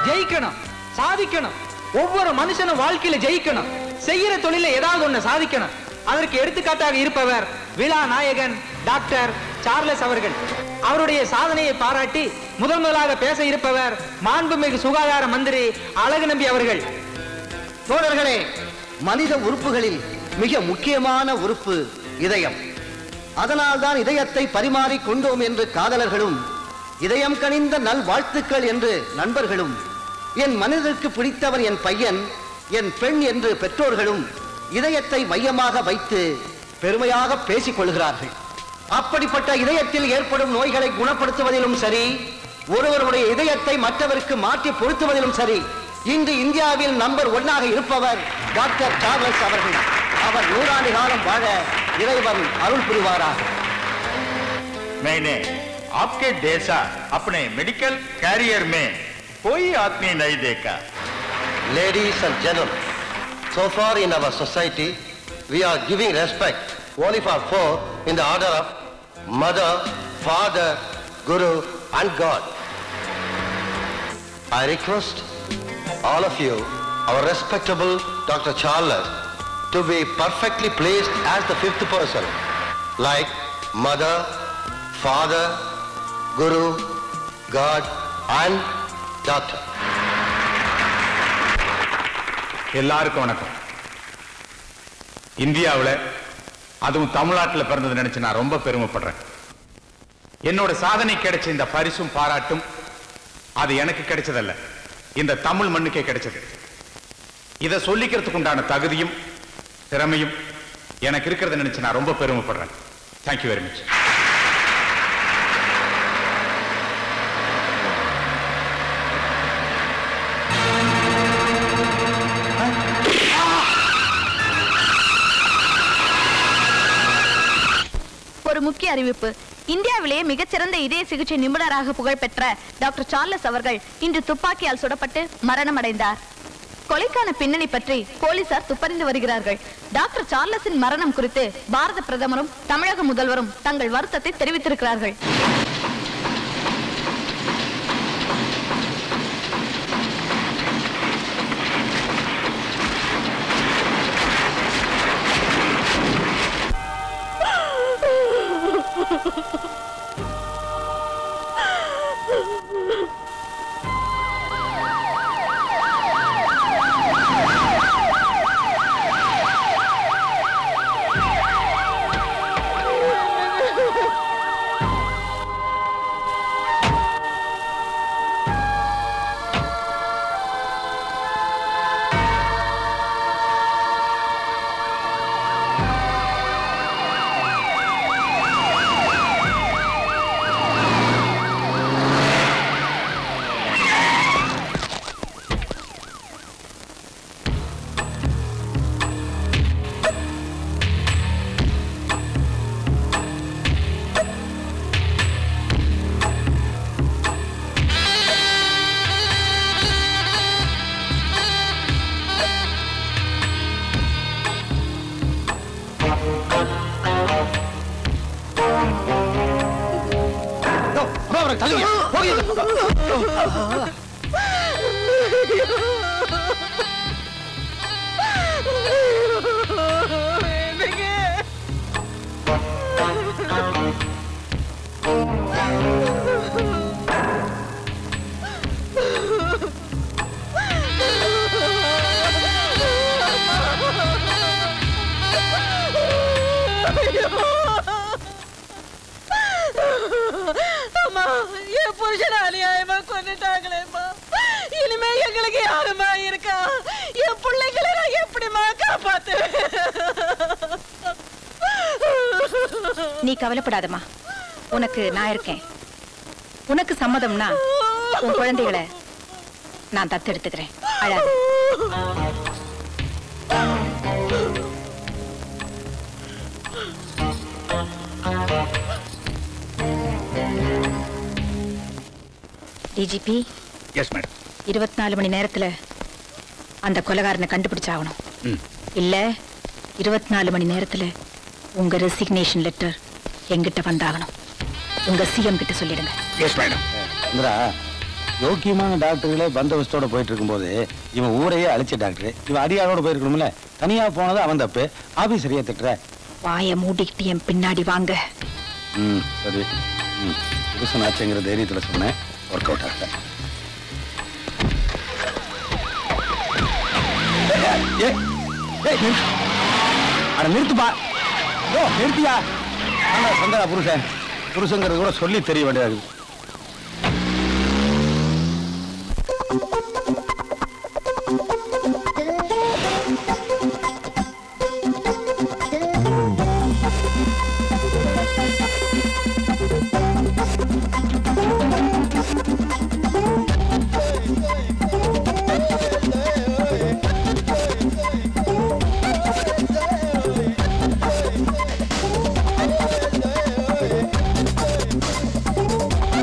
ஜெயிக்கணும் சாதிக்கணும் ஒவ்வொரு மனுஷனும் வாழ்க்கையில ஜெயிக்கணும் செய்யற தொழில ஏதாவது ஒண்ணு சாதிக்கணும் அதற்கு எடுத்துக்காட்டாக இருப்பவர் விழா நாயகன் டாக்டர் சார்லஸ் அவர்கள் அவருடைய சாதனையை பாராட்டி முதல் முதலாக பேச இருப்பவர் மாண்புமிகு சுகாதார மந்திரி அழகு நம்பி அவர்கள் தோழர்களே மனித உறுப்புகளில் மிக முக்கியமான உறுப்பு இதயம் அதனால்தான் இதயத்தை பரிமாறிக் கொண்டோம் என்று காதலர்களும் இதயம் கனிந்த நல் வாழ்த்துக்கள் என்று நண்பர்களும் என் மனிதருக்கு பிடித்தவர் என் பையன் என் பெண் என்று பெற்றோர்களும் இதயத்தை மையமாக வைத்து பெருமையாக பேசிக் கொள்கிறார்கள் அப்படிப்பட்ட இதயத்தில் ஏற்படும் நோய்களை குணப்படுத்துவதிலும் சரி ஒருவருடைய இதயத்தை மற்றவருக்கு மாற்றி பொருத்துவதிலும் சரி இன்று இந்தியாவில் நம்பர் ஒன்னாக இருப்பவர் டாக்டர் சார்லஸ் அவர்கள் அவர் நூறாண்டு காலம் வாழ இறைவன் அருள் புரிவாராக मैंने आपके जैसा अपने मेडिकल कैरियर में कोई आदमी नहीं देखा Ladies and gentlemen, so far in our society, we are giving respect only for four in the order of mother, father, guru and God. I request all of you, our respectable Dr. Charles, to be perfectly placed as the fifth person, like mother, father, guru, God and doctor. எல்லாருக்கும் வணக்கம் இந்தியாவுல அதுவும் தமிழ்நாட்டுல பிறந்தது நினைச்சு நான் ரொம்ப பெருமைப்படுறேன் என்னோட சாதனை கிடைச்ச இந்த பரிசும் பாராட்டும் அது எனக்கு கிடைச்சதல்ல இந்த தமிழ் மண்ணுக்கே கிடைச்சது இதை சொல்லிக்கிறதுக்கு உண்டான தகுதியும் திறமையும் எனக்கு இருக்கிறத நினைச்சு நான் ரொம்ப பெருமைப்படுறேன் தேங்க்யூ வெரி மச் ஒரு முக்கிய அறிவிப்பு இந்தியாவிலேயே மிகச்சிறந்த இதய சிகிச்சை நிபுணராக புகழ்பெற்ற டாக்டர் சார்லஸ் அவர்கள் இன்று துப்பாக்கியால் சுடப்பட்டு மரணமடைந்தார் கொலைக்கான பின்னணி பற்றி போலீசார் துப்பறிந்து வருகிறார்கள் டாக்டர் சார்லஸின் மரணம் குறித்து பாரத பிரதமரும் தமிழக முதல்வரும் தங்கள் வருத்தத்தை தெரிவித்திருக்கிறார்கள் அம்மா என் புருஷன் அநியாயமா கொண்டுட்டாங்களேம்மா இனிமே எங்களுக்கு யாருமா இருக்கா என் பிள்ளைங்களை நான் எப்படிமா காப்பாத்துவேன் நீ கவலைப்படாதம்மா உனக்கு நான் இருக்கேன் உனக்கு சம்மதம்னா உன் குழந்தைகளை நான் தத்தெடுத்துக்கிறேன் அழாது டிஜிபி எஸ் மேடம் இருபத்தி நாலு மணி நேரத்துல அந்த கொலகாரனை கண்டுபிடிச்சாகணும் ம். இல்ல இருபத்தி நாலு மணி நேரத்துல உங்க ரெசிக்னேஷன் லெட்டர் எங்கிட்ட வந்தாகணும் உங்க சிஎம் கிட்ட சொல்லிடுங்க எஸ் மேடம் இந்திரா யோக்கியமான டாக்டர்களே பந்தோபஸ்தோட போயிட்டு இருக்கும்போது இவன் ஊரையே அழிச்ச டாக்டர் இவன் அடியாரோட போயிருக்கணும்ல தனியா போனது அவன் தப்பு ஆபீஸ் சரியா திட்டுற வாய மூடிக்கிட்டு என் பின்னாடி வாங்க ம் சரி ம் புதுசன் ஆச்சுங்கிற தைரியத்துல சொன்னேன் ஒர்க் அவுட் ஆகல ஏய், ஏய், ஏய், நிறுத்து. அட நிறுத்துப்பா ஓ நிறுத்தியா ஆனா சந்தரா புருஷன் புருஷங்கிறது கூட சொல்லி தெரிய வேண்டியது Hey!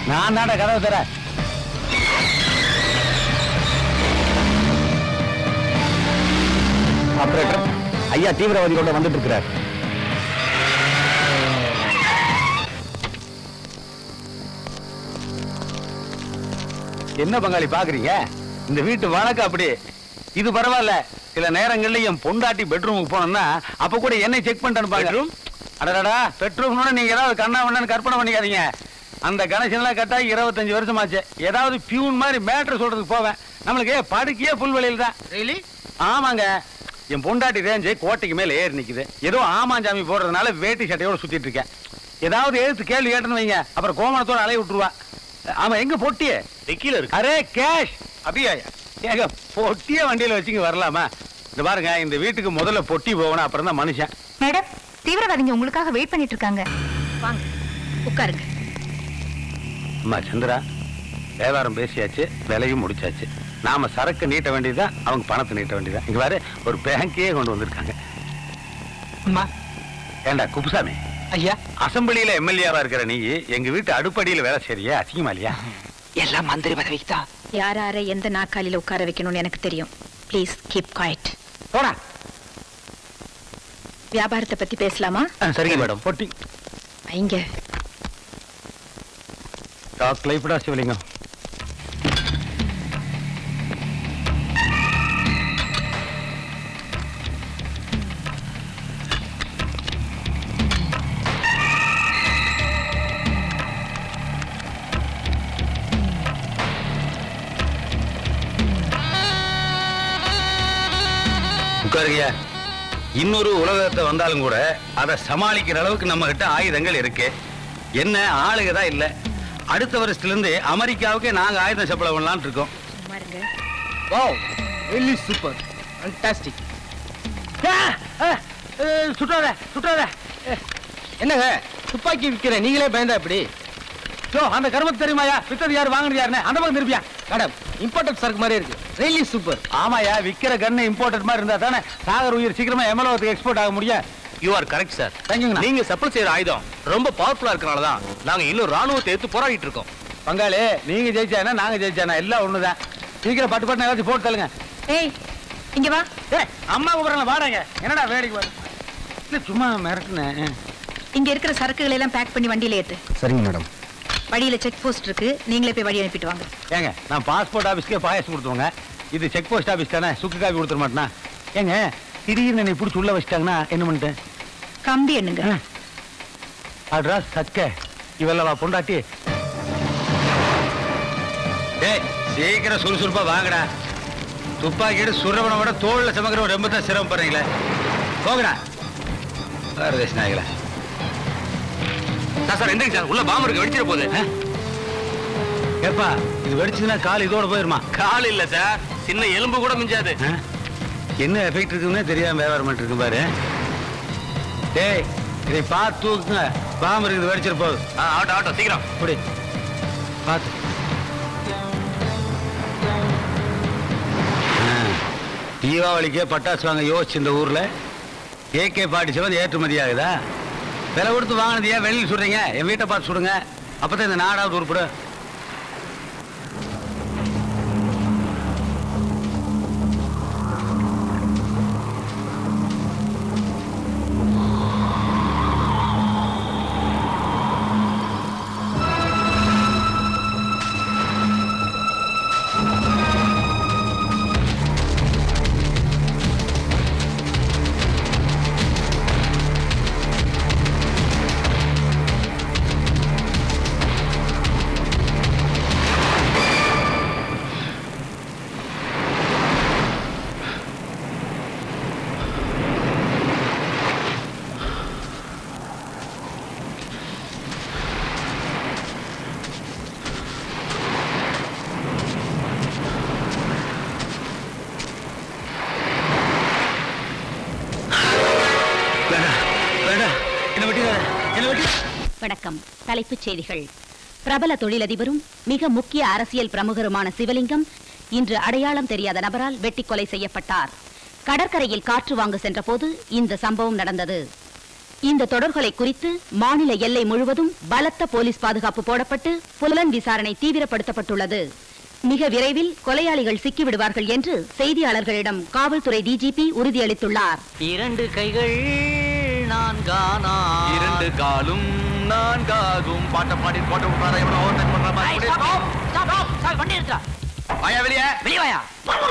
நான் தாண்டா கதவை தர ஆபரேட்டர் ஐயா தீவிரவாதிகளோட வந்துட்டு இருக்கிறார் என்ன பங்காளி பாக்குறீங்க இந்த வீட்டு வழக்கு அப்படி இது பரவாயில்ல சில நேரங்கள்ல என் பொண்டாட்டி பெட்ரூமுக்கு போனோம்னா அப்ப கூட என்னை செக் பண்ணிட்டு அனுப்பாங்க அடடா பெட்ரூம்னோட நீங்க ஏதாவது கண்ணா பண்ணு கற்பனை பண்ணிக்காதீங்க அந்த கணேசன் எல்லாம் கட்டா இருபத்தஞ்சு வருஷமாச்சு ஏதாவது பியூன் மாதிரி மேட்ரு சொல்றதுக்கு போவேன் நம்மளுக்கு படுக்கையே புல்வெளியில் தான் ஆமாங்க என் பொண்டாட்டி ரேஞ்சு கோட்டைக்கு மேல ஏறி நிக்குது ஏதோ ஆமாஞ்சாமி போடுறதுனால வேட்டி சட்டையோட சுத்திட்டு இருக்கேன் ஏதாவது எழுத்து கேள்வி கேட்டேன்னு வைங்க அப்புறம் கோமணத்தோட அலைய விட்டுருவா ஆமா எங்க பொட்டியே டிக்கில இருக்கு அரே கேஷ் அப்படியா ஏங்க பொட்டியே வண்டியில வச்சுங்க வரலாமா இந்த பாருங்க இந்த வீட்டுக்கு முதல்ல பொட்டி போகணும் அப்புறம் தான் மனுஷன் மேடம் தீவிரவாதிங்க உங்களுக்காக வெயிட் பண்ணிட்டு இருக்காங்க வாங்க உட்காருங்க அம்மா சந்திரா வியாபாரம் பேசியாச்சு விலையும் முடிச்சாச்சு நாம சரக்கு நீட்ட வேண்டியதுதான் அவங்க பணத்தை நீட்ட வேண்டியதுதான் இங்க பாரு ஒரு பேங்கையே கொண்டு வந்திருக்காங்க அம்மா ஏண்டா குப்புசாமி ஐயா அசம்பிளியில எம்எல்ஏவா இருக்கிற நீ எங்க வீட்டு அடுப்படியில வேலை செய்றியா அசிங்கமா இல்லையா எல்லாம் மந்திரி பதவிக்கு தான் யார் யாரை எந்த நாக்காலில உட்கார வைக்கணும்னு எனக்கு தெரியும் ப்ளீஸ் கீப் குவாய்ட் போடா வியாபாரத்தை பத்தி பேசலாமா சரிங்க மேடம் பொட்டி இங்க டாக் லைஃப்டா சிவலிங்கம் உட்காருங்க இன்னொரு உலகத்தை வந்தாலும் கூட அதை சமாளிக்கிற அளவுக்கு நம்ம கிட்ட ஆயுதங்கள் இருக்கு என்ன ஆளுக தான் இல்ல அடுத்த வருஷத்துல இருந்து அமெரிக்காவுக்கு நாங்க ஆயுதம் சப்ளை பண்ணலாம்னு இருக்கோம் சும்மா இருங்க வாவ் ரியலி சூப்பர் ஃபண்டாஸ்டிக் சுட்டாத சுட்டாத என்னங்க துப்பாக்கி விற்கிற நீங்களே பயந்தா எப்படி யோ அந்த கருமத்து தெரியுமாயா வித்தது யாரு வாங்கினது யாருன்னு அந்த பக்கம் திருப்பியா மேடம் இம்பார்ட்டன்ட் சரக்கு மாதிரி இருக்கு ரியலி சூப்பர் ஆமாயா விக்கிற கண்ணு இம்போர்ட்டட் மாதிரி இருந்தா தானே சாகர் உயிர் சீக்கிரமா எம்எல்ஏத்துக்கு எக்ஸ்போர்ட் ஆக முடியும் யூ ஆர் கரெக்ட் சார் தேங்க்யூங்கண்ணா நீங்க சப்ளை செய்யற ஆயுதம் ரொம்ப பவர்ஃபுல்லா இருக்கனால தான் நாங்க இன்னும் ராணுவத்தை எடுத்து போராடிட்டு இருக்கோம் பங்காளி நீங்க ஜெயிச்சானா நாங்க ஜெயிச்சானா எல்லாம் ஒண்ணுதான் சீக்கிரம் பட்டு பட்டு ஏதாச்சும் போட்டு தள்ளுங்க ஏய் இங்க வா ஏய் அம்மா கூப்பிடுறாங்க வாடாங்க என்னடா வேடிக்கை வரும் இல்ல சும்மா மிரட்டுனேன் இங்க இருக்கிற சரக்குகளை எல்லாம் பேக் பண்ணி வண்டியில ஏத்து சரிங்க மேடம் வழியில செக் போஸ்ட் இருக்கு நீங்களே போய் வழி அனுப்பிட்டு வாங்க ஏங்க நான் பாஸ்போர்ட் ஆபீஸ்க்கே பாயாசம் கொடுத்துருவாங்க இது செக் போஸ்ட் ஆபீஸ் தானே சுக்கு காப்பி கொடுத்துட மாட்டேனா ஏங்க திடீர்னு என்னை பிடிச்சி உள்ள வச்சிட்டாங்கன்னா என்ன பண்ணிட்டேன் கம்பி எண்ணுங்க அட்ரா சக்க இவெல்லாம் பொண்டாட்டி டேய் சீக்கிரம் சுறுசுறுப்பா வாங்கடா துப்பாக்கிட்டு சுரவனை விட தோல்ல சுமக்கிற ரொம்ப தான் சிரமப்படுறீங்களே போங்கடா பாரதேஷ் நாயகளா சார் சார் எந்திரிங்க சார் உள்ள பாம்பு இருக்கு வெடிச்சிட போகுது ஏப்பா இது வெடிச்சதுன்னா கால் இதோட போயிருமா கால் இல்ல சார் சின்ன எலும்பு கூட மிஞ்சாது ஆ? என்ன எஃபெக்ட் இருக்குன்னு தெரியாம வியாபாரம் பண்ணிட்டு இருக்கு பாரு டேய் இதை பார்த்து தூக்குங்க பாம்பு இருக்குது வெடிச்சிட போகுது ஆ, ஆட்டோ ஆட்டோ சீக்கிரம் அப்படி பார்த்து ஆ, தீபாவளிக்கே பட்டாசு வாங்க யோசிச்சு இந்த ஊர்ல ஏகே பாட்டி செவன் ஏற்றுமதி ஆகுதா விலை கொடுத்து வாங்கினது ஏன் வெளியில் சுடுறீங்க என் வீட்டை பார்த்து சுடுங்க அப்பதான் இந்த நாடாவது உருப்படும் வேண்டாம் வேண்டாம் என்ன வெட்டிடாத என்ன வெட்டி வணக்கம் தலைப்புச் செய்திகள் பிரபல தொழிலதிபரும் மிக முக்கிய அரசியல் பிரமுகருமான சிவலிங்கம் இன்று அடையாளம் தெரியாத நபரால் வெட்டி கொலை செய்யப்பட்டார் கடற்கரையில் காற்று வாங்க சென்றபோது இந்த சம்பவம் நடந்தது இந்த தொடர்களை குறித்து மாநில எல்லை முழுவதும் பலத்த போலீஸ் பாதுகாப்பு போடப்பட்டு புலன் விசாரணை தீவிரப்படுத்தப்பட்டுள்ளது மிக விரைவில் கொலையாளிகள் சிக்கிவிடுவார்கள் என்று செய்தியாளர்களிடம் காவல்துறை டிஜிபி உறுதியளித்துள்ளார் இரண்டு கைகள் நான்கானா இரண்டு காலும் நான்காகும் பாட்ட பாடி போட்டு விட்டாரா இவனை overtake பண்ற மாதிரி வண்டி எடுத்தா வாயா வெளியே வெளியே வாயா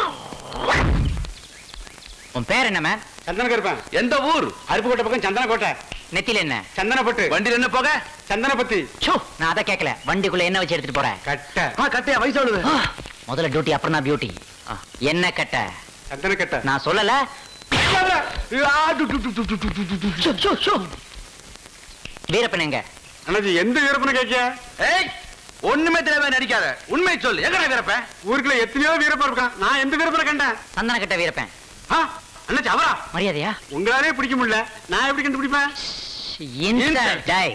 உன் பேர் என்ன மேம் சந்தன கருப்பன் எந்த ஊர் அருப்புக்கோட்டை பக்கம் சந்தனக்கோட்டை நெத்தில என்ன சந்தனப்பட்டு வண்டியில் என்ன போக சந்தனப்பத்தி சோ நான் அதை கேட்கல வண்டிக்குள்ள என்ன வச்சு எடுத்துட்டு போறேன் கட்டை ஆ கட்டையா வயசு அவ்வளவு ஆ, முதல்ல டியூட்டி அப்புறம் தான் பியூட்டி என்ன கட்ட சந்தனக்கட்டை நான் சொல்லல சோ, சோ, சோ. வீரப்பன் எங்க அண்ணாச்சி எந்த வீரப்பனை கேட்க ஏய் ஒண்ணுமே தெரியாம நடிக்காத உண்மை சொல்லு எங்கடா வீரப்ப ஊருக்குள்ள எத்தனையோ வீரப்பன் இருக்கான் நான் எந்த வீரப்பனை கண்டேன் சந்தன கட்ட வீரப்பன் ஆ, அண்ணாச்சி அவரா மரியாதையா உங்களாலே பிடிக்க முடியல நான் எப்படி கண்டுபிடிப்பேன் இன்சல்ட் டேய்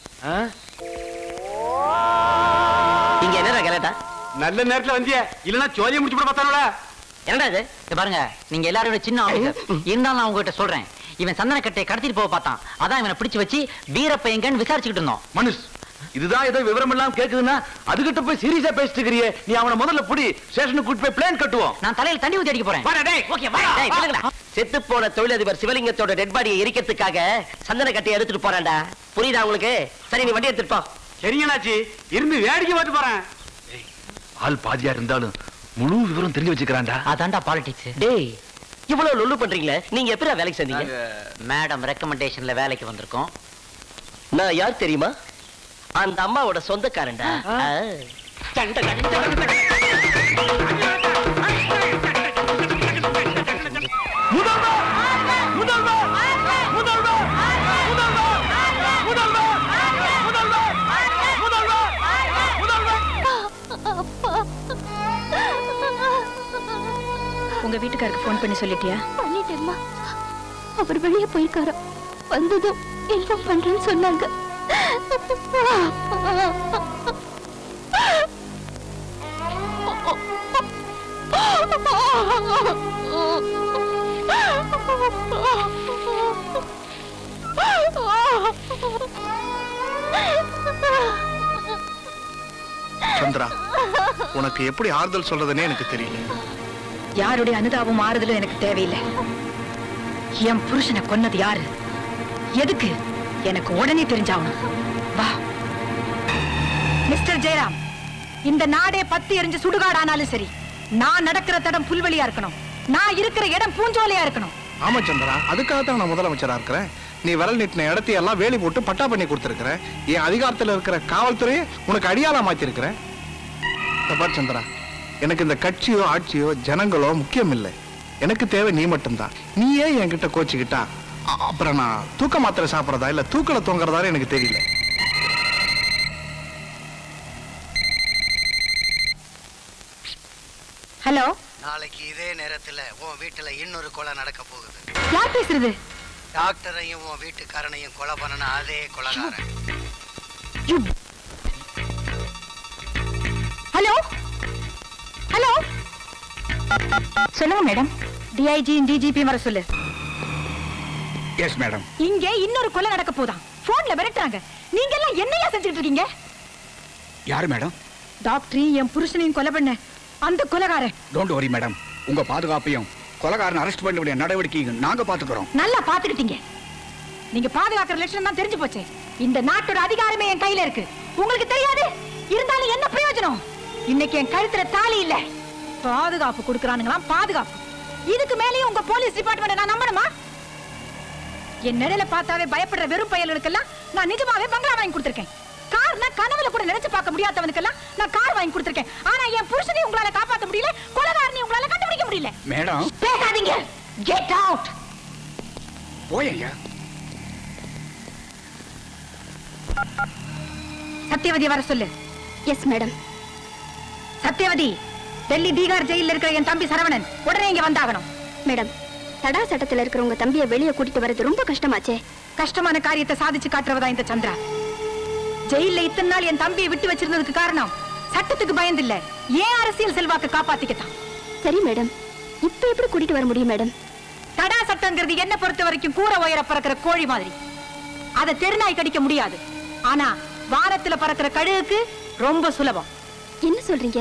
இங்க என்னடா கலட்டா நல்ல நேரத்துல வந்திய இல்லனா சோழியை முடிச்சு போட பார்த்தாரோட என்னடா இது இங்க பாருங்க நீங்க எல்லாரும் விட சின்ன ஆபீசர் இருந்தாலும் நான் உங்ககிட்ட சொல்றேன் இவன் சந்தன கட்டையை கடத்திட்டு போக பார்த்தான் அதான் இவனை பிடிச்சு வச்சு வீரப்ப எங்கன்னு விசாரிச்சுக்கிட்டு இருந்தோம் மனுஷ் இதுதான் ஏதோ விவரம் எல்லாம் கேக்குதுன்னா அதுகிட்ட போய் சீரியஸா பேசிட்டு இருக்கிறியே நீ அவனை முதல்ல புடி ஸ்டேஷனுக்கு கூட்டி போய் பிளேன் கட்டுவோம் நான் தலையில தண்ணி ஊத்தி அடிக்க போறேன் வாடா டேய் ஓகே வா டேய் விலகுடா. செத்து போன தொழிலதிபர் சிவலிங்கத்தோட டெட் பாடியை எரிக்கிறதுக்காக சந்தன கட்டை எடுத்துட்டு போறான்டா புரியுதா உங்களுக்கு சரி நீ வண்டி எடுத்துட்டு போ சரிங்கண்ணாச்சி இருந்து வேடிக்கை பார்த்து போறேன் ஆள் பாதியா இருந்தாலும் முழு விவரம் தெரிஞ்சு வச்சுக்கிறான்டா அதான்டா பாலிடிக்ஸ் டேய் இவ்வளவு லொல்லு பண்றீங்களே நீங்க எப்படி வேலைக்கு சேர்ந்தீங்க மேடம் ரெக்கமெண்டேஷன்ல வேலைக்கு வந்திருக்கோம் நான் யார் தெரியுமா அந்த அம்மாவோட சொந்தக்காரன்டா ஆ. உங்க வீட்டுக்காருக்கு ஃபோன் பண்ணி சொல்லிட்டியா பண்ணிட்டேம்மா அவர் வெளியே போயிருக்காரு வந்ததும் எல்லாம் பண்றேன்னு சொன்னாங்க சந்திரா உனக்கு எப்படி ஆறுதல் சொல்றதுன்னே எனக்கு தெரியல யாருடைய அனுதாபம் ஆறுதலும் எனக்கு தேவையில்லை என் புருஷனை கொன்னது யாரு எதுக்கு எனக்கு உடனே தெரிஞ்சாகணும் வா மிஸ்டர் ஜெயராம் இந்த நாடே பத்தி எரிஞ்சு சுடுகாடானாலும் சரி நான் நடக்கிற தடம் புல்வெளியா இருக்கணும் நான் இருக்கிற இடம் பூஞ்சோலையா இருக்கணும் ஆமா சந்திரா அதுக்காக தான் நான் முதலமைச்சரா இருக்கிறேன் நீ விரல் நீட்டின இடத்தையெல்லாம் வேலி போட்டு பட்டா பண்ணி கொடுத்துருக்கிற என் அதிகாரத்துல இருக்கிற காவல்துறையை உனக்கு அடியாளா மாத்திருக்கிறேன் இந்த பார் சந்திரா எனக்கு இந்த கட்சியோ ஆட்சியோ ஜனங்களோ முக்கியம் இல்லை எனக்கு தேவை நீ மட்டும்தான் நீ ஏன் என்கிட்ட கோச்சிக்கிட்டா அ- அப்புறம் நான் தூக்க மாத்திரை சாப்பிட்றதா இல்ல தூக்கல தூங்குறதா எனக்கு தெரியல ஹலோ நாளைக்கு இதே நேரத்துல உன் வீட்டுல இன்னொரு கொலை நடக்க போகுது யார் பேசுறது டாக்டரையும் உன் வீட்டுக்காரனையும் கொலை பண்ணன அதே கொலைகாரன் ஹலோ ஹலோ சொல்லுங்க மேடம் டிஐஜி டிஜிபி வர சொல்லு எஸ் மேடம் இங்க இன்னொரு கொலை நடக்க போதாம் போன்ல மிரட்டுறாங்க நீங்க எல்லாம் என்னையா செஞ்சுட்டு இருக்கீங்க யாரு மேடம் டாக்டர் என் புருஷனையும் கொலை பண்ண அந்த கொலைகாரன் டோன்ட் வரி மேடம் உங்க பாதுகாப்பையும் கொலகாரன் அரெஸ்ட் பண்ண வேண்டிய நடவடிக்கையும் நாங்க பாத்துக்கிறோம் நல்லா பாத்துக்கிட்டீங்க நீங்க பாதுகாக்கிற லட்சணம் தான் தெரிஞ்சு போச்சு இந்த நாட்டோட அதிகாரமே என் கையில இருக்கு உங்களுக்கு தெரியாது இருந்தாலும் என்ன பிரயோஜனம் இன்னைக்கு என் கழுத்துல தாலி இல்ல பாதுகாப்பு கொடுக்கறானுங்களாம் பாதுகாப்பு இதுக்கு மேலேயும் உங்க போலீஸ் டிபார்ட்மெண்ட் நான் நம்பணுமா என் நிழல பார்த்தாவே பயப்படுற வெறும் பயலுக்கெல்லாம் நான் நிஜமாவே பங்களா வாங்கி கொடுத்திருக்கேன் கார்னா கனவுல கூட நினைச்சு பார்க்க முடியாதவனுக்கெல்லாம் நான் கார் வாங்கி கொடுத்திருக்கேன் ஆனா என் புருஷனை உங்களால காப்பாத்த முடியல கொலகாரனை உங்களால கண்டுபிடிக்க முடியல மேடம் பேசாதீங்க கெட் அவுட் போயங்க சத்யவதி வர சொல்லு எஸ் மேடம் சத்யவதி டெல்லி பீகார் ஜெயில இருக்கிற என் தம்பி சரவணன் உடனே இங்க வந்தாகணும் மேடம் தடா சட்டத்துல இருக்கிற உங்க தம்பியை வெளியே கூட்டிட்டு வர்றது ரொம்ப கஷ்டமாச்சே கஷ்டமான காரியத்தை சாதிச்சு காட்டுறவதா இந்த சந்திரா ஜெயில இத்தனை நாள் என் தம்பியை விட்டு வச்சிருந்ததுக்கு காரணம் சட்டத்துக்கு பயந்தில்ல ஏன் அரசியல் செல்வாக்கு காப்பாத்திக்கத்தான் சரி மேடம் இப்ப எப்படி கூட்டிட்டு வர முடியும் மேடம் தடா சட்டங்கிறது என்ன பொறுத்த வரைக்கும் கூரை உயர பறக்கிற கோழி மாதிரி அதை தெருநாய் கடிக்க முடியாது ஆனா வானத்துல பறக்கிற கழுகுக்கு ரொம்ப சுலபம் என்ன சொல்றீங்க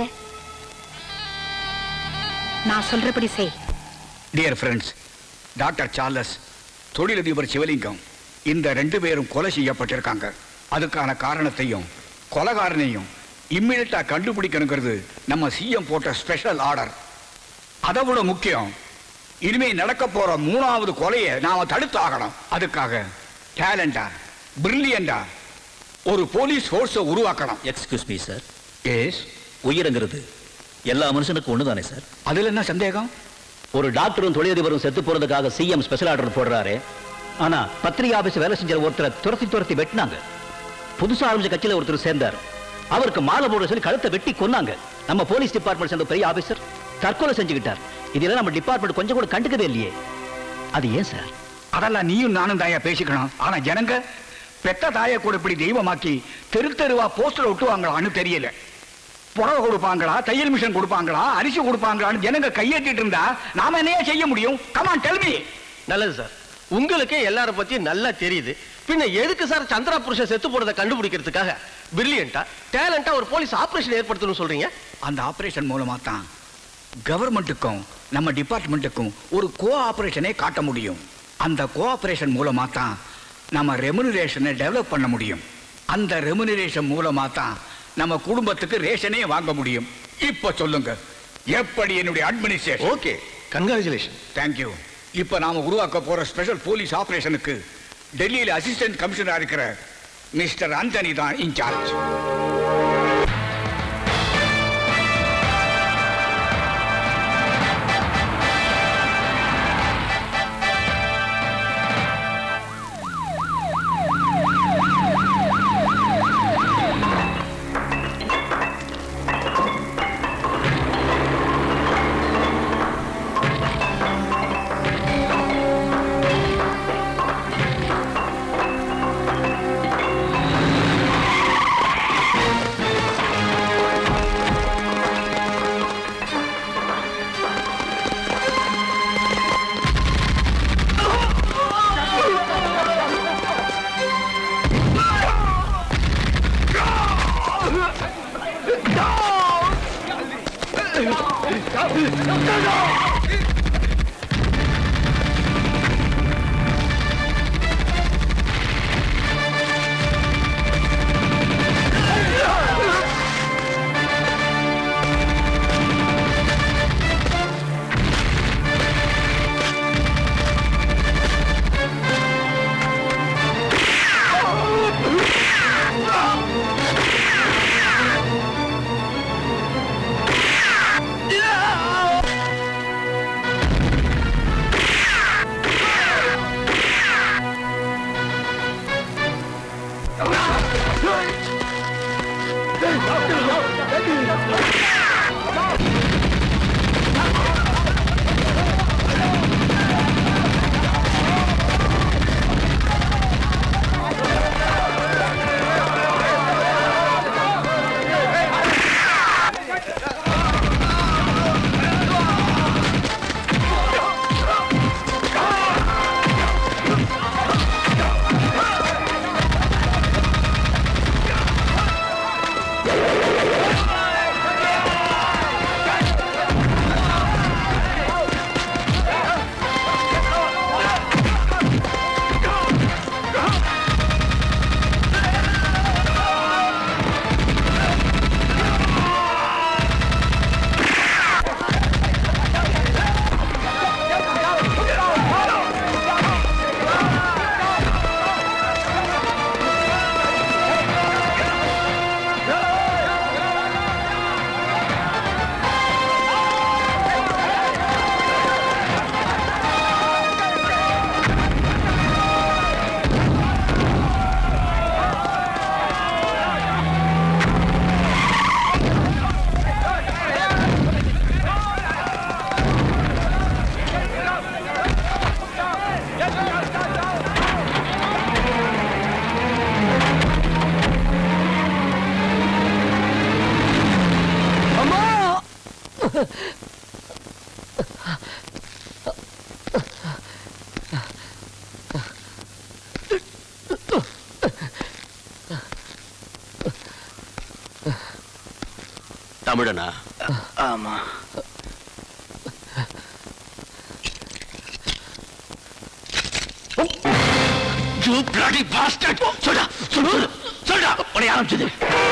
நான் சொல்றபடி செய் டியர் ஃப்ரெண்ட்ஸ் டாக்டர் சார்லஸ் தொழிலதிபர் சிவலிங்கம் இந்த ரெண்டு பேரும் கொலை செய்யப்பட்டிருக்காங்க அதுக்கான காரணத்தையும் கொலகாரனையும் இம்மிடியட்டா கண்டுபிடிக்கணுங்கிறது நம்ம சிஎம் போட்ட ஸ்பெஷல் ஆர்டர் அதை விட முக்கியம் இனிமே நடக்க போற மூணாவது கொலையை நாம தடுத்து ஆகணும் அதுக்காக டேலண்டா பிரில்லியண்டா ஒரு போலீஸ் ஃபோர்ஸை உருவாக்கணும் எக்ஸ்கியூஸ் மீ சார் எஸ் உயிரங்கிறது எல்லா மனுஷனுக்கும் ஒண்ணுதானே சார் அதுல என்ன சந்தேகம் ஒரு டாக்டரும் தொழிலதிபரும் செத்து போறதுக்காக சிஎம் ஸ்பெஷல் ஆர்டர் போடுறாரு ஆனா பத்திரிகை ஆபீஸ் வேலை செஞ்ச ஒருத்தரை துரத்தி துரத்தி வெட்டினாங்க புதுசா ஆரம்பிச்ச கட்சியில ஒருத்தர் சேர்ந்தார் அவருக்கு மாலை போட சொல்லி கழுத்தை வெட்டி கொன்னாங்க நம்ம போலீஸ் டிபார்ட்மெண்ட் சேர்ந்த பெரிய ஆபீசர் தற்கொலை செஞ்சுக்கிட்டார் இதெல்லாம் நம்ம டிபார்ட்மெண்ட் கொஞ்சம் கூட கண்டுக்கவே இல்லையே அது ஏன் சார் அதெல்லாம் நீயும் நானும் தாயா பேசிக்கணும் ஆனா ஜனங்க பெத்த தாயை கூட இப்படி தெய்வமாக்கி தெரு தெருவா போஸ்டர் ஒட்டுவாங்களான்னு தெரியல புடவை கொடுப்பாங்களா தையல் மிஷின் கொடுப்பாங்களா அரிசி கொடுப்பாங்களான்னு ஜனங்க கையேட்டிட்டு இருந்தா நாம என்னையா செய்ய முடியும் கமான் டெல்மி நல்லது சார் உங்களுக்கு எல்லார பத்தி நல்லா தெரியுது பின்ன எதுக்கு சார் சந்திரா புருஷன் செத்து போறதை கண்டுபிடிக்கிறதுக்காக பிரில்லியண்டா டேலண்டா ஒரு போலீஸ் ஆபரேஷன் ஏற்படுத்தணும்னு சொல்றீங்க அந்த ஆபரேஷன் மூலமா தான் கவர்மெண்ட்டுக்கும் நம்ம டிபார்ட்மெண்ட்டுக்கும் ஒரு கோ ஆபரேஷனே காட்ட முடியும் அந்த கோ ஆபரேஷன் மூலமா தான் நம்ம ரெமுனரேஷனை டெவலப் பண்ண முடியும் அந்த ரெமுனரேஷன் மூலமா தான் நம்ம குடும்பத்துக்கு ரேஷனே வாங்க முடியும் இப்ப சொல்லுங்க எப்படி என்னுடைய அட்மினிஸ்ட்ரேஷன் ஓகே கங்க்ராச்சுலேஷன் தேங்க்யூ இப்ப நாம உருவாக்க போற ஸ்பெஷல் போலீஸ் ஆபரேஷனுக்கு டெல்லியில அசிஸ்டன்ட் கமிஷனரா இருக்கிற மிஸ்டர் அந்தனி தான் இன்சார்ஜ் தமிழனா ஆமா You bloody bastard! சொல்டா சொல்லு சொல்லு சொல்டா உன்னை ஆரம்பிச்சது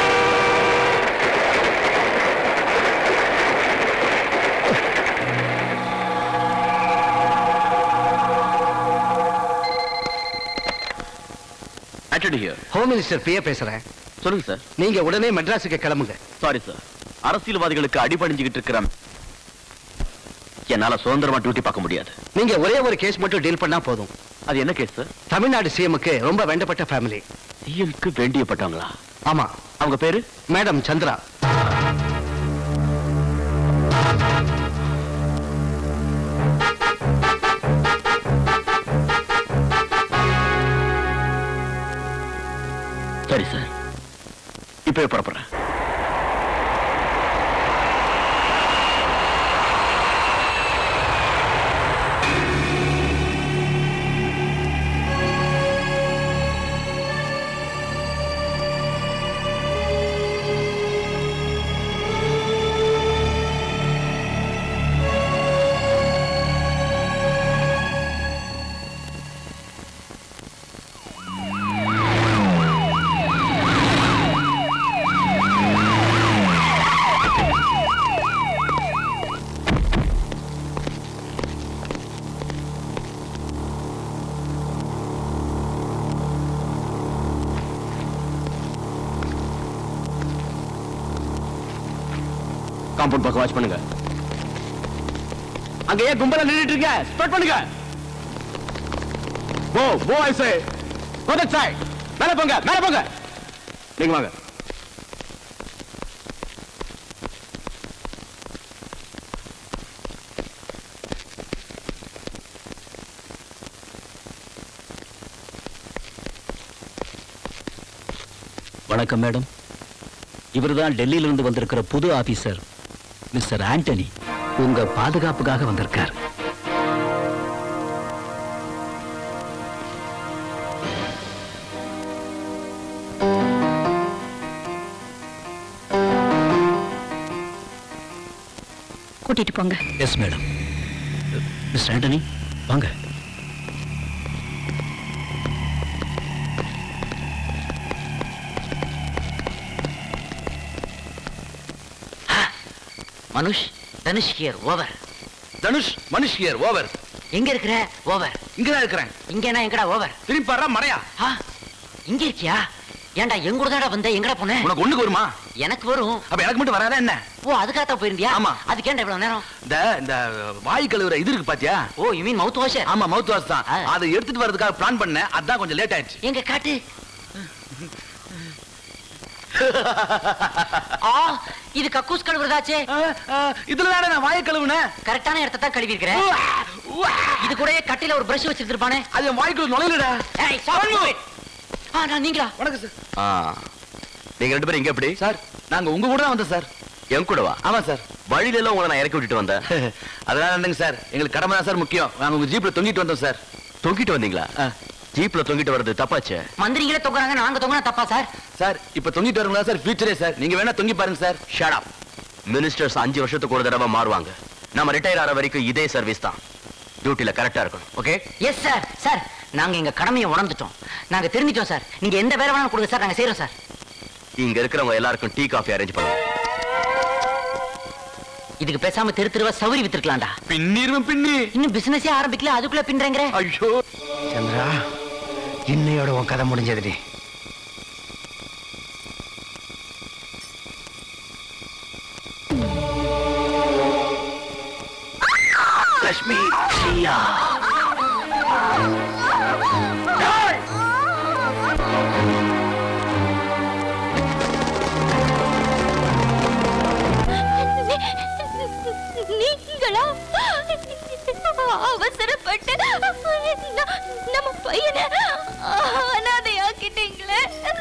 Antony here home minister PA பேசுறேன் சொல்லுங்க சார் நீங்க உடனே மெட்ராஸுக்கு கிளம்புங்க சாரி சார் அரசியல்வாதிகளுக்கு அடிபணிஞ்சுகிட்டு இருக்கிற என்னால சுதந்திரமா டியூட்டி பார்க்க முடியாது நீங்க ஒரே ஒரு கேஸ் மட்டும் டீல் பண்ணா போதும் அது என்ன கேஸ் சார் தமிழ்நாடு சிஎம்க்கு ரொம்ப வேண்டப்பட்ட ஃபேமிலி சிஎம்க்கு வேண்டியப்பட்டவங்களா ஆமா அவங்க பேரு மேடம் சந்திரா சரி சார் இப்பவே புறப்படுறேன் காம்பவுண்ட் பக்கம் வாட்ச் பண்ணுங்க அங்க ஏன் கும்பலா நின்னுட்டு இருக்க ஸ்டார்ட் பண்ணுங்க போ போ ஐ சே கோ தட் சைடு மேல போங்க மேல போங்க நீங்க வாங்க வணக்கம் மேடம் இவர்தான் டெல்லியில இருந்து வந்திருக்கிற புது ஆபீசர் மிஸ்டர் ஆண்டனி உங்க பாதுகாப்புக்காக வந்திருக்கார் கூட்டிட்டு போங்க எஸ் மேடம் மிஸ்டர் ஆண்டனி வாங்க Manush Dhanush here over Dhanush Manush here over எங்க இருக்கிற ஓவர் இங்கதான் இருக்கிறேன் இங்க நான் எங்கடா ஓவர் திரும்பி பாடுறா மடையா இங்க இருக்கியா ஏன்டா எங்க கூட தான்டா வந்த எங்கடா போன உனக்கு ஒண்ணுக்கு வருமா எனக்கு வரும் அப்ப எனக்கு மட்டும் வராதா என்ன ஓ அதுக்காக போயிருந்தியா ஆமா. அதுக்கு ஏன்டா இவ்வளவு நேரம் இந்த இந்த வாய் கழுவுற இது இருக்கு பாத்தியா ஓ யூ மீன் மவுத் வாஷ் ஆமா மவுத் வாஷ் தான் அதை எடுத்துட்டு வரதுக்காக பிளான் பண்ணேன் அதான் கொஞ்சம் லேட் ஆயிடுச்சு எங்க காட்டு ஆ இது கக்கூஸ் கழுவுறதாச்சே இதுல தானே நான் வாயை கழுவுனேன் கரெக்டான இடத்த தான் கழுவி இருக்கிறேன் இது கூட கட்டில ஒரு பிரஷ் வச்சிருப்பானே அது என் வாய்க்குள்ள நுழையலடா ஏய் சாப்பிடு ஆ நான் நீங்களா வணக்கம் சார் ஆ நீங்க ரெண்டு பேரும் இங்க எப்படி சார் நாங்க உங்க கூட தான் வந்தோம் சார் என் கூடவா ஆமா சார் வழியில எல்லாம் உங்களை நான் இறக்கி விட்டுட்டு வந்தேன் அதனால என்னங்க சார் எங்களுக்கு கடமை தான் சார் முக்கியம் நாங்க உங்க ஜீப்ல தொங்கிட்டு வந்தோம் சார் தொங்கிட்டு வந்தீங்களா ஜீப்ல தொங்கிட்டு வர்றது தப்பாச்சே மந்திரிங்களே தொங்குறாங்க நாங்க தொங்குனா தப்பா சார் சார் இப்ப தொங்கிட்டு வரவங்களா சார் ஃபியூச்சரே சார் நீங்க வேணா தொங்கி பாருங்க சார் ஷட் அப் மினிஸ்டர்ஸ் அஞ்சு வருஷத்துக்கு ஒரு தடவை மாறுவாங்க நம்ம ரிட்டையர் ஆற வரைக்கும் இதே சர்வீஸ் தான் டியூட்டில கரெக்டா இருக்கணும் ஓகே எஸ் சார் சார் நாங்க எங்க கடமையை உணர்ந்துட்டோம் நாங்க தெரிஞ்சிட்டோம் சார் நீங்க எந்த வேலை வேணாலும் கொடுங்க சார் நாங்க செய்யறோம் சார் இங்க இருக்கிறவங்க எல்லாருக்கும் டீ காஃபி அரேஞ்ச் பண்ணுங்க இதுக்கு பேசாம தெரு தெருவா சௌரி வித்துருக்கலாம்டா பின்னிருவன் பின்னி இன்னும் பிசினஸே ஆரம்பிக்கல அதுக்குள்ள பின்றேங்கிற ஐயோ சந்திரா இன்னையோட உன் கதை முடிஞ்சதுடி லட்சுமி நீயா நீங்களா அவசரப்பட்டு ந- நம்ம பையனை அனாதையாக்கிட்டீங்களே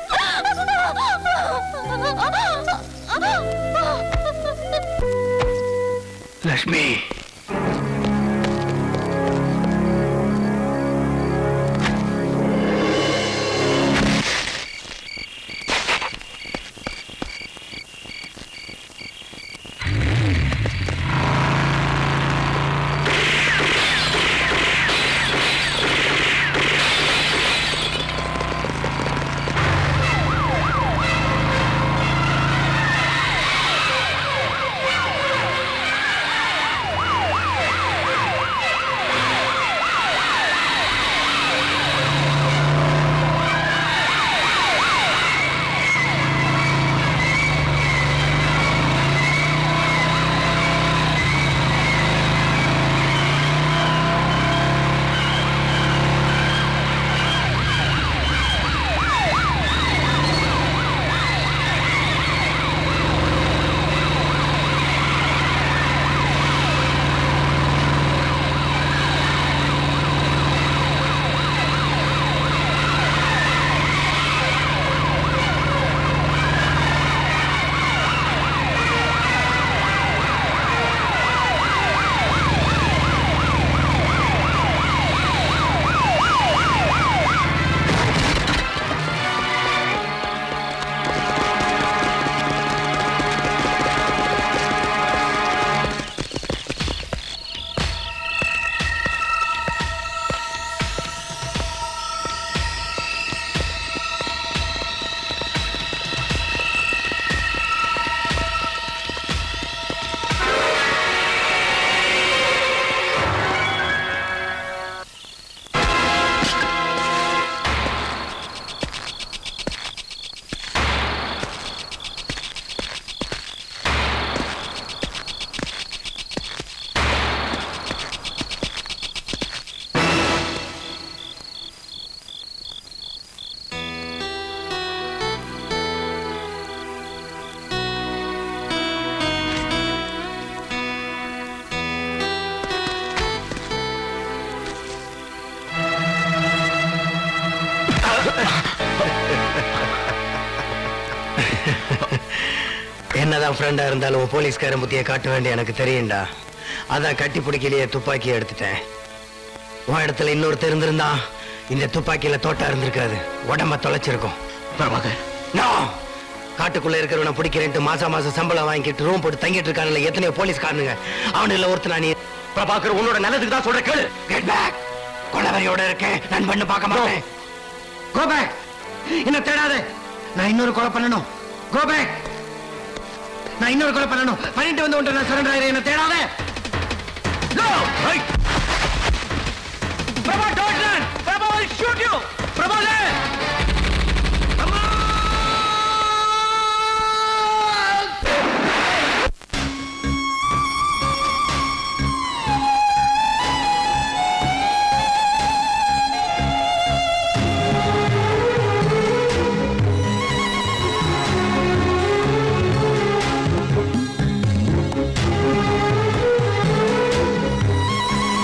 லட்சுமி என்னதான் ஃப்ரெண்டா இருந்தாலும் உன் போலீஸ்காரன் புத்தியை காட்ட வேண்டிய எனக்கு தெரியும்டா அதான் கட்டி பிடிக்கலையே துப்பாக்கியை எடுத்துட்டேன் உன் இடத்துல இன்னொருத்தர் இருந்திருந்தா இந்த துப்பாக்கியில தோட்டா இருந்திருக்காது உடம்ப தொலைச்சிருக்கும் பிரபாகர் நோ காட்டுக்குள்ள இருக்கிறவனை பிடிக்கிறேன்ட்டு மாசம் மாசம் சம்பளம் வாங்கிட்டு ரூம் போட்டு தங்கிட்டு இருக்கானுல எத்தனையோ போலீஸ்காரனுங்க அவனுல ஒருத்தனா நீ பிரபாகர் உன்னோட நல்லதுக்கு தான் சொல்ற கேளு கெட் பேக் கொலவரையோட இருக்கேன் நண்பன்னு பார்க்க மாட்டேன் கோ பேக் என்ன தேடாத நான் இன்னொரு கொலை பண்ணணும் கோ பேக் நான் இன்னொரு கொலை பண்ணணும் பண்ணிட்டு வந்து உன்ட்ட நான் சரண்டர் ஆகிறேன் என்ன தேடாத No! Prabha don't run! Prabha will shoot you! Prabhakar! ஆ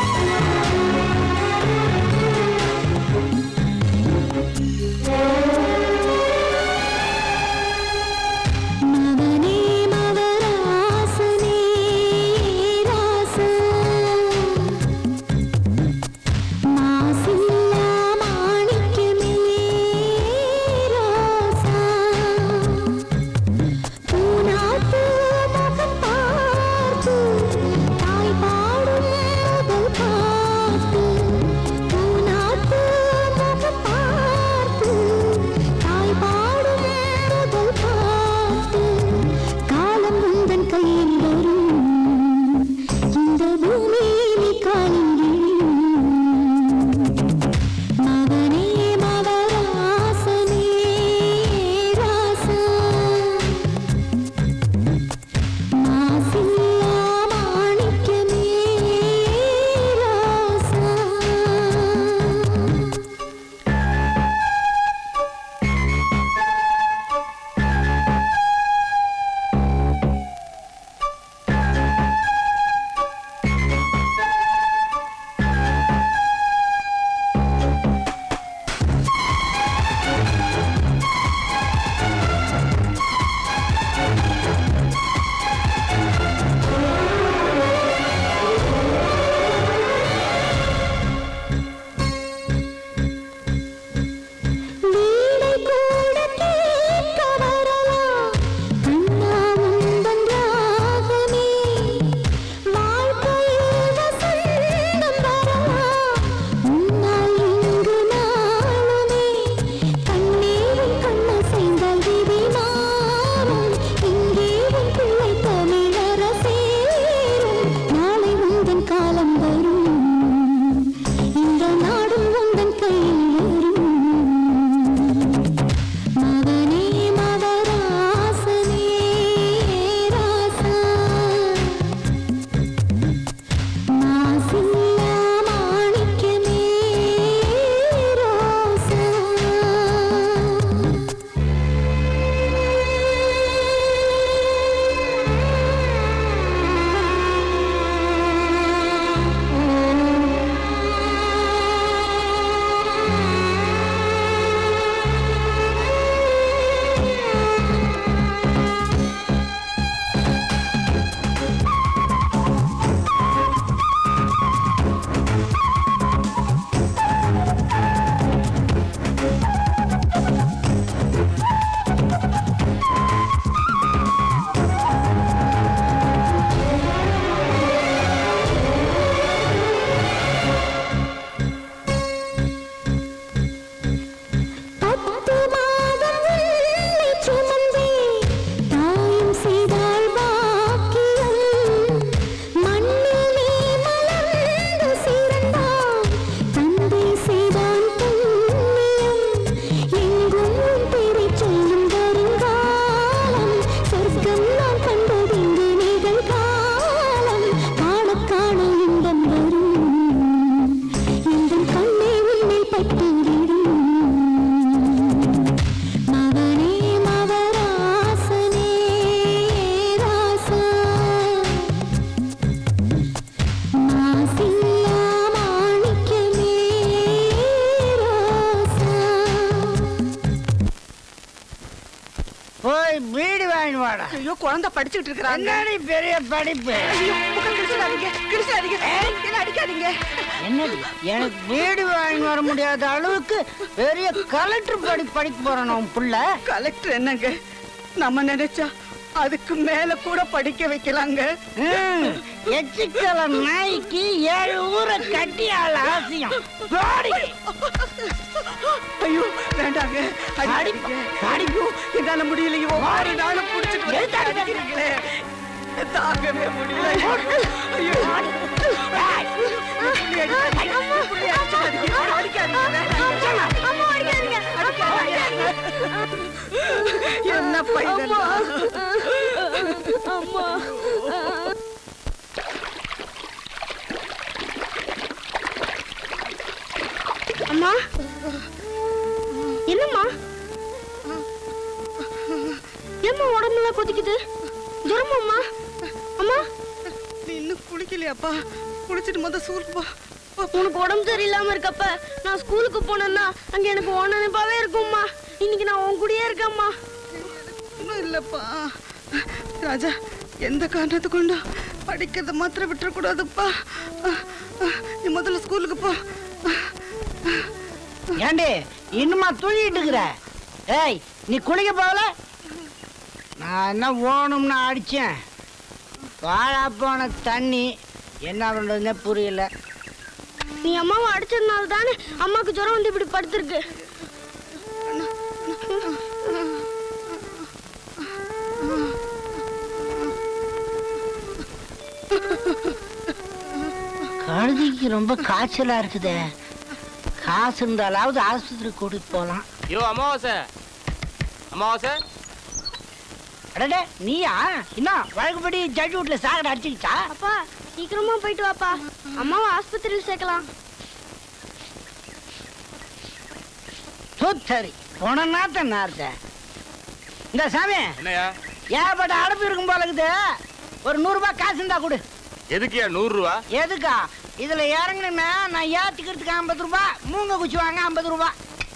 வாடா ஐயோ குழந்தை படிச்சுட்டு இருக்காங்க என்னடி பெரிய படிப்பு ஐயோ முகம் கிழிச்சிடாதீங்க கிழிச்சிடாதீங்க என்ன அடிக்காதீங்க என்னடி எனக்கு வீடு வாங்கி வர முடியாத அளவுக்கு பெரிய கலெக்டர் படி படிக்க போறான் உன் புள்ள கலெக்டர் என்னங்க நம்ம நினைச்சா அதுக்கு மேல கூட படிக்க வைக்கலாங்க எச்சிக்கல நாய்க்கு ஏழு ஊரை கட்டி ஆள் ஆசையம் போடி. ஐயோ வேண்டாங்க அடிப்பீங்க அடிப்போ என்னால முடியலையோ ஆறு நாளும் புடிச்சிட்டு அடிக்கிறீங்களே தாங்கவே முடியல ஐயோ இப்படி அடிக்காதீங்க, இப்படி அடிக்காதீங்க, அடிக்காதீங்க, அடிக்காதீங்க, அடிக்காதீங்க. என்ன பையன் அம்மா அம்மா என்னம்மா ஏம்மா உடம்புல கொதிக்குது ஜுரமாம்மா அம்மா நீ இன்னும் குளிக்கலையாப்பா குளிச்சிட்டு முத சூருக்கு போ உனக்கு உடம்பு சரியில்லாம இருக்கப்ப நான் ஸ்கூலுக்கு போனேன்னா அங்க எனக்கு உன் நினைப்பாவே இருக்கும்மா இன்னைக்கு நான் உன் கூடயே இருக்கேம்மா ஒன்றும் இல்லைப்பா ராஜா எந்த காரணத்தை கொண்டும் படிக்கிறத மாத்திரம் விட்டுறக்கூடாதுப்பா நீ முதல்ல ஸ்கூலுக்கு போ ஏண்டி இன்னுமா தூங்கிட்டு இருக்கிற ஏய் நீ குளிக்க போகல நான் என்ன ஓணும்னு அடிச்சேன் வாழா போன தண்ணி என்ன பண்றதுன்னே புரியல நீ அம்மாவை அடிச்சதுனால தானே அம்மாவுக்கு ஜுரம் வந்து இப்படி படுத்திருக்கு கழுதிக்கு ரொம்ப காய்ச்சலா இருக்குதே காசு இருந்தாலாவது ஆஸ்பத்திரி கூட்டிட்டு போகலாம் யோ அமாவாசை அமாவாசை அடடே நீயா என்ன வழக்குப்படி ஜட்ஜ் வீட்டுல சாகட அடிச்சுக்கிச்சா அப்பா சீக்கிரமா போயிட்டு வாப்பா அம்மாவை ஆஸ்பத்திரியில் சேர்க்கலாம் சரி போனா தான் நேரத்த இந்த சாமி என்னையா ஏகப்பட்ட அடப்பு இருக்கும் போல இருக்குது ஒரு நூறு ரூபாய் காசு இருந்தா கொடு எதுக்குயா நூறு ரூபா எதுக்கா இதுல இறங்கணுமே நான் ஏத்துக்கிறதுக்கு ஐம்பது ரூபாய் மூங்க குச்சி வாங்க ஐம்பது ரூபாய்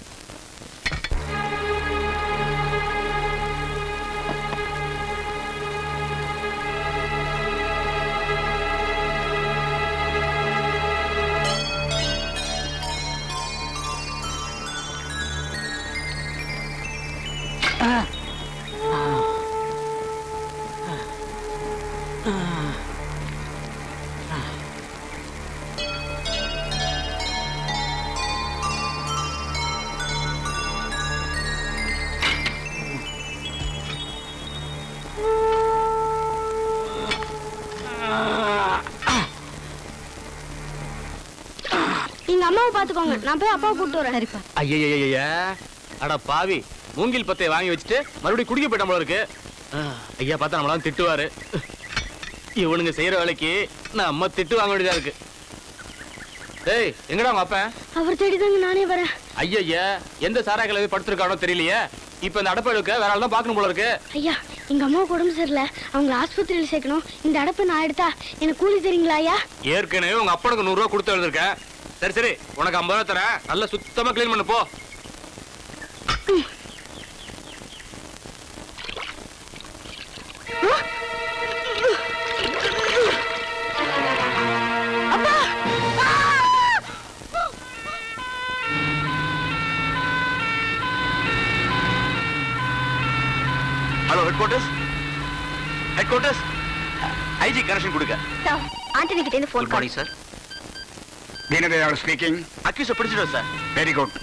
நீங்க அம்மாவை பாத்துக்கோங்க நான் போய் அப்பாவை கூப்பிட்டு வரேன் சரிப்பா ஐயய்யய்ய அட பாவி மூங்கில் பத்தைய வாங்கி வச்சுட்டு மறுபடியும் குடிக்க போயிட்ட போல இருக்கு ஆ, ஐயா பார்த்தா நம்மளாம் திட்டுவாரு இவனுங்க செய்யற வேலைக்கு நம்ம திட்டு வாங்க வேண்டியதா இருக்கு டேய் எங்கடா உங்க அப்பா அவர் தேடிதாங்க நானே வரேன் ஐயய்யா எந்த சாரா கிளவி படுத்திருக்கானோ தெரியலையே இப்ப இந்த அடப்பை எடுக்க வேற ஆள் தான் பார்க்கணும் போல இருக்கு ஐயா எங்க அம்மாவுக்கு உடம்பு சரியில்லை அவங்கள ஆஸ்பத்திரியில் சேர்க்கணும் இந்த அடப்பை நான் எடுத்தா எனக்கு கூலி தரீங்களா ஐயா ஏற்கனவே உங்க அப்பனுக்கு நூறு ரூபா கொடுத்து எழுதிருக்கேன் சரி சரி உனக்கு ஐம்பது ரூபா தரேன் நல்லா சுத்தமா க்ளீன் பண்ணு போ hello headquarters headquarters IG connection கொடுங்க ஆண்டனி கிட்ட இருந்து good morning sir Deenadayal speaking அக்யூஸை பிடிச்சிடும் சார் வெரி குட்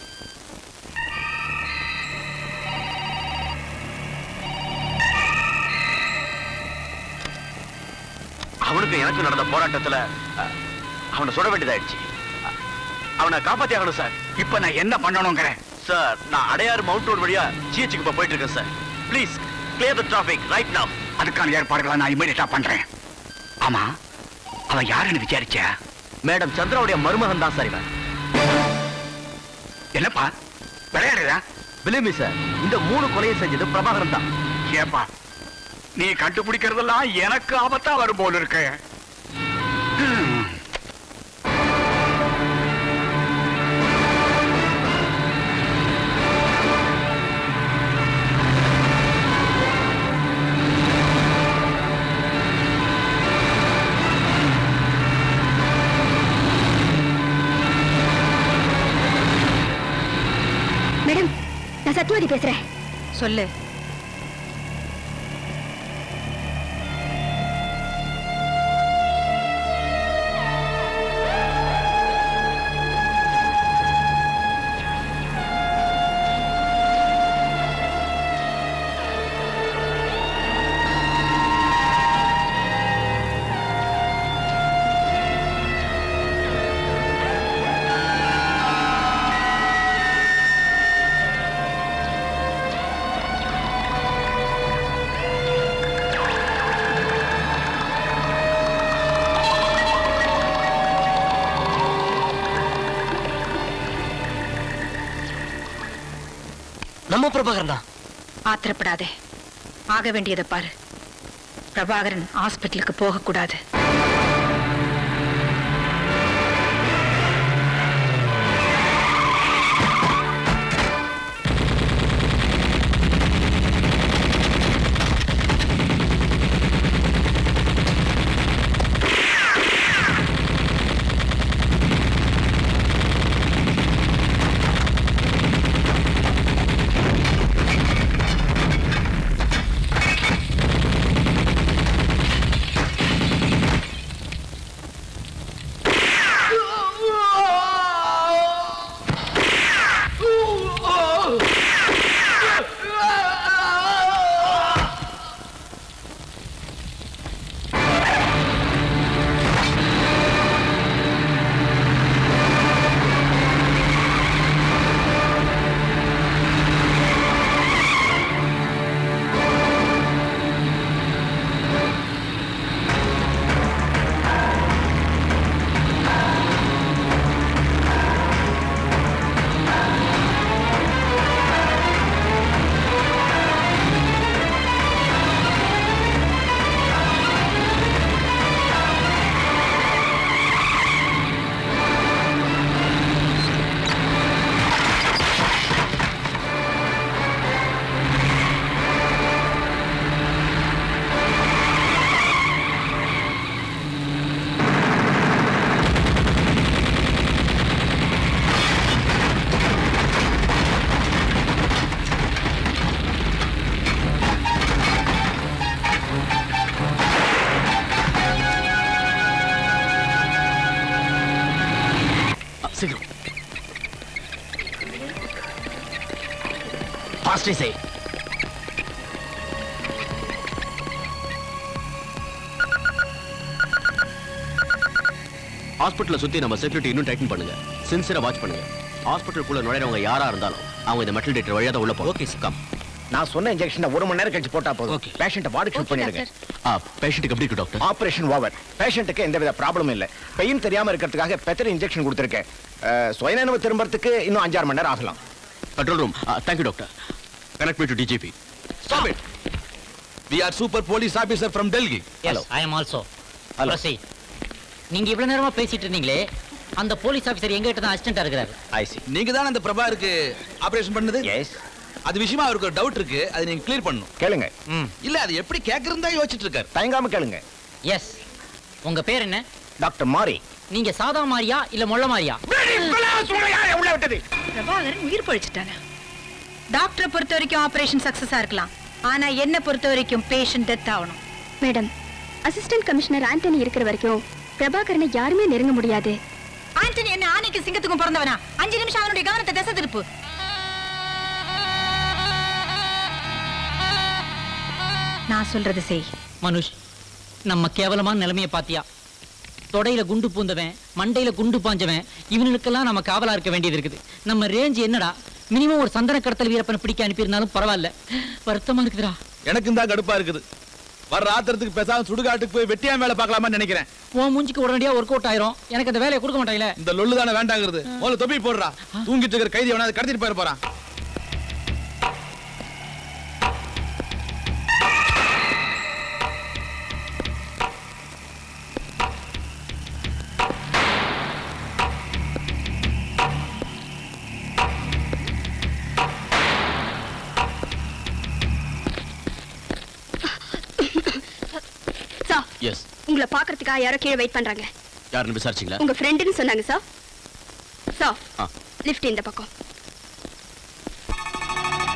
அவனுக்கு எனக்கு நடந்த போராட்டத்துல அஹ், அவனை சுட வேண்டியதாயிடுச்சு அஹ், அவனை காப்பாத்தி ஆகணும் சார் இப்ப நான் என்ன பண்ணணுங்கிறேன் சார் நான் அடையாறு மவுண்ட் ரோடு வழியா ஜிஹெச்சுக்கு இப்ப போயிட்டு இருக்கேன் sir please clear the traffic right now அதுக்கான ஏற்பாடுகளை நான் இமீடியட்டா பண்றேன் ஆமா அவன் யாருன்னு விசாரிச்சா மேடம் சந்திராவுடைய மருமகன் தான் சார் இவன் என்னப்பா விளையாடுறா பிலிமி சார் இந்த மூணு கொலையை செஞ்சது பிரபாகரன் தான் ஏப்பா நீ கண்டுபிடிக்கிறதெல்லாம் எனக்கு ஆபத்தா வரும் போல இருக்கு ஹம். நான் சத்யவதி பேசுறேன் சொல்லு நம்ம பிரபாகரன் தான் ஆத்திரப்படாதே ஆக வேண்டியதை பாரு பிரபாகரன் ஹாஸ்பிட்டலுக்கு போகக்கூடாது சீக்கிரம் ஃபாஸ்டே செய் ஹாஸ்பிட்டலை சுத்தி நம்ம செக்யூரிட்டி இன்னும் டைட்டன் பண்ணுங்க சின்சியரா வாட்ச் பண்ணுங்க ஹாஸ்பிட்டலுக்குள்ள நுழையறவங்க யாரா இருந்தாலும் அவங்க இந்த மெட்டல் டேட்டர் வழியா தான் உள்ள போகும் ஓகே கம் நான் சொன்ன இன்ஜெக்ஷனை ஒரு மணி நேரம் கழிச்சு போட்டா போதும் பேஷண்ட்டை வார்டு ஷிஃப்ட் பண்ணிடுங்க பேஷண்ட்டுக்கு எப்படி இருக்கு டாக்டர் ஆபரேஷன் ஓவர் பேஷண்ட்டுக்கு எந்தவித ப்ராப்ளமும் இல்லை பெயின் தெரியாம இருக்கிறதுக்காக பெத்தர் இன்ஜெக்ஷன் கொடுத்துருக்கேன் அஹ், சுயநினைவு திரும்புறதுக்கு இன்னும் அஞ்சாறு மணி நேரம் ஆகலாம் control room thank you doctor connect me to DGP Stop it. We are super police officer from Delhi. Yes, I am also. Proceed. நீங்க இவ்வளவு நேரமா பேசிட்டு இருந்தீங்களே அந்த போலீஸ் ஆபீசர் எங்க கிட்ட தான் அசிஸ்டண்டா இருக்கிறாரு ஐ சி நீங்க தான் அந்த பிரபாருக்கு ஆபரேஷன் பண்ணது எஸ் அது விஷயமா அவருக்கு ஒரு டவுட் இருக்கு அதை நீங்க கிளியர் பண்ணணும் கேளுங்க இல்ல அது எப்படி கேக்குறதா யோசிச்சுட்டு இருக்காரு தயங்காம கேளுங்க எஸ் உங்க பேர் என்ன டாக்டர் மாரி நீங்க சாதா மாரியா இல்ல மொள்ள மாரியா உள்ள விட்டது பிரபாகரன் உயிர் பழிச்சிட்டானே டாக்டரை பொறுத்த வரைக்கும் ஆபரேஷன் சக்சஸா இருக்கலாம் ஆனா என்ன பொறுத்த வரைக்கும் பேஷண்ட் டெத் ஆகணும் மேடம் அசிஸ்டன்ட் கமிஷனர் ஆண்டனி இருக்கிற வரைக்கும் பிரபாகரனை யாருமே நெருங்க முடியாது ஆண்டனி என்ன ஆணைக்கு சிங்கத்துக்கும் பிறந்தவனா அஞ்சு நிமிஷம் அவனுடைய கவனத்தை திசை திருப்பு நான் சொல்றது செய் மனுஷ் நம்ம கேவலமான நிலைமைய பாத்தியா தொடையில குண்டு பூந்தவன் மண்டையில குண்டு பாஞ்சவன் இவனுக்கெல்லாம் நம்ம காவலா இருக்க வேண்டியது இருக்குது நம்ம ரேஞ்ச் என்னடா மினிமம் ஒரு சந்தன கடத்தல் வீரப்பனை பிடிக்க அனுப்பியிருந்தாலும் பரவாயில்ல வருத்தமா இருக்குதுடா எனக்கும் தான் கடுப்பா இருக்குது வர்ற ஆத்திரத்துக்கு பேசாம சுடுகாட்டுக்கு போய் வெட்டியா வேலை பார்க்கலாமான்னு நினைக்கிறேன் உன் மூஞ்சிக்கு உடனடியா ஒர்க் அவுட் ஆயிரும் எனக்கு அந்த வேலையை கொடுக்க மாட்டாங்களே இந்த லொல்லு தானே வேண்டாங்கிறது முதல்ல தொப்பி போடுறா தூங்கிட்டு இருக்கிற கைதி வேணா கடத்திட்டு போயிட போறான் சார் எஸ் உங்களை பாக்குறதுக்காக யாரோ கீழே வெயிட் பண்றாங்க யாருன்னு விசாரிச்சிங்களா உங்க ஃப்ரெண்டுன்னு சொன்னாங்க சார் சார் ஆ. லிஃப்ட் இந்த பக்கம்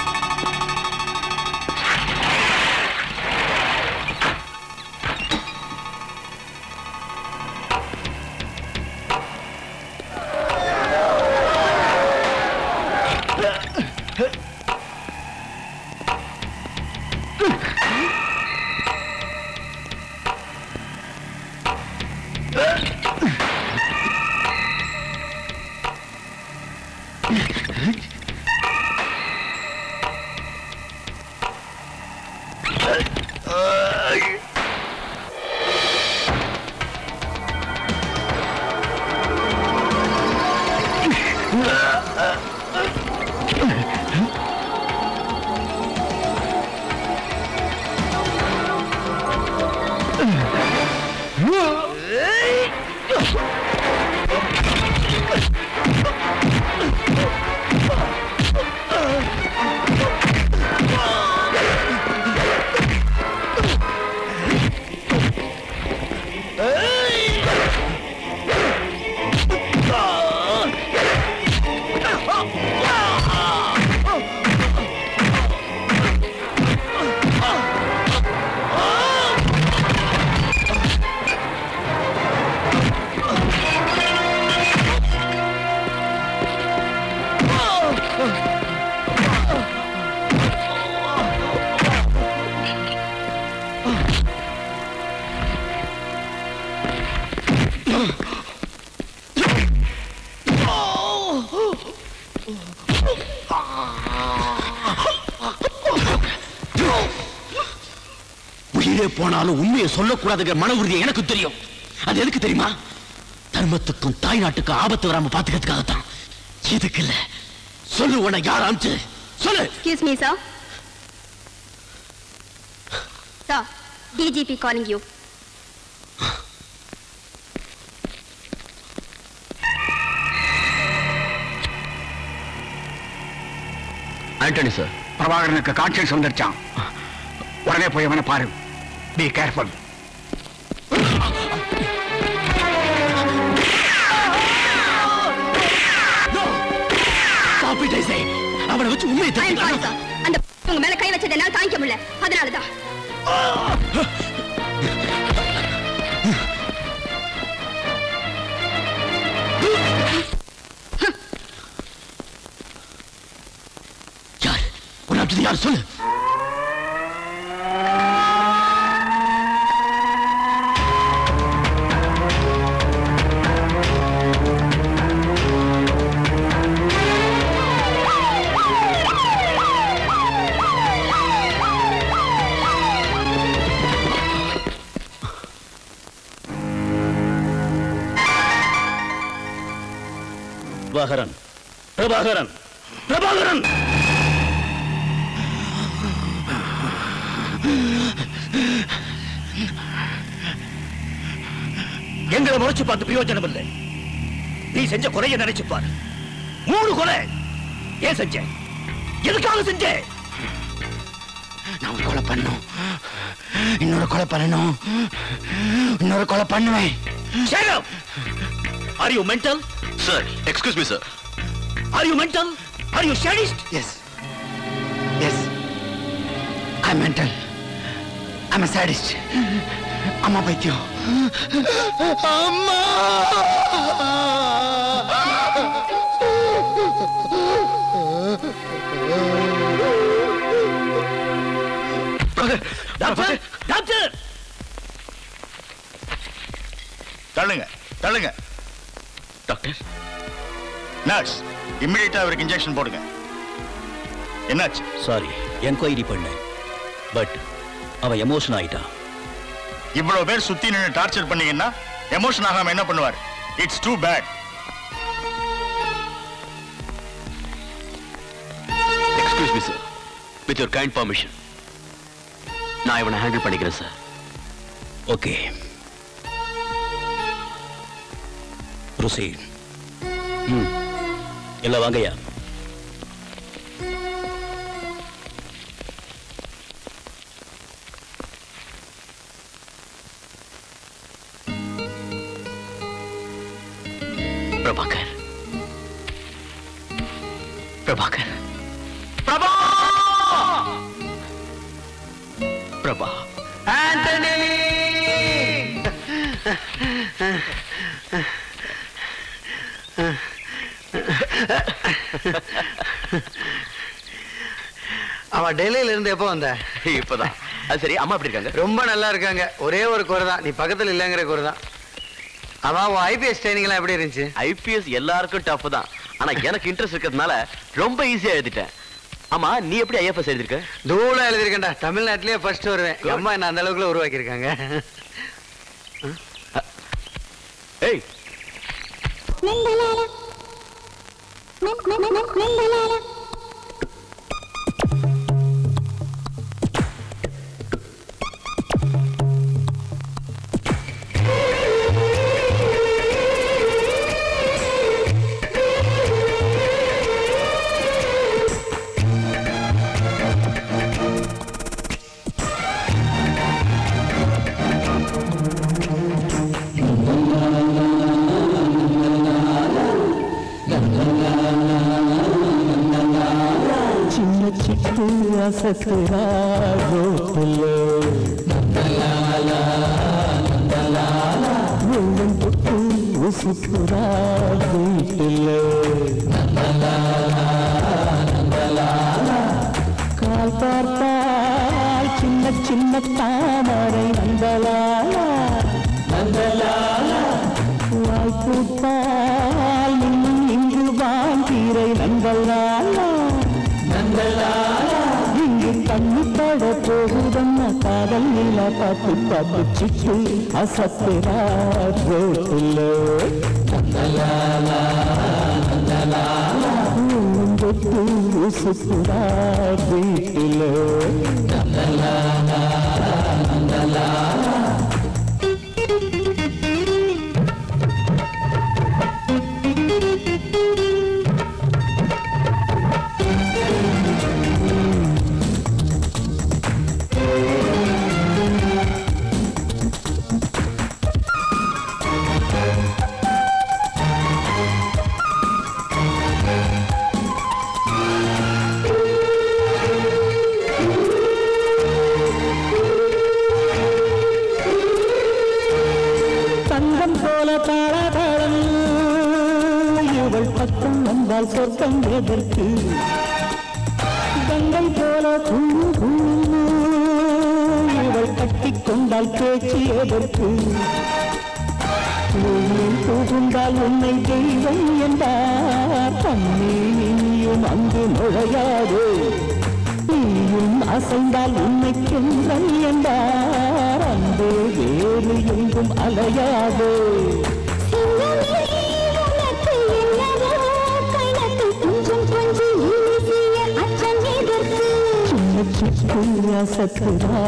உயிரே போனாலும் உண்மையை சொல்லக்கூடாதுங்கிற மன உறுதி எனக்கு தெரியும் அது எதுக்கு தெரியுமா தர்மத்துக்கும் தாய் நாட்டுக்கும் ஆபத்து வராம பாத்துக்கிறதுக்காகத்தான் எதுக்கு இல்ல சொல்லு உன்னை யார் அனுப்பிச்சு சொல்லு Excuse me, sir. Sir, DGP calling you. Antony sir பிரபாகரனுக்கு கான்சியஸ் வந்துருச்சான் உடனே போய் அவனை பாரு be careful Stop it, I say. அவனை வச்சு உண்மையை I am sorry, தெரிஞ்சுக்கலாம் sir. அந்த உங்க மேல கை வச்சதை என்னால தாங்கிக்க முடியல அதனாலதான் உன்னை அனுப்பிச்சது யார் சொல்லு பிரபாகரன் பிரபாகரன் பிரபாகரன் எங்களை முறைச்சு பார்த்து பிரயோஜனம் இல்லை நீ செஞ்ச கொலையை நினைச்சு பாரு மூணு கொலை ஏன் செஞ்ச எதுக்காக செஞ்ச நான் ஒரு கொலை பண்ணும் இன்னொரு கொலை பண்ணணும் இன்னொரு கொலை பண்ணுவேன் Shut up! Are you mental? Sir, excuse me, sir. Are you mental? Are you sadist? Yes. Yes. I'm mental. I'm a sadist. அம்மா பைத்தியம் அம்மா டாக்டர் டாக்டர் தள்ளுங்க தள்ளுங்க டாக்டர் நர்ஸ் இம்மிடியட்டா அவருக்கு இன்ஜெக்ஷன் போடுங்க என்னாச்சு சாரி என்கொயரி பண்ணேன் பட் அவன் எமோஷன் ஆயிட்டான் இவ்வளவு பேர் சுத்தி நின்னு டார்ச்சர் பண்ணீங்கன்னா எமோஷன் ஆகாம என்ன பண்ணுவார் it's too bad excuse me sir with your kind permission நான் இவனை ஹேண்டில் பண்ணிக்கிறேன் சார் ஓகே ப்ரொசீட் ம் எல்லாம் வாங்கய்யா பிரபாகர் பிரபாகர் பிரபா பிரபா ஆண்டனி அவன் டெல்லியில இருந்து எப்போ வந்த இப்பதான் அது சரி அம்மா எப்படி இருக்காங்க ரொம்ப நல்லா இருக்காங்க ஒரே ஒரு குறை தான் நீ பக்கத்துல இல்லைங்கிற குறை தான் அவன் உன் ஐபிஎஸ் ட்ரைனிங் எல்லாம் எப்படி இருந்துச்சு ஐபிஎஸ் எல்லாருக்கும் டஃப் தான் ஆனா எனக்கு இன்ட்ரெஸ்ட் இருக்கிறதுனால ரொம்ப ஈஸியா எழுதிட்டேன் ஆமா நீ எப்படி ஐஎஃப்எஸ் எழுதிருக்க தூளா எழுதிருக்கேன்டா தமிழ்நாட்டிலேயே ஃபர்ஸ்ட் வருவேன் எங்க அம்மா என்ன அந்த அளவுக்குள்ள உருவாக்கியிருக்காங்க ஏய் சின்ன சிட்டு அசத்துறா ரோட்டுல வெள்ளம் தொட்டு உசுப்புறா வீட்டுல கால் பார்த்தால் சின்ன சின்ன தாமரை நந்தலாலா நந்தலாலா வாய் கூட்டால் இன்னும் இங்கு வாங்கிரை நந்தலாலா நந்தலாலா இங்கு கண்ணு பட போகுதம்மா காதல் நில பார்த்து பார்த்து சிட்டு அசத்துறா ரோட்டுல நந்தலாலா நந்தலாலா தொட்டு உசுப்புறா வீட்டுல நந்தலாலா நந்தலாலா தங்கம் போல தாளதாளம் இவள் பக்கம் வந்தால் சொர்க்கம் எதற்கு கங்கை போல குழு குழு இவள் கட்டிக் கொண்டால் பேச்சு எதற்கு பூமியில் புகுந்தால் உன்னை தெய்வம் என்றார் தண்ணீர் நீயும் அங்கு நுழையாது நீயும் அசைந்தால் உன்னை சென்றல் என்றார் அன்பு வேறு எங்கும் அலையாது சின்ன சிட்டு அசத்துறா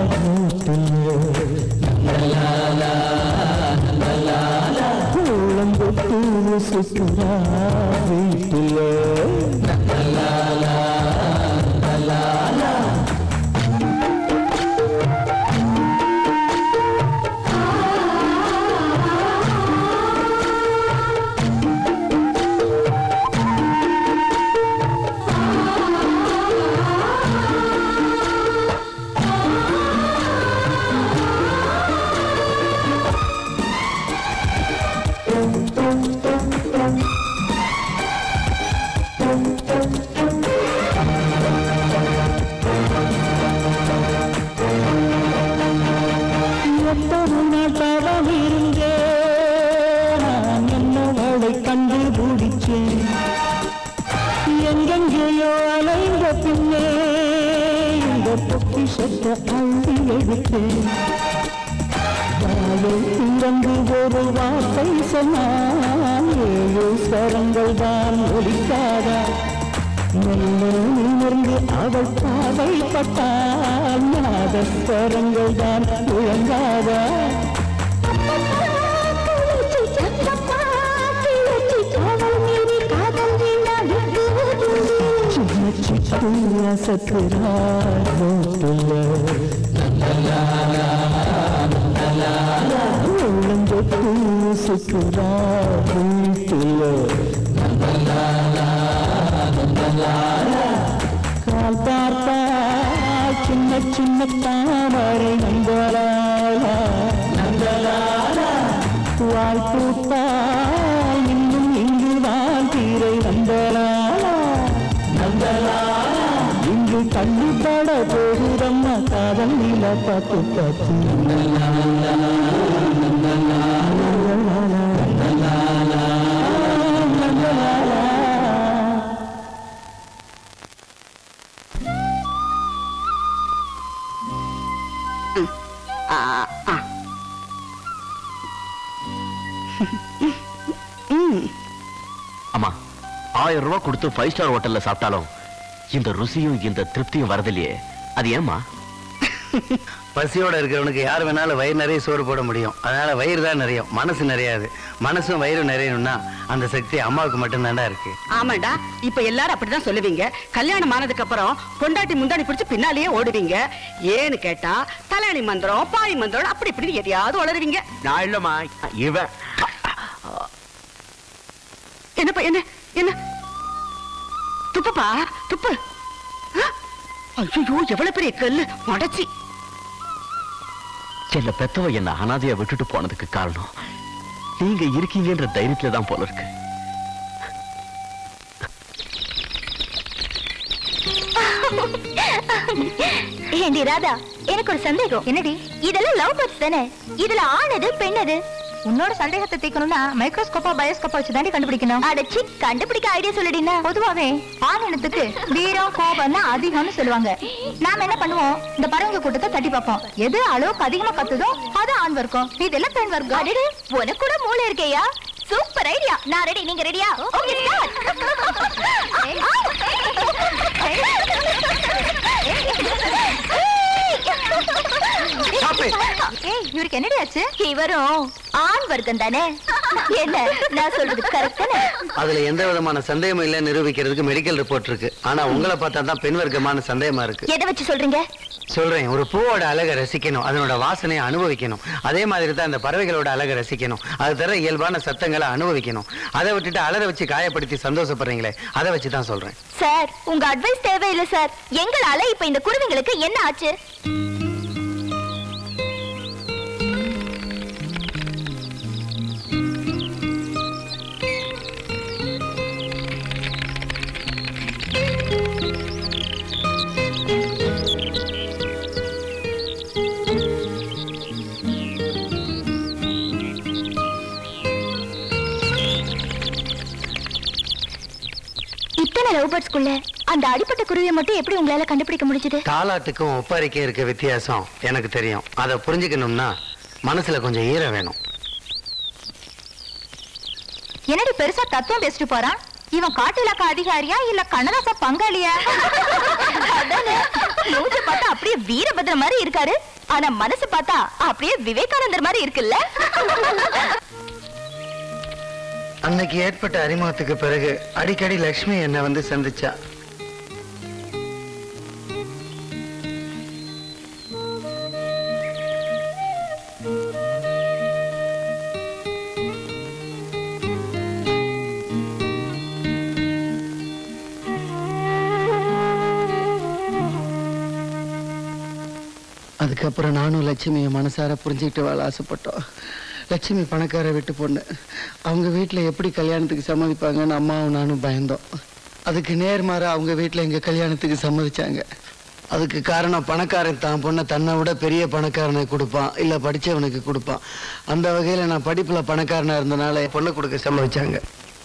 கோலம்பொட்டு சுத்துறா வீட்டுல எத்தனை நாள் தவம் இருந்தேன் நான் என்னவளை கண்டுபிடிச்சேன் எங்கெங்கேயோ அலைந்த பின்னே இந்த பொக்கிஷத்தை அள்ளி எடுத்தேன் வாயை திறந்து ஒரு வார்த்தை சொன்னால் ஏழு ஸ்வரங்கள் தான் ஒலிக்காதா மெல்ல நிமிர்ந்து அவள் பார்வைப்பட்டால் நாதஸ்வரங்கள் தான் முழங்காதா சின்ன சிட்டு அசத்துறா ரோட்டுல உள்ளந்தொட்டு சுற்றுறா வீட்டுல கால் பார்த்தா சின்ன சின்ன தாமரை நந்தலாலா நந்தலாலா வாய் பூத்தால் இன்னும் இங்கு வாழ்த்தீரை நந்தலாலா நந்தலாலா இங்கு கண்ணு பட போகுதம்மா காதல் நில பார்த்து பார்த்து நந்தலாலா நந்தலாலா நந்தலாலா நந்தலாலா ஆயிரம் ரூபாய் கொடுத்து ஃபைவ் ஸ்டார் ஹோட்டல்ல சாப்பிட்டாலும் இந்த ருசியும் இந்த திருப்தியும் வரதில்லையே அது ஏம்மா பசியோட இருக்கிறவனுக்கு யார் வேணாலும் வயிறு நிறைய சோறு போட முடியும் அதனால வயிறு தான் நிறையும் மனசு நிறையாது மனசும் வயிறும் நிறையணும்னா அந்த சக்தி அம்மாவுக்கு மட்டும்தான்டா இருக்கு ஆமாண்டா இப்ப எல்லாரும் அப்படிதான் சொல்லுவீங்க கல்யாணம் ஆனதுக்கு அப்புறம் பொண்டாட்டி முந்தாணி பிடிச்சு பின்னாலேயே ஓடுவீங்க ஏன்னு கேட்டா கல்யாணி மந்திரம் பாய் மந்திரம் அப்படி இப்படி எதையாவது வளருவீங்க நான் இல்லம்மா இவன் என்னப்பா என்ன என்ன துப்புப்பா துப்பு ஐயோ எவ்வளவு பெரிய கல்லு மடச்சி செல்ல பெத்தவ என்ன அனாதையா விட்டுட்டு போனதுக்கு காரணம் நீங்க இருக்கீங்கன்ற தைரியத்துல தான் போல இருக்கு ஏண்டி ராதா எனக்கு ஒரு சந்தேகம் என்னடி இதெல்லாம் லவ் பேர்ட்ஸ் தானே இதுல ஆணது பெண்ணது உன்னோட சந்தேகத்தை தீர்க்கணும்னா மைக்ரோஸ்கோப்பா பயோஸ்கோப்பா வச்சு தாண்டி கண்டுபிடிக்கணும் அடச்சி கண்டுபிடிக்க ஐடியா சொல்லிடினா பொதுவாவே ஆண் இனத்துக்கு வீரம் கோபம் தான் அதிகம்னு சொல்லுவாங்க நாம என்ன பண்ணுவோம் இந்த பறவைங்க கூட்டத்தை தட்டி பார்ப்போம் எது அளவுக்கு அதிகமா கத்துதோ அது ஆண் வர்க்கம் இதெல்லாம் பெண் வர்க்கம் அடடே உனக்கு கூட மூளை இருக்கேயா சூப்பர் ஐடியா நான் ரெடி நீங்க ரெடியா ஓகே ஏய் இவருக்கு என்னடி ஆச்சு இவரும் ஆண் வர்க்கம் தானே என்ன நான் சொல்றது கரெக்ட் தானே அதுல எந்த விதமான சந்தேகமும் இல்ல நிரூபிக்கிறதுக்கு மெடிக்கல் ரிப்போர்ட் இருக்கு ஆனா உங்களை பார்த்தா தான் பெண் வர்க்கமான சந்தேகமா இருக்கு எதை வச்சு சொல்றீங்க சொல்றேன் ஒரு பூவோட அழகை ரசிக்கணும் அதனோட வாசனையை அனுபவிக்கணும் அதே மாதிரி தான் அந்த பறவைகளோட அழகை ரசிக்கணும் அது தர இயல்பான சத்தங்களை அனுபவிக்கணும் அதை விட்டுட்டு அலற வச்சு காயப்படுத்தி சந்தோஷப்படுறீங்களே அதை வச்சு தான் சொல்றேன் சார் உங்க அட்வைஸ் தேவையில்லை சார் எங்களால இப்ப இந்த குருவிங்களுக்கு என்ன ஆச்சு இத்தனை லவ் பேர்ட்ஸ்குள்ள அந்த அடிப்பட்ட குருவியை மட்டும் எப்படி உங்களால கண்டுபிடிக்க முடிஞ்சது தாலாட்டுக்கும் ஒப்பாரிக்கும் இருக்க வித்தியாசம் எனக்கு தெரியும் அதை புரிஞ்சுக்கணும்னா மனசுல கொஞ்சம் ஈரம் வேணும் என்னடி பெருசா தத்துவம் பேசிட்டு போறான் இவன் காட்டு இலாக்க அதிகாரியா இல்ல கண்ணதாச பங்காளியா அதானே மூஞ்ச பார்த்தா அப்படியே வீரபத்ர மாதிரி இருக்காரு ஆனா மனசு பார்த்தா அப்படியே விவேகானந்தர் மாதிரி இருக்குல்ல அன்னைக்கு ஏற்பட்ட அறிமுகத்துக்கு பிறகு அடிக்கடி லக்ஷ்மி என்னை வந்து சந்திச்சா அதுக்கப்புறம் நானும் லட்சுமியை மனசார புரிஞ்சுக்கிட்டு வாழ ஆசைப்பட்டோம் லட்சுமி பணக்கார வீட்டு பொண்ணு அவங்க வீட்டில் எப்படி கல்யாணத்துக்கு சம்மதிப்பாங்கன்னு அம்மாவும் நானும் பயந்தோம் அதுக்கு நேர்மாறா அவங்க வீட்டில் எங்கள் கல்யாணத்துக்கு சம்மதிச்சாங்க அதுக்கு காரணம் பணக்காரன் தான் பொண்ணை தன்னை விட பெரிய பணக்காரனுக்கு கொடுப்பான் இல்லை படித்தவனுக்கு கொடுப்பான் அந்த வகையில் நான் படிப்பில் பணக்காரனாக இருந்தனால என் பொண்ணு கொடுக்க சம்மதிச்சாங்க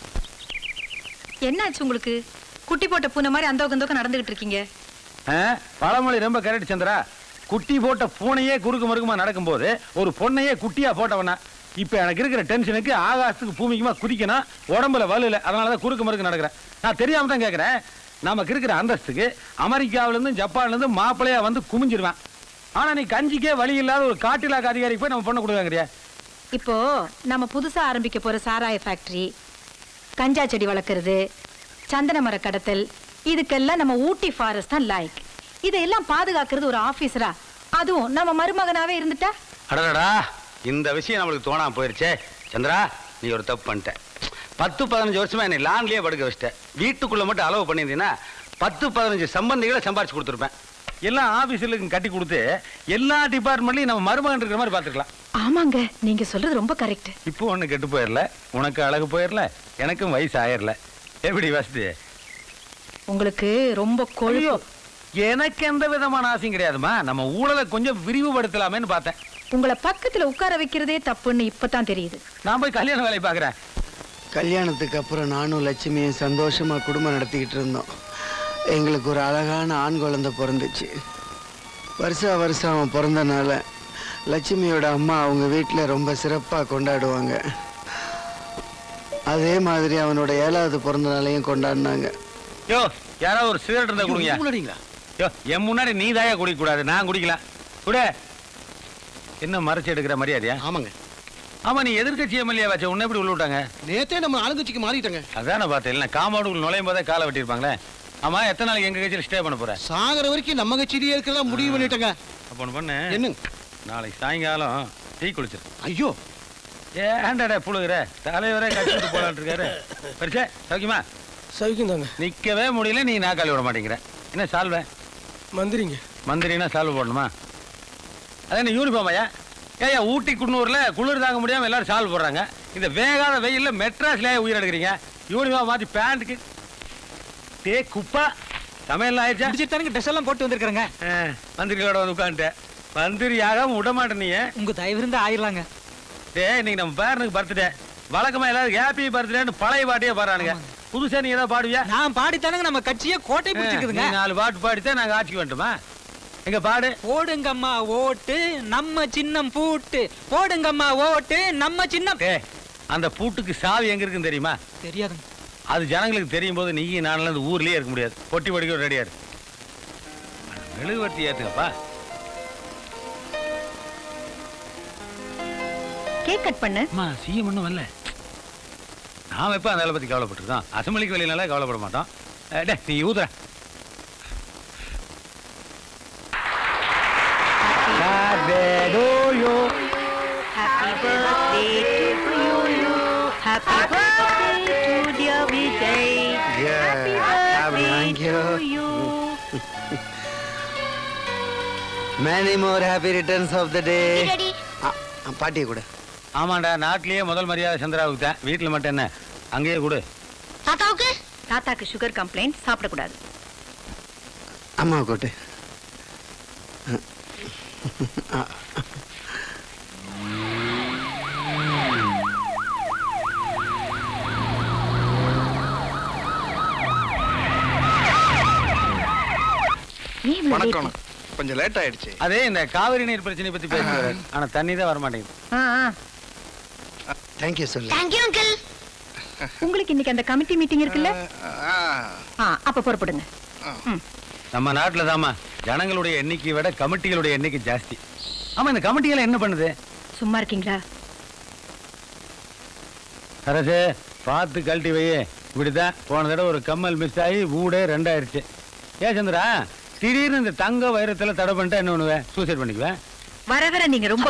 என்னாச்சு உங்களுக்கு குட்டி போட்ட பூனை மாதிரி அந்த பக்கம் நடந்துகிட்டு இருக்கீங்க ஆ, பழமொழி ரொம்ப கரெக்ட் சந்திரா குட்டி போட்ட பூனையே குறுக்கு மறுக்குமா நடக்கும்போது ஒரு பொண்ணையே குட்டியா போட்டவனா இப்ப எனக்கு இருக்கிற டென்ஷனுக்கு ஆகாசத்துக்கு பூமிக்குமா குதிக்கணும் உடம்புல வலு இல்லை அதனாலதான் குறுக்கு மறுக்கு நடக்கிறேன் நான் தெரியாம தான் கேட்கிறேன் நமக்கு இருக்கிற அந்தஸ்துக்கு அமெரிக்காவில இருந்து ஜப்பான்ல இருந்து மாப்பிள்ளையா வந்து குமிஞ்சிருவேன் ஆனா நீ கஞ்சிக்கே வழி இல்லாத ஒரு காட்டிலாக்க அதிகாரிக்கு போய் நம்ம பொண்ணை கொடுக்காங்கறியா இப்போ நம்ம புதுசா ஆரம்பிக்க போற சாராய ஃபேக்டரி கஞ்சா செடி வளர்க்கறது சந்தன மர கடத்தல் இதுக்கெல்லாம் நம்ம ஊட்டி ஃபாரஸ்ட் தான் லைக் இதையெல்லாம் பாதுகாக்கிறது ஒரு ஆபீசரா அதுவும் நம்ம மருமகனாவே இருந்துட்டா அடடா இந்த விஷயம் நம்மளுக்கு தோணாம போயிருச்சே சந்திரா நீ ஒரு தப்பு பண்ணிட்ட பத்து பதினஞ்சு வருஷமா என்னை லான்லயே படுக்க வச்சிட்ட வீட்டுக்குள்ள மட்டும் அளவு பண்ணியிருந்தீங்கன்னா பத்து பதினஞ்சு சம்பந்திகளை சம்பாரிச்சு கொடுத்துருப்பேன் எல்லாம் ஆபீஸுக்கு கட்டி கொடுத்து எல்லா டிபார்ட்மெண்ட்லயும் நம்ம மருமகன் இருக்கிற மாதிரி பார்த்துக்கலாம் ஆமாங்க நீங்க சொல்றது ரொம்ப கரெக்ட் இப்போ ஒண்ணு கெட்டு போயிடல உனக்கு அழகு போயிடல எனக்கும் வயசு ஆயிரல எப்படி வசதி உங்களுக்கு ரொம்ப கொழுப்பு எனக்கு எந்த விதமான ஆசையும் கிடையாதுமா நம்ம ஊழலை கொஞ்சம் விரிவுபடுத்தலாமேன்னு பார்த்தேன் உங்களை பக்கத்துல உட்கார வைக்கிறதே தப்புன்னு இப்பதான் தெரியுது நான் போய் கல்யாண வேலையை பார்க்குறேன் கல்யாணத்துக்கு அப்புறம் நானும் லட்சுமியும் சந்தோஷமா குடும்பம் நடத்திக்கிட்டு இருந்தோம் எங்களுக்கு ஒரு அழகான ஆண் குழந்தை பிறந்துச்சு வருஷா வருஷம் அவன் பிறந்தனால லட்சுமியோட அம்மா அவங்க வீட்டில் ரொம்ப சிறப்பாக கொண்டாடுவாங்க அதே மாதிரி அவனோட ஏழாவது பிறந்த நாளையும் கொண்டாடினாங்க யோ யாராவது ஒரு சிகரெட் இருந்தா கொடுங்க முன்னாடிங்களா யோ என் முன்னாடி நீ தாயா குடிக்க கூடாது நான் குடிக்கலாம் குடு என்ன மறைச்சு எடுக்கிற மரியாதையா ஆமாங்க ஆமா நீ எதிர்க்கட்சி எம்எல்ஏ வச்ச உன்னை எப்படி உள்ள விட்டாங்க நேத்தே நம்ம ஆளுங்கட்சிக்கு மாறிட்டங்க அதான் நான் பார்த்தேன் இல்லை காம்பவுண்டுக்குள்ள நுழையும் போதே காலை வெட்டியிருப்பாங்களே ஆமா எத்தனை நாளைக்கு எங்க கட்சியில் ஸ்டே பண்ண போற சாகர வரைக்கும் நம்ம கட்சியிலேயே இருக்கிறதா முடிவு பண்ணிட்டங்க அப்போ ஒன்று பண்ணு என்னங்க நாளைக்கு சாயங்காலம் டீ குளிச்சிரு ஐயோ ஏன்டாடா புழுகுற தலைவரே கட்சி விட்டு போலான்னு இருக்காரு பரிசே சௌக்கியமா சௌக்கியம் தாங்க நிக்கவே முடியல நீ நாக்காளி விட மாட்டேங்கிற என்ன சால்வை மந்திரிங்க மந்திரினா சால்வை போடணுமா அது என்ன யூனிஃபார்ம் ஐயா ஏயா ஊட்டி குன்னூர்ல குளிர் தாங்க முடியாம எல்லாரும் சால்வ் போடுறாங்க இந்த வேகாத வெயில்ல மெட்ராஸ்லயே உயிர் எடுக்கிறீங்க யூனிஃபார்ம் மாத்தி பேண்ட்டுக்கு டே குப்பா சமையல் ஆயிடுச்சா முடிச்சிட்டானுங்க ட்ரெஸ் எல்லாம் போட்டு வந்திருக்கிறேங்க மந்திரிகளோட வந்து உட்காந்துட்டேன் மந்திரியாக விட மாட்டேன் நீ உங்க தயவு இருந்தா ஆயிரலாங்க டே இன்னைக்கு நம்ம பேரனுக்கு பர்த்டே வழக்கமா எல்லாரும் ஹாப்பி பர்த்டேன்னு பழைய பாட்டியே பாடுறானுங்க புதுசா நீ ஏதாவது பாடுவியா நான் பாடித்தானுங்க நம்ம கட்சியே கோட்டை பிடிச்சிருக்குதுங்க நீ நாலு பாட்டு பாடித்தான் நாங்க ஆட்சிக்கு வந்துட்டுமா எங்க பாடு போடுங்கம்மா ஓட்டு நம்ம சின்னம் பூட்டு போடுங்கம்மா ஓட்டு நம்ம சின்னம் டே அந்த பூட்டுக்கு சாவி எங்க இருக்குன்னு தெரியுமா தெரியாதுங்க அது ஜனங்களுக்கு தெரியும் போது நீ நானும் அந்த ஊர்லயே இருக்க முடியாது பொட்டி படிக்க ரெடியா இரு மெழுகுவர்த்தி ஏத்துங்கப்பா கேக் கட் பண்ணு அம்மா சிஎம் ஒன்றும் வரல நாம எப்போ அந்த வேலை பற்றி கவலைப்பட்டிருக்கோம் அசம்பிளிக்கு வெளியினால கவலைப்பட மாட்டோம் அஹ் டே நீ ஊதுற Happy birthday to you. Happy birthday to dear Vijay. Happy birthday to you. Many more happy returns of the day பாட்டியை கூட ஆமாண்டா நாட்டிலேயே முதல் மரியாதை சந்திராவுக்கு தான் வீட்டில் மட்டும் என்ன அங்கேயே கொடு தாத்தாவுக்கு தாத்தாக்கு சுகர் கம்ப்ளைண்ட் சாப்பிடக்கூடாது அம்மா கூட்டு வணக்கம் கொஞ்சம் லேட் ஆயிடுச்சு அதே இந்த காவிரி நீர் பிரச்சனை பத்தி பேசுறாரு ஆனா தண்ணி தான் வர மாட்டேங்குது தேங்க்யூ சொல்லு தேங்க்யூ அங்கிள் உங்களுக்கு இன்னைக்கு அந்த கமிட்டி மீட்டிங் இருக்குல்ல ஆ அப்ப புறப்படுங்க நம்ம நாட்டுல தாமா ஜனங்களுடைய எண்ணிக்கையை விட கமிட்டிகளுடைய எண்ணிக்கை ஜாஸ்தி ஆமா இந்த கமிட்டிகளை என்ன பண்ணுது சும்மா இருக்கீங்களா அரசு பார்த்து கழட்டி வை இப்படிதான் போன தடவை ஒரு கம்மல் மிஸ் ஆகி வீடே ரெண்டாயிருச்சு ஏன் சந்திரா திடீர்னு இந்த தங்க வைரத்துல தடை பண்ணிட்டா என்ன பண்ணுவேன் சூசைட் பண்ணிக்குவேன் வர வர நீங்க ரொம்ப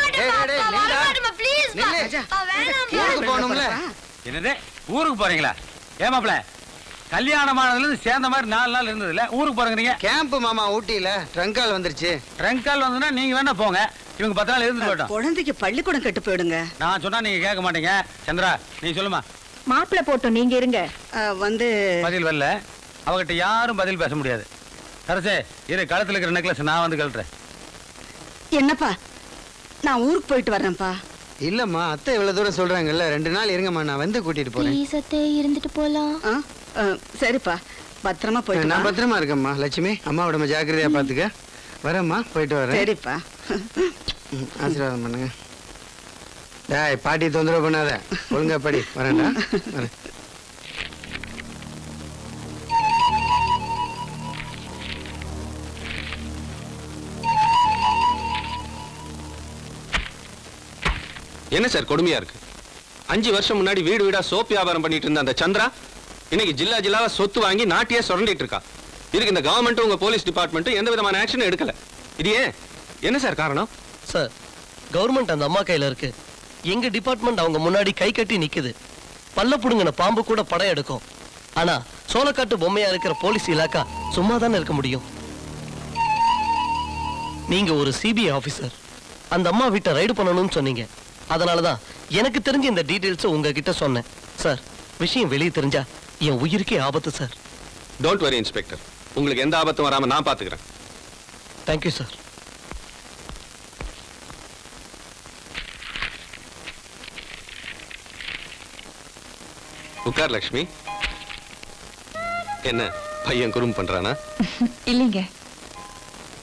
ஊருக்கு போகணும்ல என்னது ஊருக்கு போறீங்களா ஏமாப்ல கல்யாணம் ஆனதுல இருந்து சேர்ந்த மாதிரி நாலு நாள் இருந்தது இல்ல ஊருக்கு போறீங்க கேம்ப் மாமா ஊட்டியில ட்ரங்கால் வந்துருச்சு ட்ரங்கால் வந்துன்னா நீங்க வேணா போங்க இவங்க பத்து நாள் இருந்து போட்டோம் குழந்தைக்கு பள்ளிக்கூடம் கெட்டு போயிடுங்க நான் சொன்னா நீங்க கேட்க மாட்டீங்க சந்திரா நீ சொல்லுமா மாப்பிள்ளை போட்டோம் நீங்க இருங்க வந்து பதில் வரல அவகிட்ட யாரும் பதில் பேச முடியாது அரசே இரு கழுத்துல இருக்கிற நெக்லஸ் நான் வந்து கழட்டுறேன் என்னப்பா நான் ஊருக்கு போயிட்டு வர்றேன்ப்பா இல்லம்மா அத்தை இவ்வளவு தூரம் சொல்றாங்கல்ல ரெண்டு நாள் இருங்கம்மா நான் வந்து கூட்டிட்டு போறேன் ஈசத்தே இருந்துட்டு போலாம் சரிப்பா பத்திரமா போயிட்டு நான் வா. பத்திரமா இருக்கேம்மா லட்சுமி அம்மா உடம்ப ஜாக்கிரதையா பாத்துக்க வரேம்மா போயிட்டு வரேன் சரிப்பா ம், ஆசீர்வாதம் பண்ணுங்க டேய் பாட்டி தொந்தரவு பண்ணாத ஒழுங்கா படி வரேன்டா வரேன் என்ன சார் கொடுமையா இருக்கு அஞ்சு வருஷம் முன்னாடி வீடு வீடா சோப் வியாபாரம் பண்ணிட்டு இருந்த அந்த சந்திரா இன்னைக்கு ஜில்லா ஜில்லாவா சொத்து வாங்கி நாட்டியே சுரண்டிட்டு இருக்கா இதுக்கு இந்த கவர்மெண்ட்டும் உங்க போலீஸ் டிபார்ட்மெண்ட்டும் எந்த விதமான ஆக்ஷனும் எடுக்கல இது ஏன் என்ன சார் காரணம் சார் கவர்மெண்ட் அந்த அம்மா கையில இருக்கு எங்க டிபார்ட்மெண்ட் அவங்க முன்னாடி கை கட்டி நிக்குது பல்ல புடுங்கின பாம்பு கூட படம் எடுக்கும் ஆனா சோளக்காட்டு பொம்மையா இருக்கிற போலீஸ் இலாக்கா சும்மா தானே இருக்க முடியும் நீங்க ஒரு சிபிஐ ஆபீசர் அந்த அம்மா வீட்டை ரைடு பண்ணணும்னு சொன்னீங்க அதனாலதான் எனக்கு தெரிஞ்ச இந்த டீடைல்ஸ் உங்ககிட்ட சொன்னேன் சார் விஷயம் வெளியே தெரிஞ்சா என் உயிருக்கே ஆபத்து சார் டோன்ட் வரி இன்ஸ்பெக்டர் உங்களுக்கு எந்த ஆபத்தும் வராம நான் பாத்துக்கிறேன் தேங்க்யூ சார் உட்கார் லக்ஷ்மி என்ன பையன் குறும் பண்றானா இல்லைங்க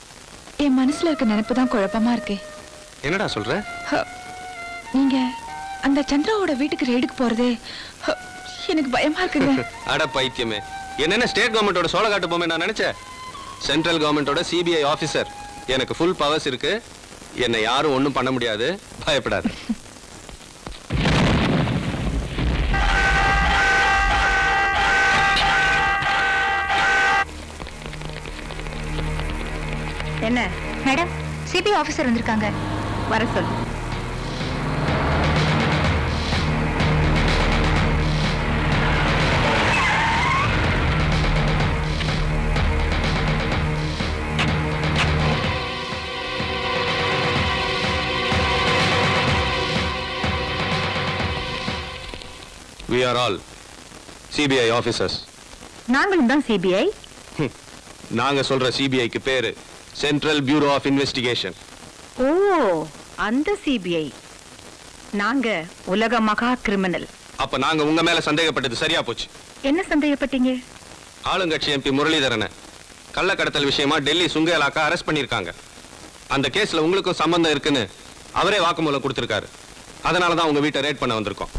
என் மனசுல இருக்க நினைப்பு தான் குழப்பமா இருக்கு என்னடா சொல்ற நீங்க அந்த சந்திராவோட வீட்டுக்கு ரெய்டுக்கு போறது ஹ, எனக்கு பயமா இருக்குங்க அட பைத்தியமே என்னென்ன ஸ்டேட் கவர்மெண்டோட சோளக்காட்டு பொம்மை நான் நினைச்சேன் சென்ட்ரல் கவர்மெண்டோட சிபிஐ ஆபீசர் எனக்கு ஃபுல் பவர்ஸ் இருக்கு என்னை யாரும் ஒண்ணும் பண்ண முடியாது பயப்படாது என்ன மேடம் சிபி ஆபீசர் வந்திருக்காங்க வர சொல்லு we are all CBI officers நாங்களும் தான் சிபிஐ நாங்க சொல்ற சிபிஐக்கு பேரு சென்ட்ரல் பியூரோ ஆஃப் இன்வெஸ்டிகேஷன் ஓ அந்த சிபிஐ நாங்க உலக மகா கிரிமினல் அப்ப நாங்க உங்க மேல சந்தேகப்பட்டது சரியா போச்சு என்ன சந்தேகப்பட்டீங்க ஆளுங்கட்சி எம்பி முரளிதரனை கள்ளக்கடத்தல் விஷயமா டெல்லி சுங்க இலாக்கா அரெஸ்ட் பண்ணிருக்காங்க அந்த கேஸ்ல உங்களுக்கும் சம்பந்தம் இருக்குன்னு அவரே வாக்குமூலம் கொடுத்திருக்காரு அதனால தான் உங்க வீட்டை ரேட் பண்ண வந்திருக்கோம்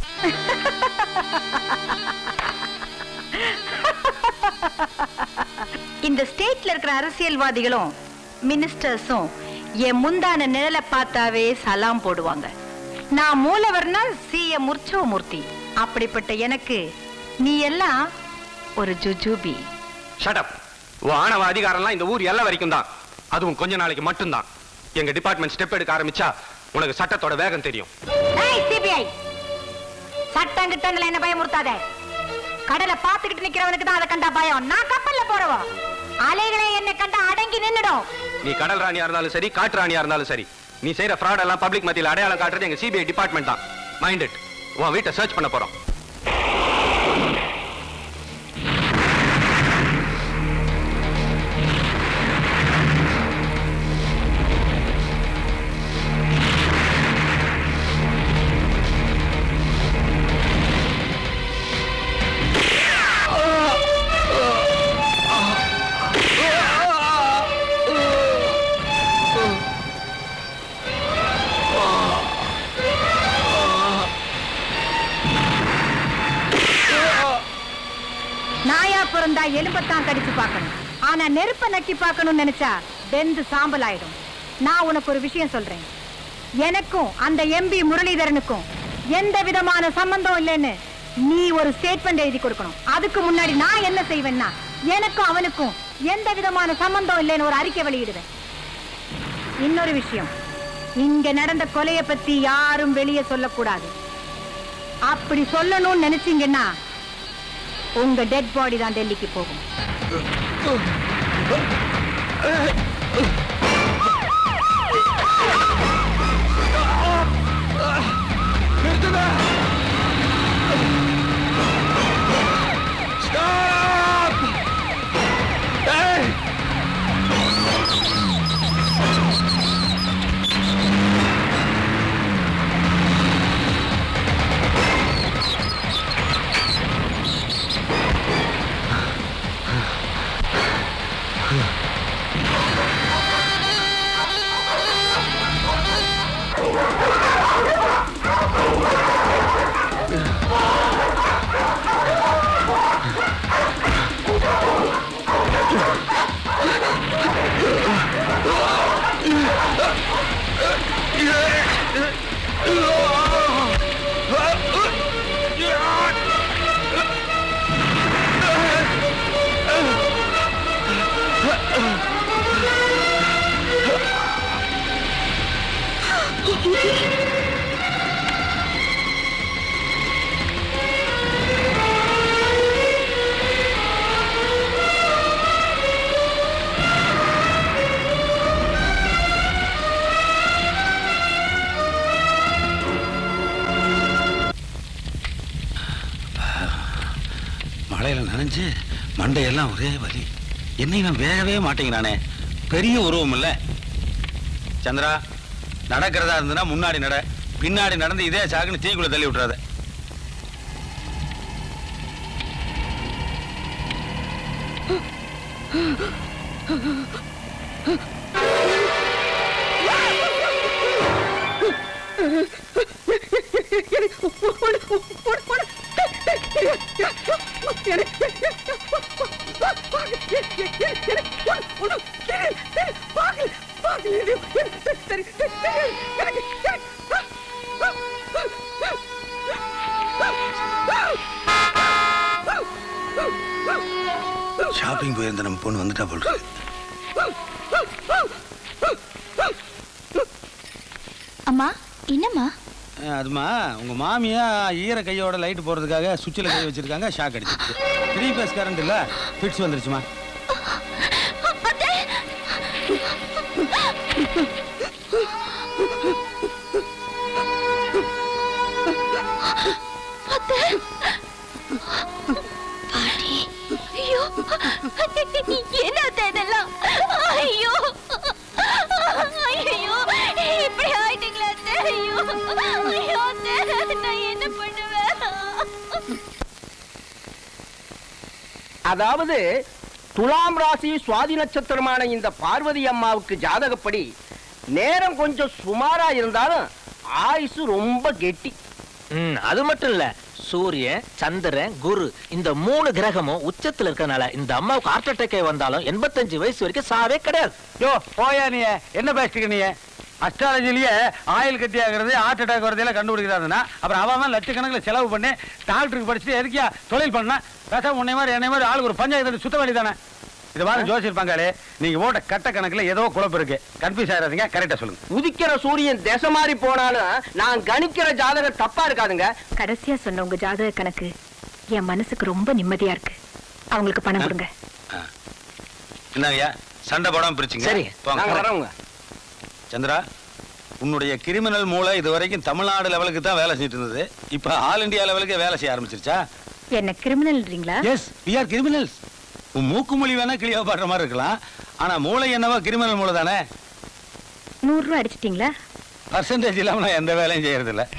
இந்த ஸ்டேட்ல இருக்கிற அரசியல்வாதிகளும் மினிஸ்டர்ஸும் என் முந்தான நிழலை பார்த்தாவே சலாம் போடுவாங்க நான் மூலவர்னா சிஎம் உற்சவமூர்த்தி அப்படிப்பட்ட எனக்கு நீ எல்லாம் ஒரு ஜுஜூபி ஷட் உன் ஆணவ அதிகாரம்லாம் இந்த ஊர் எல்லை வரைக்கும் தான் அதுவும் கொஞ்ச நாளைக்கு மட்டும்தான் எங்க டிபார்ட்மெண்ட் ஸ்டெப் எடுக்க ஆரம்பிச்சா உனக்கு சட்டத்தோட வேகம் தெரியும் சிபிஐ சட்டம் கிட்டங்களை என்ன பயமுறுத்தாத கடலை பார்த்துக்கிட்டு நிக்கிறவனுக்கு தான் அதை கண்டா பயம் நான் கப்பல்ல போறவோ அலைகளே என்ன கண்டா அடங்கி நின்னுடும் நீ கடல் ராணியா இருந்தாலும் சரி காட்டு ராணியா இருந்தாலும் சரி நீ செய்யற ஃப்ராட் எல்லாம் பப்ளிக் மத்தியில் அடையாளம் காட்டுறது எங்க சிபிஐ டிபார்ட்மெண்ட் தான் மைண்ட் இட் உன் வீட்டை சர்ச் பண்ண போறோம் நாயா பிறந்தா எலும்பத்தான் கடிச்சு பார்க்கணும் ஆனா நெருப்ப நக்கி பார்க்கணும்னு நினைச்சா வெந்து சாம்பல் ஆயிடும் நான் உனக்கு ஒரு விஷயம் சொல்றேன் எனக்கும் அந்த எம்பி முரளிதரனுக்கும் எந்த விதமான சம்பந்தம் இல்லைன்னு நீ ஒரு ஸ்டேட்மெண்ட் எழுதி கொடுக்கணும் அதுக்கு முன்னாடி நான் என்ன செய்வேன்னா எனக்கும் அவனுக்கும் எந்த விதமான சம்பந்தம் இல்லைன்னு ஒரு அறிக்கை வெளியிடுவேன் இன்னொரு விஷயம் இங்க நடந்த கொலையை பத்தி யாரும் வெளியே சொல்லக்கூடாது அப்படி சொல்லணும்னு நினைச்சீங்கன்னா உங்க டெட் பாடி தான் டெல்லிக்கு போகும் மழையில நனைஞ்சு மண்டையெல்லாம் ஒரே வலி என்ன இவன் வேகவே மாட்டேங்கிறானே பெரிய உருவம் இல்ல சந்திரா நடக்கிறதா இருந்ததுன்னா முன்னாடி நட பின்னாடி நடந்து இதே சாக்குன்னு தீக்குள்ள தள்ளி விட்டுறாத ஷாப்பிங் போயிருந்த நம்ம பொண்ணு வந்துட்டா போல் இருக்கு. அம்மா என்னம்மா அஹ், அதுமா உங்க மாமியா ஈர கையோட லைட் போடுறதுக்காக சுவிட்சில் கை வச்சிருக்காங்க ஷாக் அடிச்சிருச்சு த்ரீ பேஸ் கரண்ட் இல்ல ஃபிட்ஸ் வந்துருச்சுமா பாட்டி ஐயோ என்ன அத்தை இதெல்லாம் ஐயோ ஐயோ இப்படி ஆயிட்டீங்களா அத்தை ஐயோ ஐயோ அத்தை நான் என்ன பண்ணுவேன் அதாவது துலாம் ராசி சுவாதி நட்சத்திரமான இந்த பார்வதி அம்மாவுக்கு ஜாதகப்படி நேரம் கொஞ்சம் சுமாரா இருந்தாலும் ஆயுசு ரொம்ப கெட்டி ம், அது மட்டும் இல்ல சூரியன் சந்திரன் குரு இந்த மூணு கிரகமும் உச்சத்துல இருக்கறனால இந்த அம்மாவுக்கு ஹார்ட் அட்டாக்கே வந்தாலும் எண்பத்தஞ்சு வயசு வரைக்கும் சாவே கிடையாது யோ போயா நீ என்ன பேசிட்டு நீ அஸ்ட்ராலஜிலேயே ஆயில் கட்டி ஆகுறது ஹார்ட் அட்டாக் வரதெல்லாம் கண்டுபிடிக்கிறாருன்னா அப்புறம் அவன் அவன் லட்சக்கணக்கில் செலவு பண்ணி டாக்டருக்கு படிச்சுட்டு எதுக்கியா தொழில் பண்ணா பேசாம உன்னை மாதிரி என்னை மாதிரி ஆளுக்கு ஒரு பஞ்சாயத்து சுத்த வேண்டியதானே இது மாதிரி ஜோசியர் பங்காளி நீங்க ஓட்ட கட்ட கணக்குல ஏதோ குழப்பம் இருக்கு கன்ஃபியூஸ் ஆயிடாதீங்க கரெக்டா சொல்லுங்க உதிக்கிற சூரியன் திசை மாறி போனாலும் நான் கணிக்கிற ஜாதகம் தப்பா இருக்காதுங்க கடைசியா சொன்ன உங்க ஜாதக கணக்கு என் மனசுக்கு ரொம்ப நிம்மதியா இருக்கு அவங்களுக்கு பணம் கொடுங்க என்னங்கய்யா சண்டை போடாம பிரிச்சுங்க சரி, நாங்க வர்றோங்க. சந்திரா உன்னுடைய கிரிமினல் மூளை இது வரைக்கும் தமிழ்நாடு லெவலுக்கு தான் வேலை செஞ்சுட்டு இருந்தது இப்ப ஆல் இந்தியா லெவலுக்கு வேலை செய்ய ஆரம்பிச்சிருச்சா என்ன கிரிமினல்ன்றீங்களா எஸ் வி ஆர் கிரிமினல்ஸ் உன் மூக்கு மொழி வேணா கிளியா பாடுற மாதிரி இருக்கலாம் ஆனா மூளை என்னவோ கிரிமினல் மூளை தானே நூறு ரூபாய் அடிச்சிட்டீங்களா பர்சன்டேஜ் இல்லாம நான் எந்த வேலையும் செய்யறது இல்ல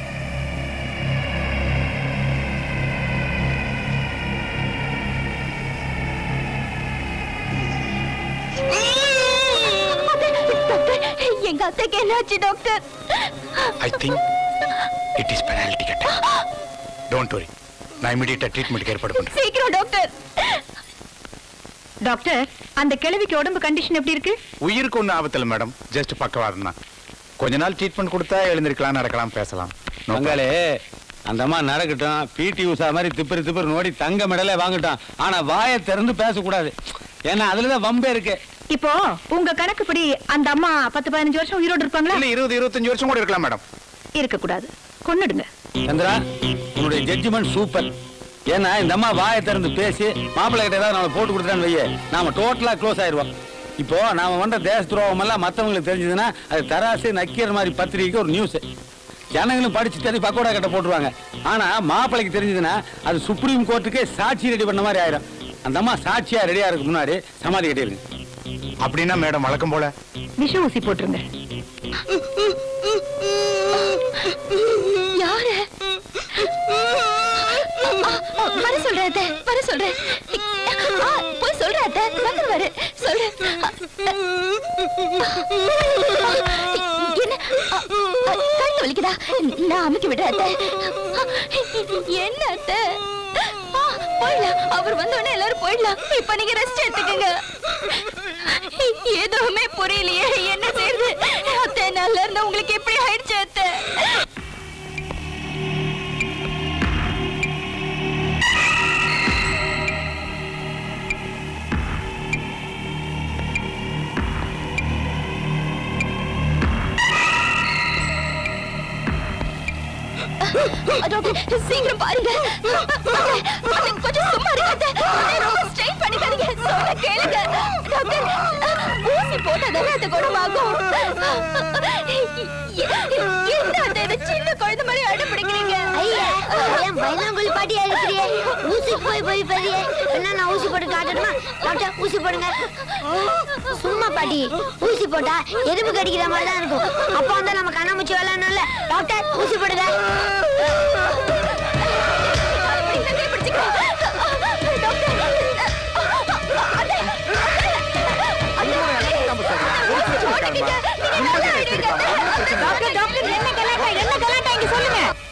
எங்க அத்தைக்கு என்னாச்சு doctor I think it is penalty attack don't worry நான் இமிடியேட்டா ட்ரீட்மெண்ட் ஏற்பாடு பண்றேன் சீக்கிரம் டாக்டர் டாக்டர் அந்த கிழவிக்கு உடம்பு கண்டிஷன் எப்படி இருக்கு உயிருக்கு ஒன்றும் ஆபத்தில் மேடம் ஜஸ்ட் பக்கவாதம் தான் கொஞ்ச நாள் ட்ரீட்மெண்ட் கொடுத்தா எழுந்திருக்கலாம் நடக்கலாம் பேசலாம் No பங்காளி அந்த அம்மா நடக்கட்டும் பிடி உஷா மாதிரி திப்பர் திப்பர் நோடி தங்க மெடலே வாங்கட்டும் ஆனா வாயை திறந்து பேசக்கூடாது ஏன்னா அதுலதான் வம்பே இருக்கு இப்போ உங்க கணக்குப்படி அந்த அம்மா பத்து பதினஞ்சு வருஷம் உயிரோடு இருப்பாங்களா இல்ல இருபது இருபத்தஞ்சு வருஷம் கூட இருக்கலாம் மேடம் இருக்க கூடாது கொன்னுடுங்க சந்திரா உன்னுடைய ஜட்ஜ்மெண்ட் சூப்பர் ஏன்னா இந்த அம்மா வாயை திறந்து பேசி மாப்பிள்ளை கிட்ட ஏதாவது நாம போட்டு கொடுத்துட்டான்னு வையே நாம டோட்டலா க்ளோஸ் ஆயிருவோம் இப்போ நாம பண்ற தேச துரோகம் எல்லாம் மத்தவங்களுக்கு தெரிஞ்சதுன்னா அது தராசு நக்கீர மாதிரி பத்திரிகைக்கு ஒரு நியூஸ் ஜனங்களும் படிச்சு தெரிஞ்சு பக்கோடா கட்ட போட்டுருவாங்க ஆனா மாப்பிள்ளைக்கு தெரிஞ்சதுன்னா அது சுப்ரீம் கோர்ட்டுக்கே சாட்சி ரெடி பண்ண மாதிரி ஆயிரும் அந்த அம்மா சாட்சியா ரெடியா இருக்கு முன்னாடி சமாதி கட்டிடுங்க அப்படின்னா மேடம் வழக்கம் போல விஷ ஊசி போட்டுருங்க யாரு வர சொல்றேன் அத்தை, வர சொல்றேன் ஆ, போய் சொல்றேன் அத்தை, வந்துருவாரு சொல்றேன் என்ன ஆ, ஆ, கழுத்து வலிக்குதா நான் அமைக்க விடுறேன் அத்தை. என்ன அத்தை ஆ, போயிடலாம் அவர் வந்தோடனே எல்லாரும் போயிடலாம் இப்ப நீங்க ரெஸ்ட் எடுத்துக்கங்க எதுவுமே புரியலையே என்ன செய்யுது அத்தை நல்லா இருந்தா உங்களுக்கு எப்படி ஆயிடுச்சு அத்தை டாக்டர் சீக்கிரம் பாருங்க அத்தை, அத்தை, கொஞ்சம் சும்மா இருங்க அத்தை. அத்தை, ரொம்ப ஸ்ட்ரெயின் பண்ணிக்காதீங்க சொல்ல கேளுங்க டாக்டர் ஊசி போட்டதானே அது குணமாகும் என்ன அத்தை இது சின்ன குழந்தை மாதிரி அடம்பிடிக்கிறீங்க ஐயா ஏன் பயந்தாங்குழி பாட்டி அழுக்கிறியே ஊசி போய் போய் பெரிய என்ன நான் ஊசி போட்டு காட்டணுமா டாக்டர் ஊசி போடுங்க சும்மா பாட்டி ஊசி போட்டா எறும்பு கடிக்கிற மாதிரி தான் இருக்கும் அப்போ வந்து நம்ம கண்ணாமூச்சி விளையாடணும்ல டாக்டர் ஊசி போடுங்க டாக்டர் டாக்டர் என்ன கலாட்டா என்ன கலாட்டா இங்க சொல்லுங்க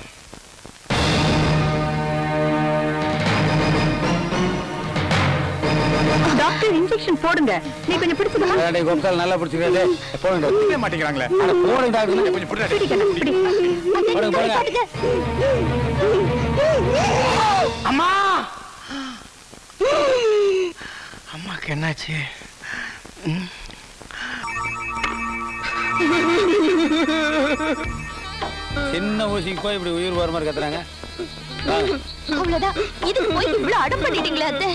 டாக்டர் இன்ஜெக்ஷன் போடுங்க நீ கொஞ்சம் பிடிச்சுக்கலாம் டேய் கோபால் நல்லா பிடிச்சிருக்காரு போடுங்க பிடிக்க மாட்டேங்கிறாங்களே அட போடுங்க டாக்டர் கொஞ்சம் பிடி போடுங்க போடுங்க அம்மா அம்மாக்கு என்னாச்சு ம்? சின்ன ஊசிக்கு போய் இப்படி உயிர் வர மாதிரி கத்துறாங்க அவ்வளவுதான் இதுக்கு போய் இவ்வளவு அடம் பண்ணிட்டீங்களே அத்தை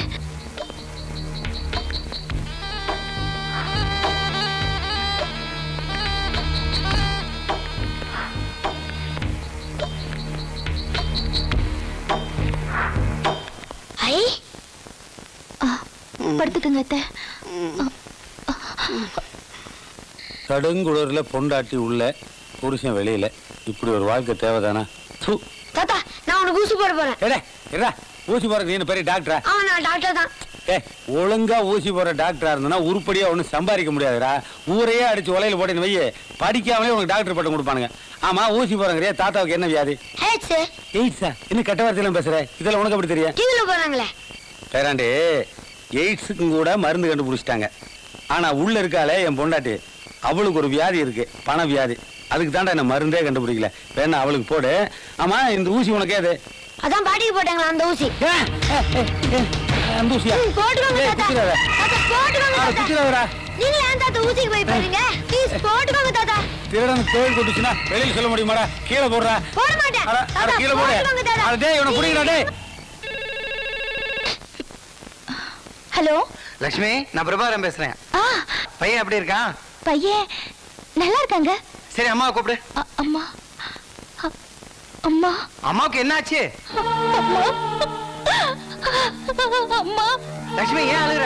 ஐ ஆ, படுத்துக்கங்க அத்தை கடுங்குளிர்ல பொண்டாட்டி உள்ள புருஷன் வெளியில இப்படி ஒரு வாழ்க்கை தேவைதானா தூ தாத்தா நான் உனக்கு ஊசி போட போறேன் ஏடே இருடா ஊசி போறதுக்கு நீ என்ன பெரிய டாக்டரா ஆ நான் டாக்டர் தான் ஏ ஒழுங்கா ஊசி போற டாக்டரா இருந்தனா உருப்படியா ஒண்ணும் சம்பாதிக்க முடியாதுடா ஊரையே அடிச்சு உலையில போட்டேன்னு வையே படிக்காமலே உனக்கு டாக்டர் பட்டம் கொடுப்பானுங்க ஆமா ஊசி போறங்கிறியா தாத்தாவுக்கு என்ன வியாதி ஹேட்ஸ் எய்ட்ஸா என்ன கெட்ட வார்த்தையெல்லாம் பேசுற இதெல்லாம் உனக்கு எப்படி தெரியும் டிவில போறாங்களே பேராண்டி எய்ட்ஸுக்கும் கூட மருந்து கண்டுபிடிச்சிட்டாங்க ஆனா உள்ள இருக்காளே என் பொண்டாட்டி அவளுக்கு ஒரு வியாதி இருக்கு பண வியாதி அதுக்கு தாண்டா என்ன மருந்தே கண்டுபிடிக்கல வேணா அவளுக்கு போடு ஆமா இந்த ஊசி உனக்கு ஏது அதான் பாட்டிக்கு போட்டாங்களா அந்த ஊசி அந்த ஊசியா ம், போட்டுக்கோங்க ஏய், தாத்தா குத்திடாத. தாத்தா போட்டுக்கோங்க அட, தாத்தா குத்திடாதடா. நீங்க ஏன் தாத்தா ஊசிக்கு போய் போறீங்க ப்ளீஸ் போட்டுக்கோங்க தாத்தா திருடன் கோயில் கொட்டுச்சுன்னா வெளியில சொல்ல முடியுமாடா கீழே போடுறா போட மாட்டேன் அட, அட, தாத்தா, கீழே போடு போட்டுக்கோங்க தாத்தா. அட, டேய் இவனை புடிங்கடா டேய் ஹலோ லட்சுமி நான் பிரபாகரன் பேசுறேன் ஆ பையன் எப்படி இருக்கான் பையன் நல்லா இருக்காங்க சரி அம்மாவை கூப்பிடு அ- அம்மா அ- அம்மா அம்மாவுக்கு என்னாச்சு அம்மா அம்மா லட்சுமி ஏன் அழுகுற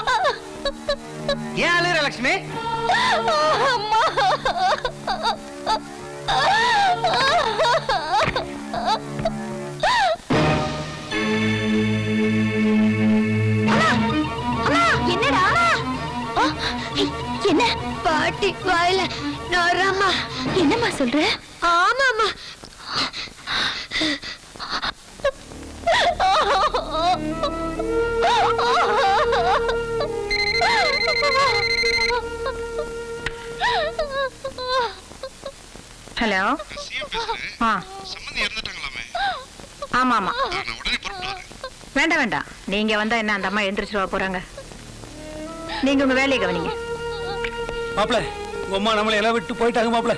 ஏன் அழுகுற லட்சுமி அம்மா அம்மா, என்னடா ஆ, ஏய், என்ன பாட்டி வாயில நோரம்மா என்னம்மா சொல்ற ஆமாம்மா ஹலோ ஆ ஆமா ஆமா வேண்டாம் வேண்டாம் நீங்க வந்தா என்ன அந்த அம்மா எந்திரிச்சிருவா போறாங்க நீங்க உங்க வேலையை கவனிங்க மாப்பிள உங்க அம்மா நம்மளை எல்லாம் விட்டு போயிட்டாங்க மாப்பிள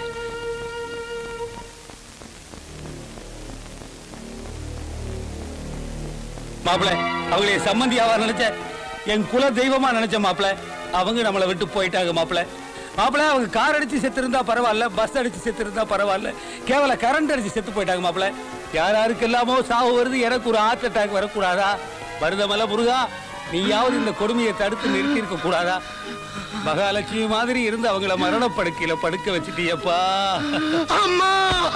மாப்பிள அவங்களே சம்மந்தி ஆவார் நினைச்ச என் குல தெய்வமா நினைச்ச மாப்பிள அவங்க நம்மளை விட்டு போயிட்டாங்க மாப்பிள மாப்பிள அவங்க கார் அடிச்சு செத்து இருந்தா பரவாயில்ல பஸ் அடிச்சு செத்து இருந்தா பரவாயில்ல கேவல கரண்ட் அடிச்சு செத்து போயிட்டாங்க மாப்பிள யார் யாருக்கு எல்லாமோ சாவு வருது எனக்கு ஒரு ஹார்ட் அட்டாக் வரக்கூடாதா மருதமல முருகா நீயாவது இந்த கொடுமையை தடுத்து நிறுத்தி இருக்க கூடாதா மகாலட்சுமி மாதிரி இருந்து அவங்கள மரணப்படுக்கையில படுக்க வச்சுட்டியப்பா அம்மா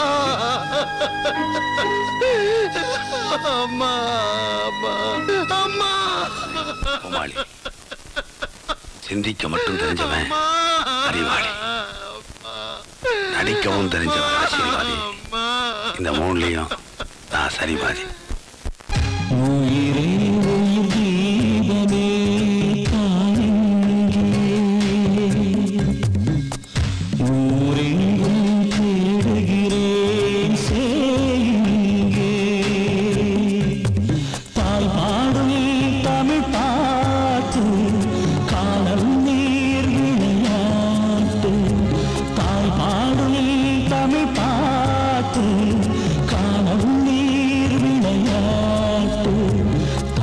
அம்மா அம்மா அம்மா கோமாளி சிந்திக்க மட்டும் தெரிஞ்சவன் அறிவாளி நடிக்கவும் தெரிஞ்சவன் ஆசீர்வாதி இந்த மூணுலயும் நான் சரிபாதி உயிரே உயிர் தீபமே தாயெங்கே ஊரெங்கும் தேடுகிறேன் சேங்கே பால் பாடும் தமிழ் பாட்டு காணல் நீர் விளையாட்டு தாய் பாடும் தமிழ் பாட்டு காணல் நீர் விளையாட்டு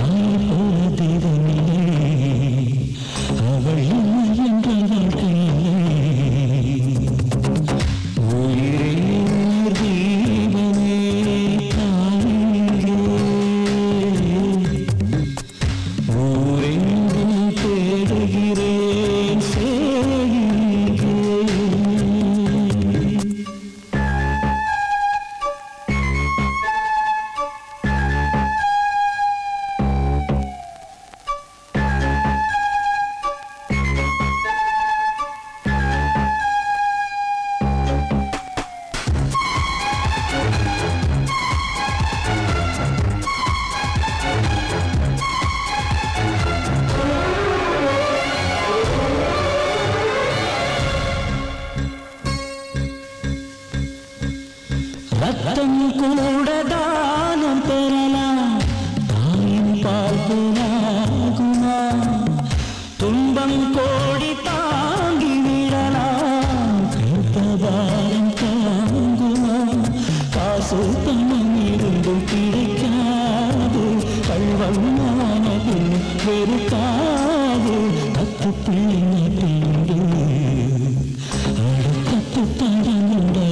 கூட தானம் பெறலாம் தாயின் பால் புனாகுமா துன்பம் கோடி தாங்கி விடலாம் கேட்டதாரம் தாங்குமா காசு பணம் இருந்தும் கிடைக்காது கள்வம் ஆனதும் வெறுக்காது கத்து பிள்ளை பிள்ளை அடுக்கத்து தடங்குடைய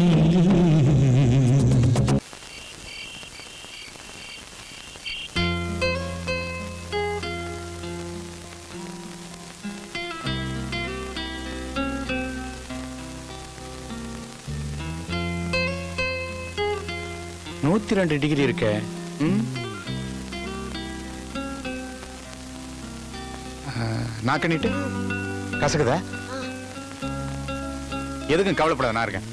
நூத்தி ரெண்டு டிகிரி இருக்க ம்? ஆ, நாக்கு நீட்டு கசக்குதா எதுக்கும் கவலைப்படாத நான் இருக்கேன்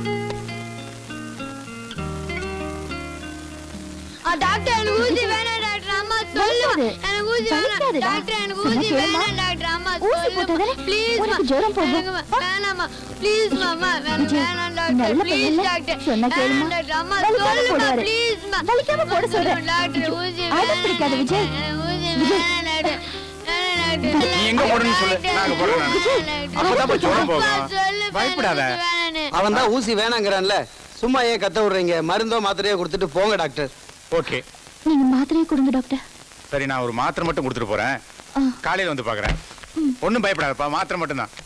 ஆ, டாக்டர் எனக்கு ஊசி வேணாம் டாக்டர் அம்மா சொல்லுங்க எனக்கு ஊசி வேணாம் டாக்டர் எனக்கு ஊசி வேணாம் டாக்டர் அம்மா சொல்லுங்க ப்ளீஸ் வேணாமா ப்ளீஸ் மாமா வேணாம் வேணாம் டாக்டர் ப்ளீஸ் டாக்டர் சொன்னா கேளுமா. வேணாம் டாக்டர் அம்மா வலிக்காம சொல்லுங்க போடுவாரு. ப்ளீஸ் மா வலிக்காம போட சொல்றேன். டாக்டர் ஊசி அடம் பிடிக்காத விஜய். வேணாம் ஊசி வேணாம் டாக்டர் வேணாம் டாக்டர் நீ எங்க போடணும்னு சொல்லு நாங்க போடுறோம் அப்பதான் போய் ஜுரம் போகும் பயப்படாத அவன் தான் ஊசி வேணாங்கிறான்ல சும்மா ஏன் கத்த விடுறீங்க மருந்தோ மாத்திரையோ கொடுத்துட்டு போங்க டாக்டர் ஓகே நீங்க மாத்திரையை கொடுங்க டாக்டர் சரி நான் ஒரு மாத்திரை மட்டும் கொடுத்துட்டு போறேன் காலையில வந்து பாக்குறேன் ஒண்ணும் பயப்படாதப்பா மாத்திரை மட்டும் தான்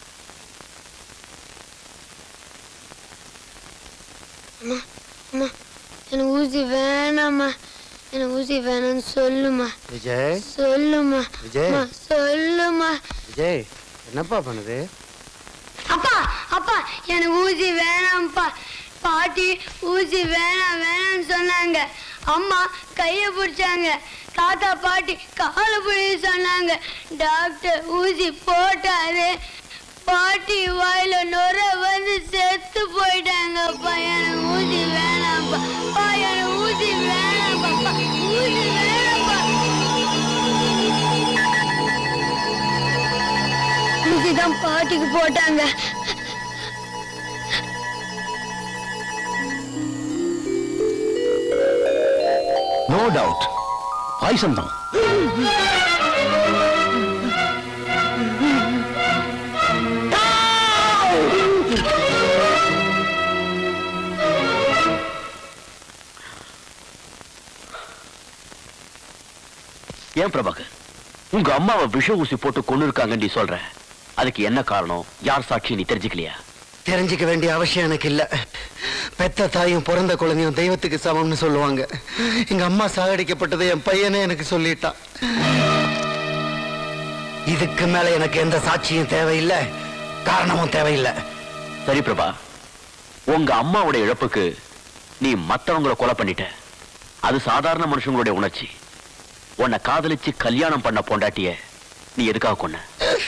அம்மா அம்மா எனக்கு ஊசி வேணாம்மா எனக்கு ஊசி வேணாம்னு சொல்லுமா விஜய் சொல்லுமா விஜய். அம்மா, சொல்லுமா விஜய் என்னப்பா பண்ணுது அப்பா அப்பா எனக்கு ஊசி வேணாம்ப்பா பாட்டி ஊசி வேணாம் வேணாம்னு சொன்னாங்க அம்மா கையை பிடிச்சாங்க தாத்தா பாட்டி காலை பிடிச்சி சொன்னாங்க டாக்டர் ஊசி போட்டாரு பாட்டி வாயில நுர வந்து செத்து போயிட்டாங்கப்பா எனக்கு ஊசி வேணாம்ப்பா அப்பா எனக்கு ஊசி வேணாம்ப்பா அப்பா, ஊசி வேணாம்ப்பா ஊசி தான் பாட்டிக்கு போட்டாங்க நோ டவுட் பாய்சன் தான் ஏன் பிரபாகர் உங்க அம்மாவை விஷ ஊசி போட்டு கொண்டு இருக்காங்கன்னு நீ சொல்ற அதுக்கு என்ன காரணம் யார் சாட்சி நீ தெரிஞ்சுக்கலையா தெரிஞ்சுக்க வேண்டிய அவசியம் எனக்கு இல்ல பெத்த தாயும் பிறந்த குழந்தையும் தெய்வத்துக்கு சமம்னு சொல்லுவாங்க எங்க அம்மா சாகடிக்கப்பட்டதை என் பையனே எனக்கு சொல்லிட்டான் இதுக்கு மேல எனக்கு எந்த சாட்சியும் தேவையில்லை காரணமும் தேவையில்லை சரி பிரபா உங்க அம்மாவோட இழப்புக்கு நீ மத்தவங்கள கொலை பண்ணிட்ட அது சாதாரண மனுஷங்களுடைய உணர்ச்சி உன்னை காதலிச்சு கல்யாணம் பண்ண பொண்டாட்டிய நீ எதுக்காக கொன்ன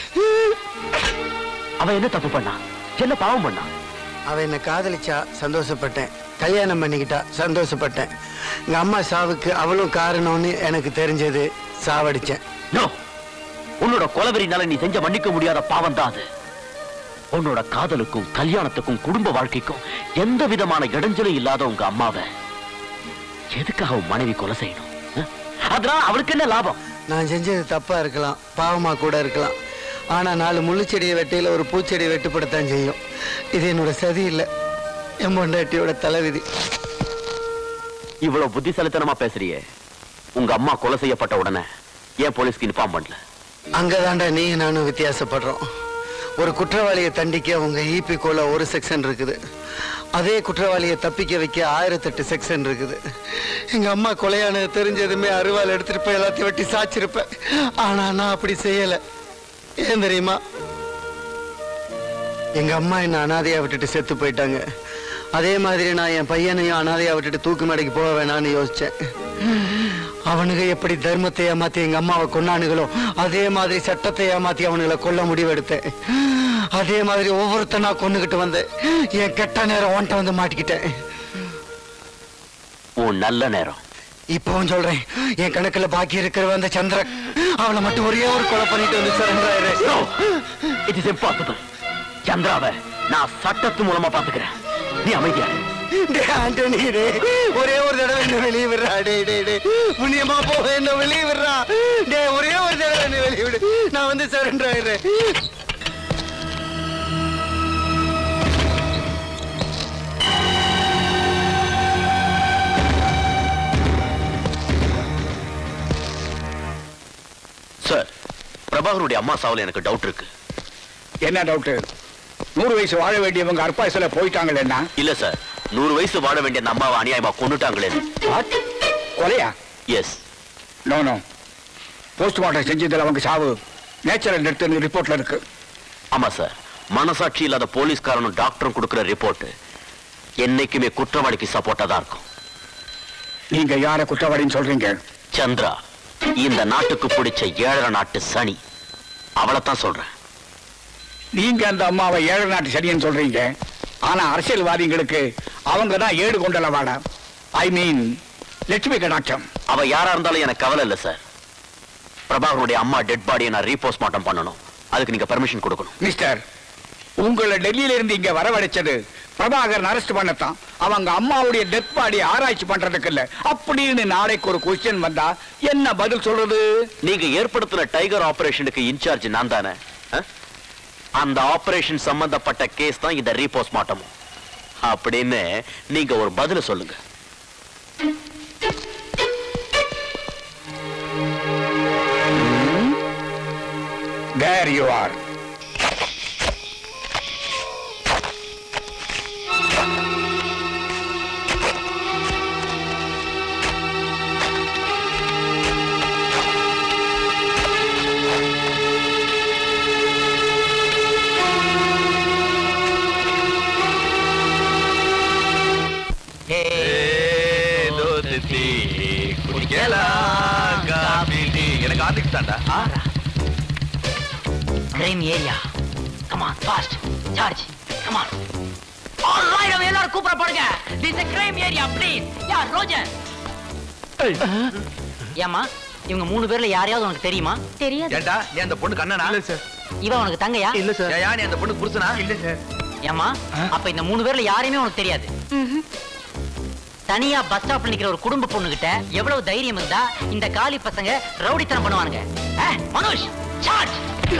அவ என்ன தப்பு பண்ணா என்ன பாவம் பண்ணா அவ என்னை காதலிச்சா சந்தோஷப்பட்டேன் கல்யாணம் பண்ணிக்கிட்டா சந்தோஷப்பட்டேன் எங்க அம்மா சாவுக்கு அவளும் காரணம்னு எனக்கு தெரிஞ்சது சாவடிச்சேன் நோ உன்னோட கொலவெறினால நீ செஞ்ச மன்னிக்க முடியாத பாவம் தான் அது உன்னோட காதலுக்கும் கல்யாணத்துக்கும் குடும்ப வாழ்க்கைக்கும் எந்த விதமான இடைஞ்சலும் இல்லாத உங்க அம்மாவை எதுக்காக உன் மனைவி கொலை செய்யணும் அஹ்? அதனால அவளுக்கு என்ன லாபம் நான் செஞ்சது தப்பா இருக்கலாம் பாவமா கூட இருக்கலாம் ஆனா நாலு முள்ளுச்செடியை வெட்டையில ஒரு பூச்செடி வெட்டுப்படத்தான் செய்யும் இது என்னோட சதி இல்ல என் பொண்டாட்டியோட தலைவிதி இவ்வளவு புத்திசாலித்தனமா பேசுறியே உங்க அம்மா கொலை செய்யப்பட்ட உடனே ஏன் போலீஸ்க்கு இன்ஃபார்ம் பண்ணல அங்கதான்டா நீயும் நானும் வித்தியாசப்படுறோம் ஒரு குற்றவாளியை தண்டிக்க உங்க ஈபி கோல ஒரு செக்ஷன் இருக்குது அதே குற்றவாளியை தப்பிக்க வைக்க ஆயிரத்தெட்டு செக்ஷன் இருக்குது எங்க அம்மா கொலையானது தெரிஞ்சதுமே அருவாள் எடுத்துட்டு போய் எல்லாத்தையும் வெட்டி சாச்சிருப்பேன் ஆனா நான் அப்படி செய்யல ஏன் தெரியுமா எங்க அம்மா என்ன அனாதையா விட்டுட்டு செத்து போயிட்டாங்க அதே மாதிரி நான் என் பையனையும் அனாதையா விட்டுட்டு தூக்கு மேடைக்கு போக வேணாம்னு யோசிச்சேன் அவனுங்க எப்படி தர்மத்தை ஏமாத்தி எங்க அம்மாவை கொன்னானுங்களோ அதே மாதிரி சட்டத்தை ஏமாத்தி அவனுங்களை கொல்ல முடிவெடுத்தேன் அதே மாதிரி ஒவ்வொருத்தனா கொன்னுகிட்டு வந்தேன் என் கெட்ட நேரம் ஒன்ட்ட வந்து மாட்டிக்கிட்டேன் உன் நல்ல நேரம் இப்பவும் சொல்றேன் என் கணக்குல பாக்கி இருக்கிறவ அந்த சந்திரன் அவளை மட்டும் ஒரே ஒரு கொலை பண்ணிட்டு வந்து சரண்டாயிரு இட் இஸ் இம்பாசிபிள் சந்திராவை நான் சட்டத்து மூலமா பாத்துக்கிறேன் நீ அமைதியா இரு. டேய் ஆண்டனி டேய் ஒரே ஒரு தடவை என்ன வெளியே விடுறா டேய் டேய் டேய் புண்ணியமா போக என்ன வெளியே விடுறா டேய் ஒரே ஒரு தடவை என்ன வெளியே விடு நான் வந்து சரண்டர் ஆயிடுறேன் சார் பிரபாகருடைய அம்மா சாவுல எனக்கு டவுட் இருக்கு என்ன டவுட் நூறு வயசு வாழ வேண்டியவங்க அற்பாயசில போயிட்டாங்களேன்னா இல்ல சார் நூறு வயசு வாழ வேண்டிய அந்த அம்மாவை அநியாயமா கொண்டுட்டாங்களே கொலையா எஸ் நோ நோ போஸ்ட்மார்ட்டம் செஞ்சதுல அவங்க சாவு நேச்சுரல் டெத் ரிப்போர்ட்ல இருக்கு ஆமா சார் மனசாட்சி இல்லாத போலீஸ்காரனும் டாக்டரும் கொடுக்கிற ரிப்போர்ட் என்னைக்குமே குற்றவாளிக்கு சப்போர்ட்டா தான் இருக்கும் நீங்க யார குற்றவாளின்னு சொல்றீங்க சந்திரா இந்த நாட்டுக்கு பிடிச்ச ஏழரை நாட்டு சனி அவளைத்தான் சொல்றேன் நீங்க அந்த அம்மாவை ஏழை நாட்டு சரியன்னு சொல்றீங்க ஆனா அரசியல்வாதிகளுக்கு அவங்க தான் ஏடு கொண்டல வாடா ஐ மீன் லட்சுமி கடாட்சம் அவ யாரா இருந்தாலும் எனக்கு கவலை இல்ல சார் பிரபாகருடைய அம்மா டெட் பாடியை நான் ரீபோஸ்ட்மார்ட்டம் பண்ணணும் அதுக்கு நீங்க பெர்மிஷன் கொடுக்கணும் மிஸ்டர் உங்களை டெல்லியில இருந்து இங்க வரவழைச்சது பிரபாகரன் அரெஸ்ட் பண்ணத்தான் அவங்க அம்மாவுடைய டெத் பாடி ஆராய்ச்சி பண்றதுக்கு இல்ல அப்படின்னு நாளைக்கு ஒரு கொஸ்டின் வந்தா என்ன பதில் சொல்றது நீங்க ஏற்படுத்தின டைகர் ஆபரேஷனுக்கு இன்சார்ஜ் நான் தானே அஹ்? அந்த ஆபரேஷன் சம்பந்தப்பட்ட கேஸ் தான் இந்த ரீபோஸ்ட்மார்ட்டமும் அப்படின்னு நீங்க ஒரு பதில சொல்லுங்க There you are. எனக்கு ஆர்டிக்ஸ் தாண்டா crime area come on fast charge come on all right அவ எல்லாரும் கூப்பிட போடுங்க this is crime area please யா ரோஜர் ஏமா இவங்க மூணு பேர்ல யாரையாவது உனக்கு தெரியுமா தெரியாது ஏண்டா நீ அந்த பொண்ணு கண்ணனா இல்ல சார் இவ உனக்கு தங்கையா இல்ல சார் ஏன் நீ அந்த பொண்ணு புருஷனா இல்ல சார் ஏமா அப்ப இந்த மூணு பேர்ல யாரையுமே உனக்கு தெரியாது தனியா பஸ் ஸ்டாப்ல நிக்கிற ஒரு குடும்ப பொண்ணு கிட்ட எவ்வளவு தைரியம் இருந்தா இந்த காலி பசங்க ரவுடித்தனம் பண்ணுவானுங்க ஏ, Manoj charge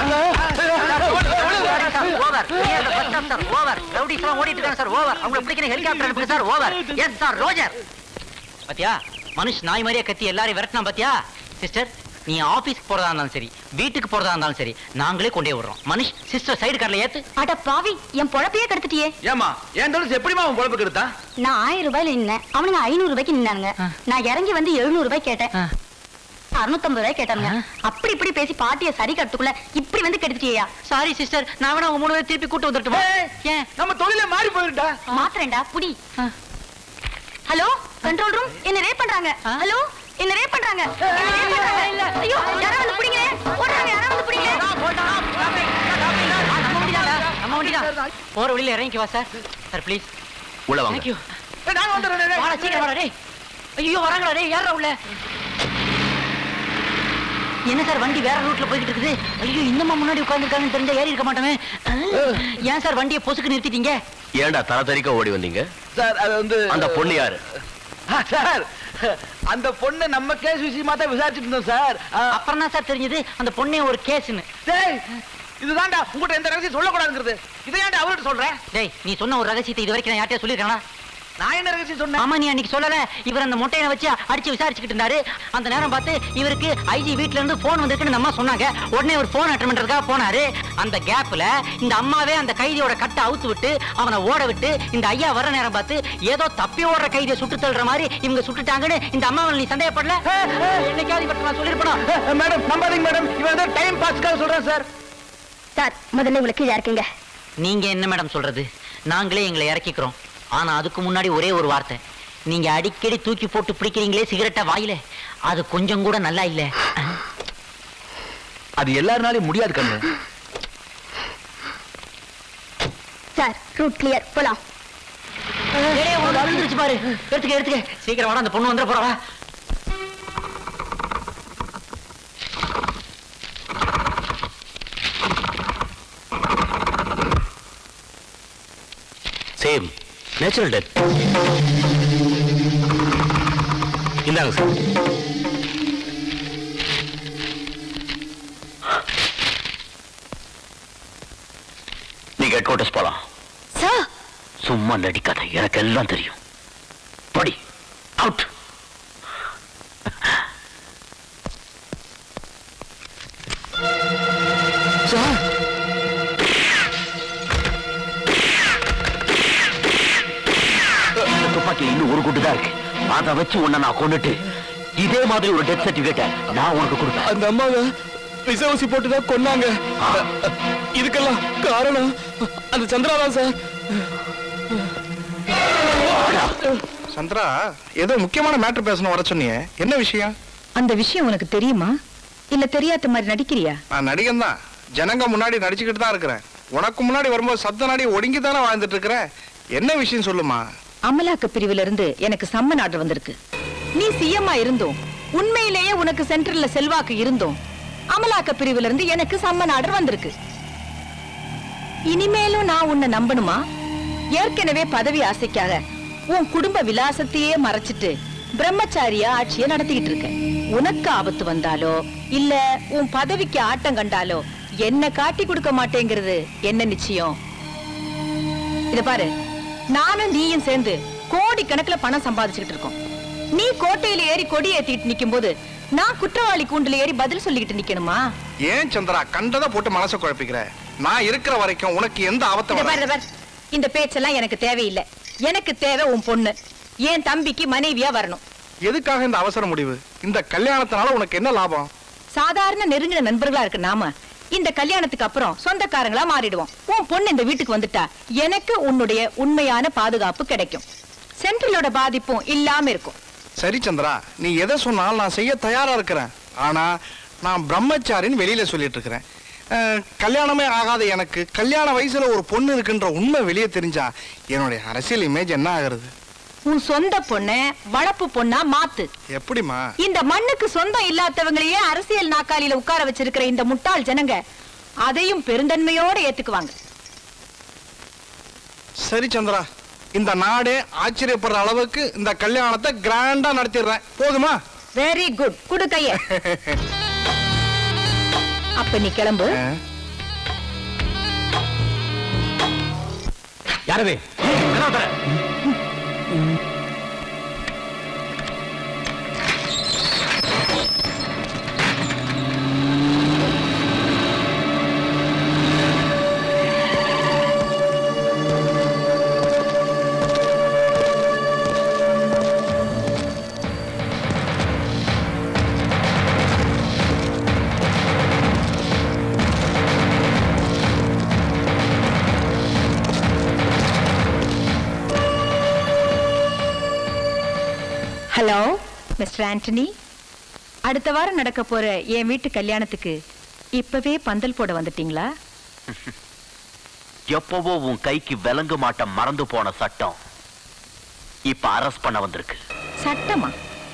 over over rowdies எல்லாம் ஓடிட்டு இருக்காங்க சார் ஓவர் அவங்களை பிடிக்கிற ஹெலிகாப்டர் அனுப்புங்க sir over yes sir roger பாத்தியா மனுஷ் நாய் மாதிரியே கத்தி எல்லாரையும் விரட்டினா பாத்தியா சிஸ்டர் நீ ஆபீஸ்க்கு போறதா இருந்தாலும் சரி வீட்டுக்கு போறதா இருந்தாலும் சரி நாங்களே கொண்டே விடுறோம் மனுஷ் சிஸ்டர் சைடு கார்ல ஏத்து அட பாவி என் பொழப்பையே கெடுத்துட்டியே ஏமா ஏன் தோணுச்சு எப்படிமா அவன் பொழப்புக்கு எடுத்தா நான் ஆயிரம் ரூபாயில நின்னேன் அவனுங்க ஐநூறு ரூபாய்க்கு நின்னானுங்க நான் இறங்கி வந்து எழுநூறு ரூபாய் கேட்டேன் அறுநூத்தம்பது ரூபாய் கேட்டானுங்க அப்படி இப்படி பேசி பாட்டிய சரி கட்டுக்குள்ள இப்படி வந்து கெடுத்துட்டியா சாரி சிஸ்டர் நான் வேணா உங்க மூணு பேர் திருப்பி கூட்டு வந்துட்டுமா ஏன் நம்ம தொழிலே மாறி போயிருட்டா மாத்துறேன்டா புடி ஹலோ கண்ட்ரோல் ரூம் என்ன ரேப் பண்றாங்க ஹலோ என்ன ரேப் பண்றாங்க என்ன rape பண்றாங்க ஐயோ யாரோ வந்து பிடிங்க ஓடுறாங்க யாரோ வந்து பிடிங்க நம்ம வண்டிதான்டா, நம்ம வண்டிதான் போற வழியில இறங்கி வா சார் சார் ப்ளீஸ் உள்ள வாங்க தேங்க்யூ வாடா சீக்கிரம் வாடா டேய் ஐயோ வராங்கடா டேய் யாரா உள்ள என்ன சார் வண்டி வேற ரூட்ல போயிட்டு இருக்குது ஐயோ இன்னமா முன்னாடி உட்கார்ந்துருக்காங்கன்னு தெரிஞ்சா ஏறி இருக்க மாட்டோமே ஏன் சார் வண்டியை பொசுக்கு நிறுத்திட்டீங்க ஏன்டா தர தரிக்க ஓடி வந்தீங்க சார் அது வந்து அந்த பொண்ணு யாரு ஆ, சார் அந்த பொண்ணு நம்ம கேஸ் விஷயமா தான் விசாரிச்சுட்டு இருந்தோம் சார் அப்புறம் தான் சார் தெரிஞ்சது அந்த பொண்ணே ஒரு கேஸ்னு டேய் இதுதான்டா உங்ககிட்ட எந்த ரகசியம் சொல்லக்கூடாதுங்கிறது இதை ஏன்டா அவர்கிட்ட சொல்றேன் டேய் நீ சொன்ன ஒரு ரகசியத்தை இது வரைக்கும் நான் யார்கிட்டயா சொல்லிருக்கானா நான் என்ன ரகசியம் சொன்னேன் ஆமா நீ அன்னைக்கு சொல்லல இவர் அந்த மொட்டையனை வச்சு அடிச்சு விசாரிச்சுக்கிட்டு இருந்தாரு அந்த நேரம் பார்த்து இவருக்கு ஐஜி வீட்ல இருந்து போன் வந்திருக்குன்னு இந்த அம்மா சொன்னாங்க உடனே ஒரு போன் அட்டன் பண்றதுக்காக போனாரு அந்த கேப்ல இந்த அம்மாவே அந்த கைதியோட கட்டை அவுத்து விட்டு அவனை ஓட விட்டு இந்த ஐயா வர நேரம் பார்த்து ஏதோ தப்பி ஓடுற கைதியை சுட்டு தள்ளுற மாதிரி இவங்க சுட்டுட்டாங்கன்னு இந்த அம்மாவை நீ சந்தேகப்படல என்னைக்காவது இவர்கிட்ட நான் சொல்லிருப்பணும் மேடம் நம்பாதீங்க மேடம் இவன் வந்து டைம் பாஸ்க்காக சொல்றேன் சார் சார் முதல்ல உங்களுக்கு கீழே இருக்கீங்க நீங்க என்ன மேடம் சொல்றது நாங்களே எங்களை இறக்கிக்கிறோம் ஆனா அதுக்கு முன்னாடி ஒரே ஒரு வார்த்தை நீங்க அடிக்கடி தூக்கி போட்டு பிடிக்கிறீங்களே சிகரெட்டை வாயில அது கொஞ்சம் கூட நல்லா இல்ல அது எல்லாருனாலையும் முடியாது கண்ணு சார் ரூட் கிளியர் போலாம் ஏய், உனக்கு அழுந்துருச்சு பாரு எடுத்துக்க எடுத்துக்க சீக்கிரம் வாடா அந்த பொண்ணு வந்துட போறா சேம் நேச்சுரல் டெத் இந்தாங்க சார் நீங்க ஹெட் குவார்டர்ஸ் போலாம் சார் சும்மா நடிக்காத எனக்கு எல்லாம் தெரியும் படி அவுட் சார் இந்த துப்பாக்கி இன்னும் ஒரு குண்டு தான் இருக்கு அதை வச்சு உன்னை நான் கொண்டுட்டு இதே மாதிரி ஒரு டெத் சர்டிபிகேட்டை நான் உனக்கு கொடுப்பேன் அந்த அம்மாவை விச ஊசி போட்டு தான் கொன்னாங்க இதுக்கெல்லாம் காரணம் அந்த சந்திரா தான் சார் சந்திரா ஏதோ முக்கியமான மேட்டர் பேசணும் வர சொன்னீங்க என்ன விஷயம் அந்த விஷயம் உனக்கு தெரியுமா இல்ல தெரியாத மாதிரி நடிக்கிறியா நான் நடிகன் தான் ஜனங்க முன்னாடி நடிச்சுக்கிட்டு தான் இருக்கிறேன் உனக்கு முன்னாடி வரும்போது சப்த நாடி ஒடுங்கி தானே வாழ்ந்துட்டு இருக்கிறேன் என்ன விஷயம் சொல்லுமா அமலாக்க பிரிவுல இருந்து எனக்கு சம்மன் ஆர்டர் வந்திருக்கு நீ சிஎம்மா இருந்தோம் உண்மையிலேயே உனக்கு சென்ட்ரல்ல செல்வாக்கு இருந்தோம் அமலாக்க பிரிவுல இருந்து எனக்கு சம்மன் ஆர்டர் வந்திருக்கு இனிமேலும் நான் உன்னை நம்பணுமா ஏற்கனவே பதவி ஆசைக்காக உன் குடும்ப விலாசத்தையே மறைச்சிட்டு பிரம்மச்சாரியா ஆட்சியை நடத்திக்கிட்டு இருக்க உனக்கு ஆபத்து வந்தாலோ இல்ல உன் பதவிக்கு ஆட்டம் கண்டாலோ என்ன காட்டி கொடுக்க மாட்டேங்கிறது என்ன நிச்சயம் இத பாரு நானும் நீயும் சேர்ந்து கோடி கணக்குல பணம் சம்பாதிச்சுக்கிட்டு இருக்கோம் நீ கோட்டையில ஏறி கொடி ஏத்திட்டு நிக்கும் போது நான் குற்றவாளி கூண்டுல ஏறி பதில் சொல்லிக்கிட்டு நிக்கணுமா ஏன் சந்திரா கண்டதை போட்டு மனசை குழப்பிக்கிற நான் இருக்கிற வரைக்கும் உனக்கு எந்த ஆபத்தும் இத பாரு, வராது. இத பாரு. இந்த பேச்செல்லாம் எனக்கு தேவையில்லை எனக்கு தேவை உன் பொண்ணு என் தம்பிக்கு மனைவியா வரணும் எதுக்காக இந்த அவசர முடிவு இந்த கல்யாணத்தினால உனக்கு என்ன லாபம் சாதாரண நெருங்கின நண்பர்களா இருக்கு நாம இந்த கல்யாணத்துக்கு அப்புறம் சொந்தக்காரங்களா மாறிடுவோம் உன் பொண்ணு இந்த வீட்டுக்கு வந்துட்டா எனக்கு உன்னுடைய உண்மையான பாதுகாப்பு கிடைக்கும் சென்ட்ரலோட பாதிப்பும் இல்லாம இருக்கும் சரி சந்திரா நீ எதை சொன்னாலும் நான் செய்ய தயாரா இருக்கிறேன் ஆனா நான் பிரம்மச்சாரின்னு வெளியில சொல்லிட்டு இருக்கிறேன் அஹ், கல்யாணமே ஆகாத எனக்கு கல்யாண வயசுல ஒரு பொண்ணு இருக்குன்ற உண்மை வெளியே தெரிஞ்சா என்னுடைய அரசியல் இமேஜ் என்ன ஆகுறது உன் சொந்த பொண்ண வளப்பு பொண்ணா மாத்து எப்படிமா இந்த மண்ணுக்கு சொந்தம் இல்லாதவங்களையே அரசியல் நாக்காளியில உட்கார வச்சிருக்கிற இந்த முட்டாள் ஜனங்க அதையும் பெருந்தன்மையோட ஏத்துக்குவாங்க சரி சந்திரா இந்த நாடே ஆச்சரியப்படுற அளவுக்கு இந்த கல்யாணத்தை கிராண்டா நடத்திடுறேன் போதுமா வெரி குட் குடு கைய அப்ப நீ கிளம்பு யாரவே ஹலோ மிஸ்டர் ஆண்டனி அடுத்த வாரம் நடக்க போற என் வீட்டு கல்யாணத்துக்கு இப்பவே பந்தல் போட வந்துட்டீங்களா எப்பவோ உன் கைக்கு விலங்கு மாட்டம் மறந்து போன சட்டம் இப்ப அரெஸ்ட் பண்ண வந்திருக்கு சட்டமா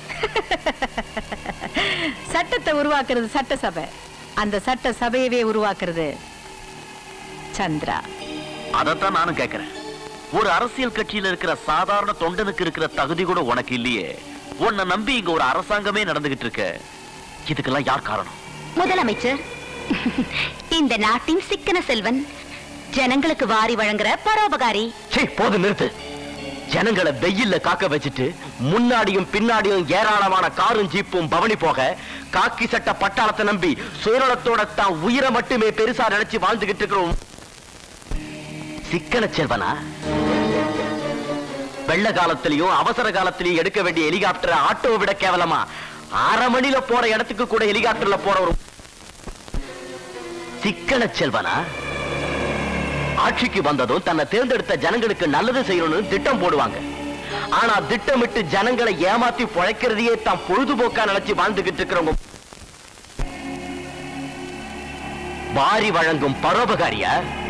சட்டத்தை உருவாக்குறது சட்டசபை அந்த சட்ட சபையவே உருவாக்குறது சந்திரா அதத்தான் நானும் கேக்குறேன் ஒரு அரசியல் கட்சியில இருக்கிற சாதாரண தொண்டனுக்கு இருக்கிற தகுதி கூட உனக்கு இல்லையே உன்னை நம்பி இங்க ஒரு அரசாங்கமே நடந்துகிட்டு இருக்க இதுக்கெல்லாம் யார் காரணம் முதலமைச்சர் இந்த நாட்டின் சிக்கன செல்வன் ஜனங்களுக்கு வாரி வழங்குற பரோபகாரி சீ போது நிறுத்து ஜனங்களை வெயில்ல காக்க வச்சுட்டு முன்னாடியும் பின்னாடியும் ஏராளமான காரும் ஜீப்பும் பவனி போக காக்கி சட்ட பட்டாளத்தை நம்பி சுயநலத்தோட தான் உயிரை மட்டுமே பெருசா நினைச்சு வாழ்ந்துகிட்டு இருக்கிறோம் சிக்கன செல்வனா வெள்ள காலத்திலயும் அவசர காலத்திலயும் எடுக்க வேண்டிய ஹெலிகாப்டரை ஆட்டோவை விட கேவலமா அரை மணில போற இடத்துக்கு கூட ஹெலிகாப்டர்ல போற ஒரு சிக்கன செல்வனா ஆட்சிக்கு வந்ததும் தன்னை தேர்ந்தெடுத்த ஜனங்களுக்கு நல்லது செய்யணும்னு திட்டம் போடுவாங்க ஆனா திட்டமிட்டு ஜனங்களை ஏமாத்தி பொழைக்கிறதையே தான் பொழுதுபோக்கா நினைச்சு வாழ்ந்துகிட்டு இருக்கிறவங்க வாரி வழங்கும் பரோபகாரியா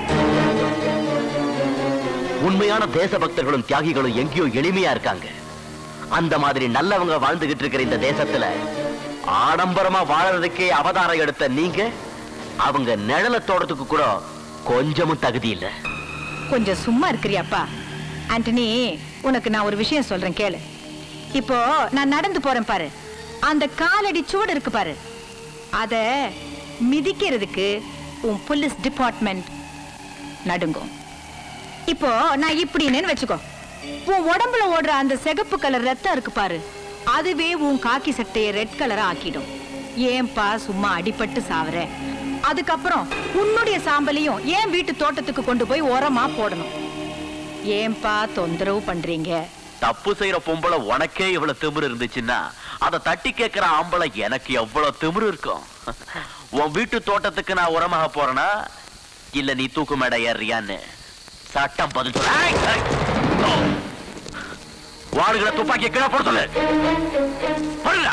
உண்மையான தேசபக்தர்களும் தியாகிகளும் எங்கேயோ எளிமையா இருக்காங்க அந்த மாதிரி நல்லவங்க வாழ்ந்துகிட்டு இருக்கிற இந்த தேசத்துல ஆடம்பரமா வாழறதுக்கே அவதாரம் எடுத்த நீங்க அவங்க நிழல தோட்டத்துக்கு கூட கொஞ்சமும் தகுதி இல்ல கொஞ்சம் சும்மா இருக்கிறியாப்பா ஆண்டனி உனக்கு நான் ஒரு விஷயம் சொல்றேன் கேளு இப்போ நான் நடந்து போறேன் பாரு அந்த காலடி சுவடு இருக்கு பாரு அத மிதிக்கிறதுக்கு உன் போலீஸ் டிபார்ட்மெண்ட் நடுங்கும் இப்போ நான் இப்படின்னு வச்சுக்கோ உன் உடம்புல ஓடுற அந்த சிகப்பு கலர் ரத்தம் இருக்கு பாரு அதுவே உன் காக்கி சட்டையை ரெட் கலரா ஆக்கிடும் ஏன்பா சும்மா அடிபட்டு சாவற அதுக்கப்புறம் உன்னுடைய சாம்பலையும் ஏன் வீட்டு தோட்டத்துக்கு கொண்டு போய் உரமா போடணும் ஏன்பா தொந்தரவு பண்றீங்க தப்பு செய்யற பொம்பளை உனக்கே இவ்வளவு திமிரு இருந்துச்சுன்னா அதை தட்டி கேட்கிற ஆம்பளை எனக்கு எவ்வளவு திமிரு இருக்கும் உன் வீட்டு தோட்டத்துக்கு நான் உரமாக போறேனா இல்ல நீ தூக்கு மேடை ஏறியான்னு சட்டம் பதில் சொல்ல ஏய், ஏய். வாளுகளை துப்பாக்கி கீழே போட சொல்லு போடுடா.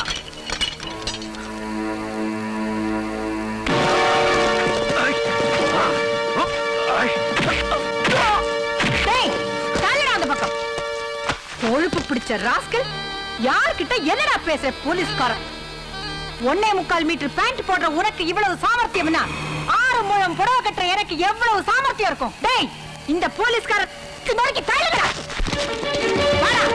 டேய், தள்ளுடா அந்த பக்கம் கொழுப்பு பிடிச்ச ராஸ்கல் யார்கிட்ட என்னடா பேசுற போலீஸ்காரன் ஒன்னே முக்கால் மீட்டர் பேண்ட் போடுற உனக்கு இவ்வளவு சாமர்த்தியம்னா ஆறு முழம் புடவை கட்டுற எனக்கு எவ்வளவு சாமர்த்தியம் இருக்கும் டேய் இந்த போலீஸ்காரன் நோக்கி தள்ளுடா வாடா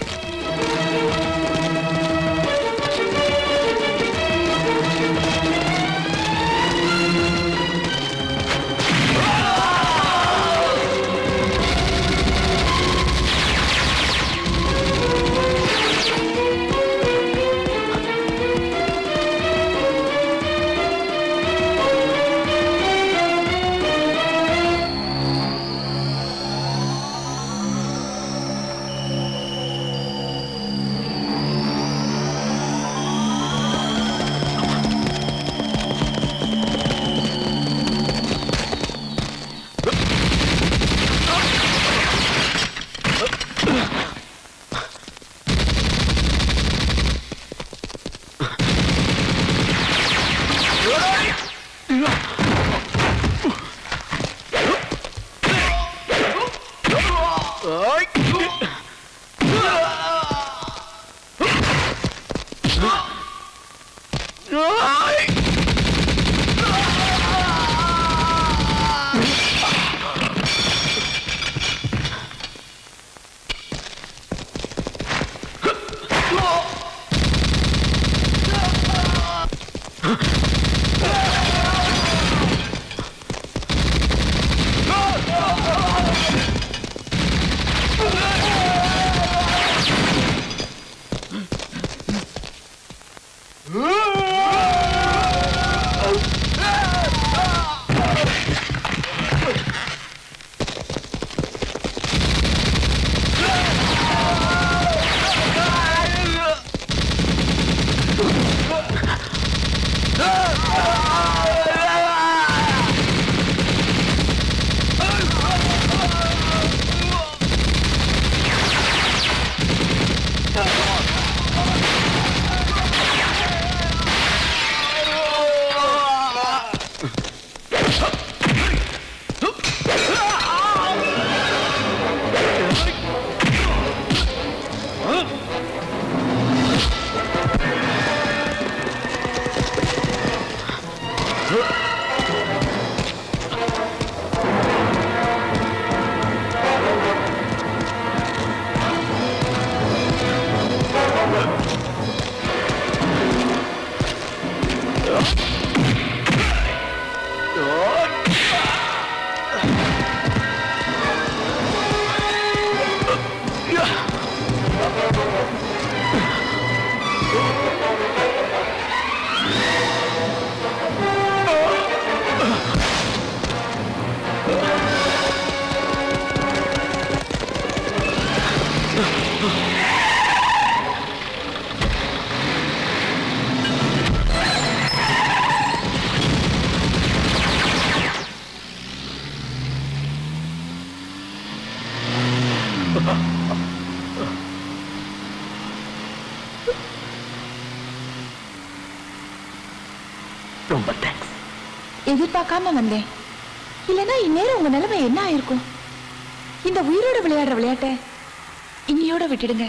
ரொம்ப தேங்க்ஸ் எதிர்பார்க்காம வந்தேன் இல்லைன்னா இந்நேரம் உங்க நிலைமை என்ன ஆயிருக்கும் இந்த உயிரோட விளையாடுற விளையாட்டை இன்னையோட விட்டுடுங்க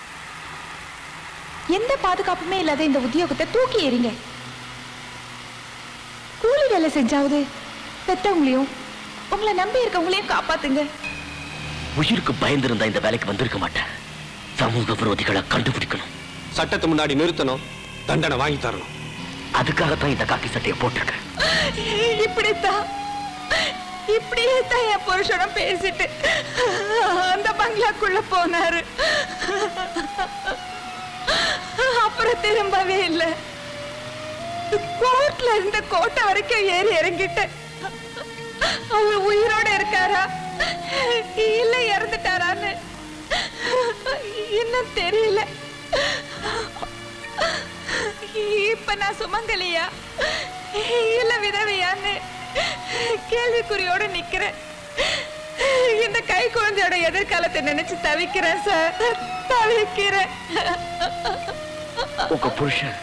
எந்த பாதுகாப்புமே இல்லாத இந்த உத்தியோகத்தை தூக்கி எறிங்க கூலி வேலை செஞ்சாவது பெத்தவங்களையும் உங்களை நம்பி இருக்கவங்களையும் காப்பாத்துங்க உயிருக்கு பயந்திருந்தா இந்த வேலைக்கு வந்திருக்க மாட்டேன் சமூக விரோதிகளை கண்டுபிடிக்கணும் சட்டத்தை முன்னாடி நிறுத்தணும் தண்டனை வாங்கி தரணும் அதுக்காகத்தான் இந்த காக்கி சட்டையை போட்டிருக்கேன் இப்படித்தான் இப்படியே தான் என் புருஷனும் பேசிட்டு அந்த பங்களாக்குள்ள போனாரு அப்புறம் திரும்பவே இல்லை கோர்ட்ல இருந்த கோட்டை வரைக்கும் ஏறி இறங்கிட்டேன் அவர் உயிரோட இருக்காரா இல்ல இறந்துட்டாரான்னு இன்னும் தெரியல இப்ப நான் சுமங்கலியா இல்ல விதவையான்னு கேள்விக்குறியோட நிக்கிறேன் இந்த கை குழந்தையோட எதிர்காலத்தை நினைச்சு தவிக்கிறேன் சார் தவிக்கிறேன் உங்க புருஷன்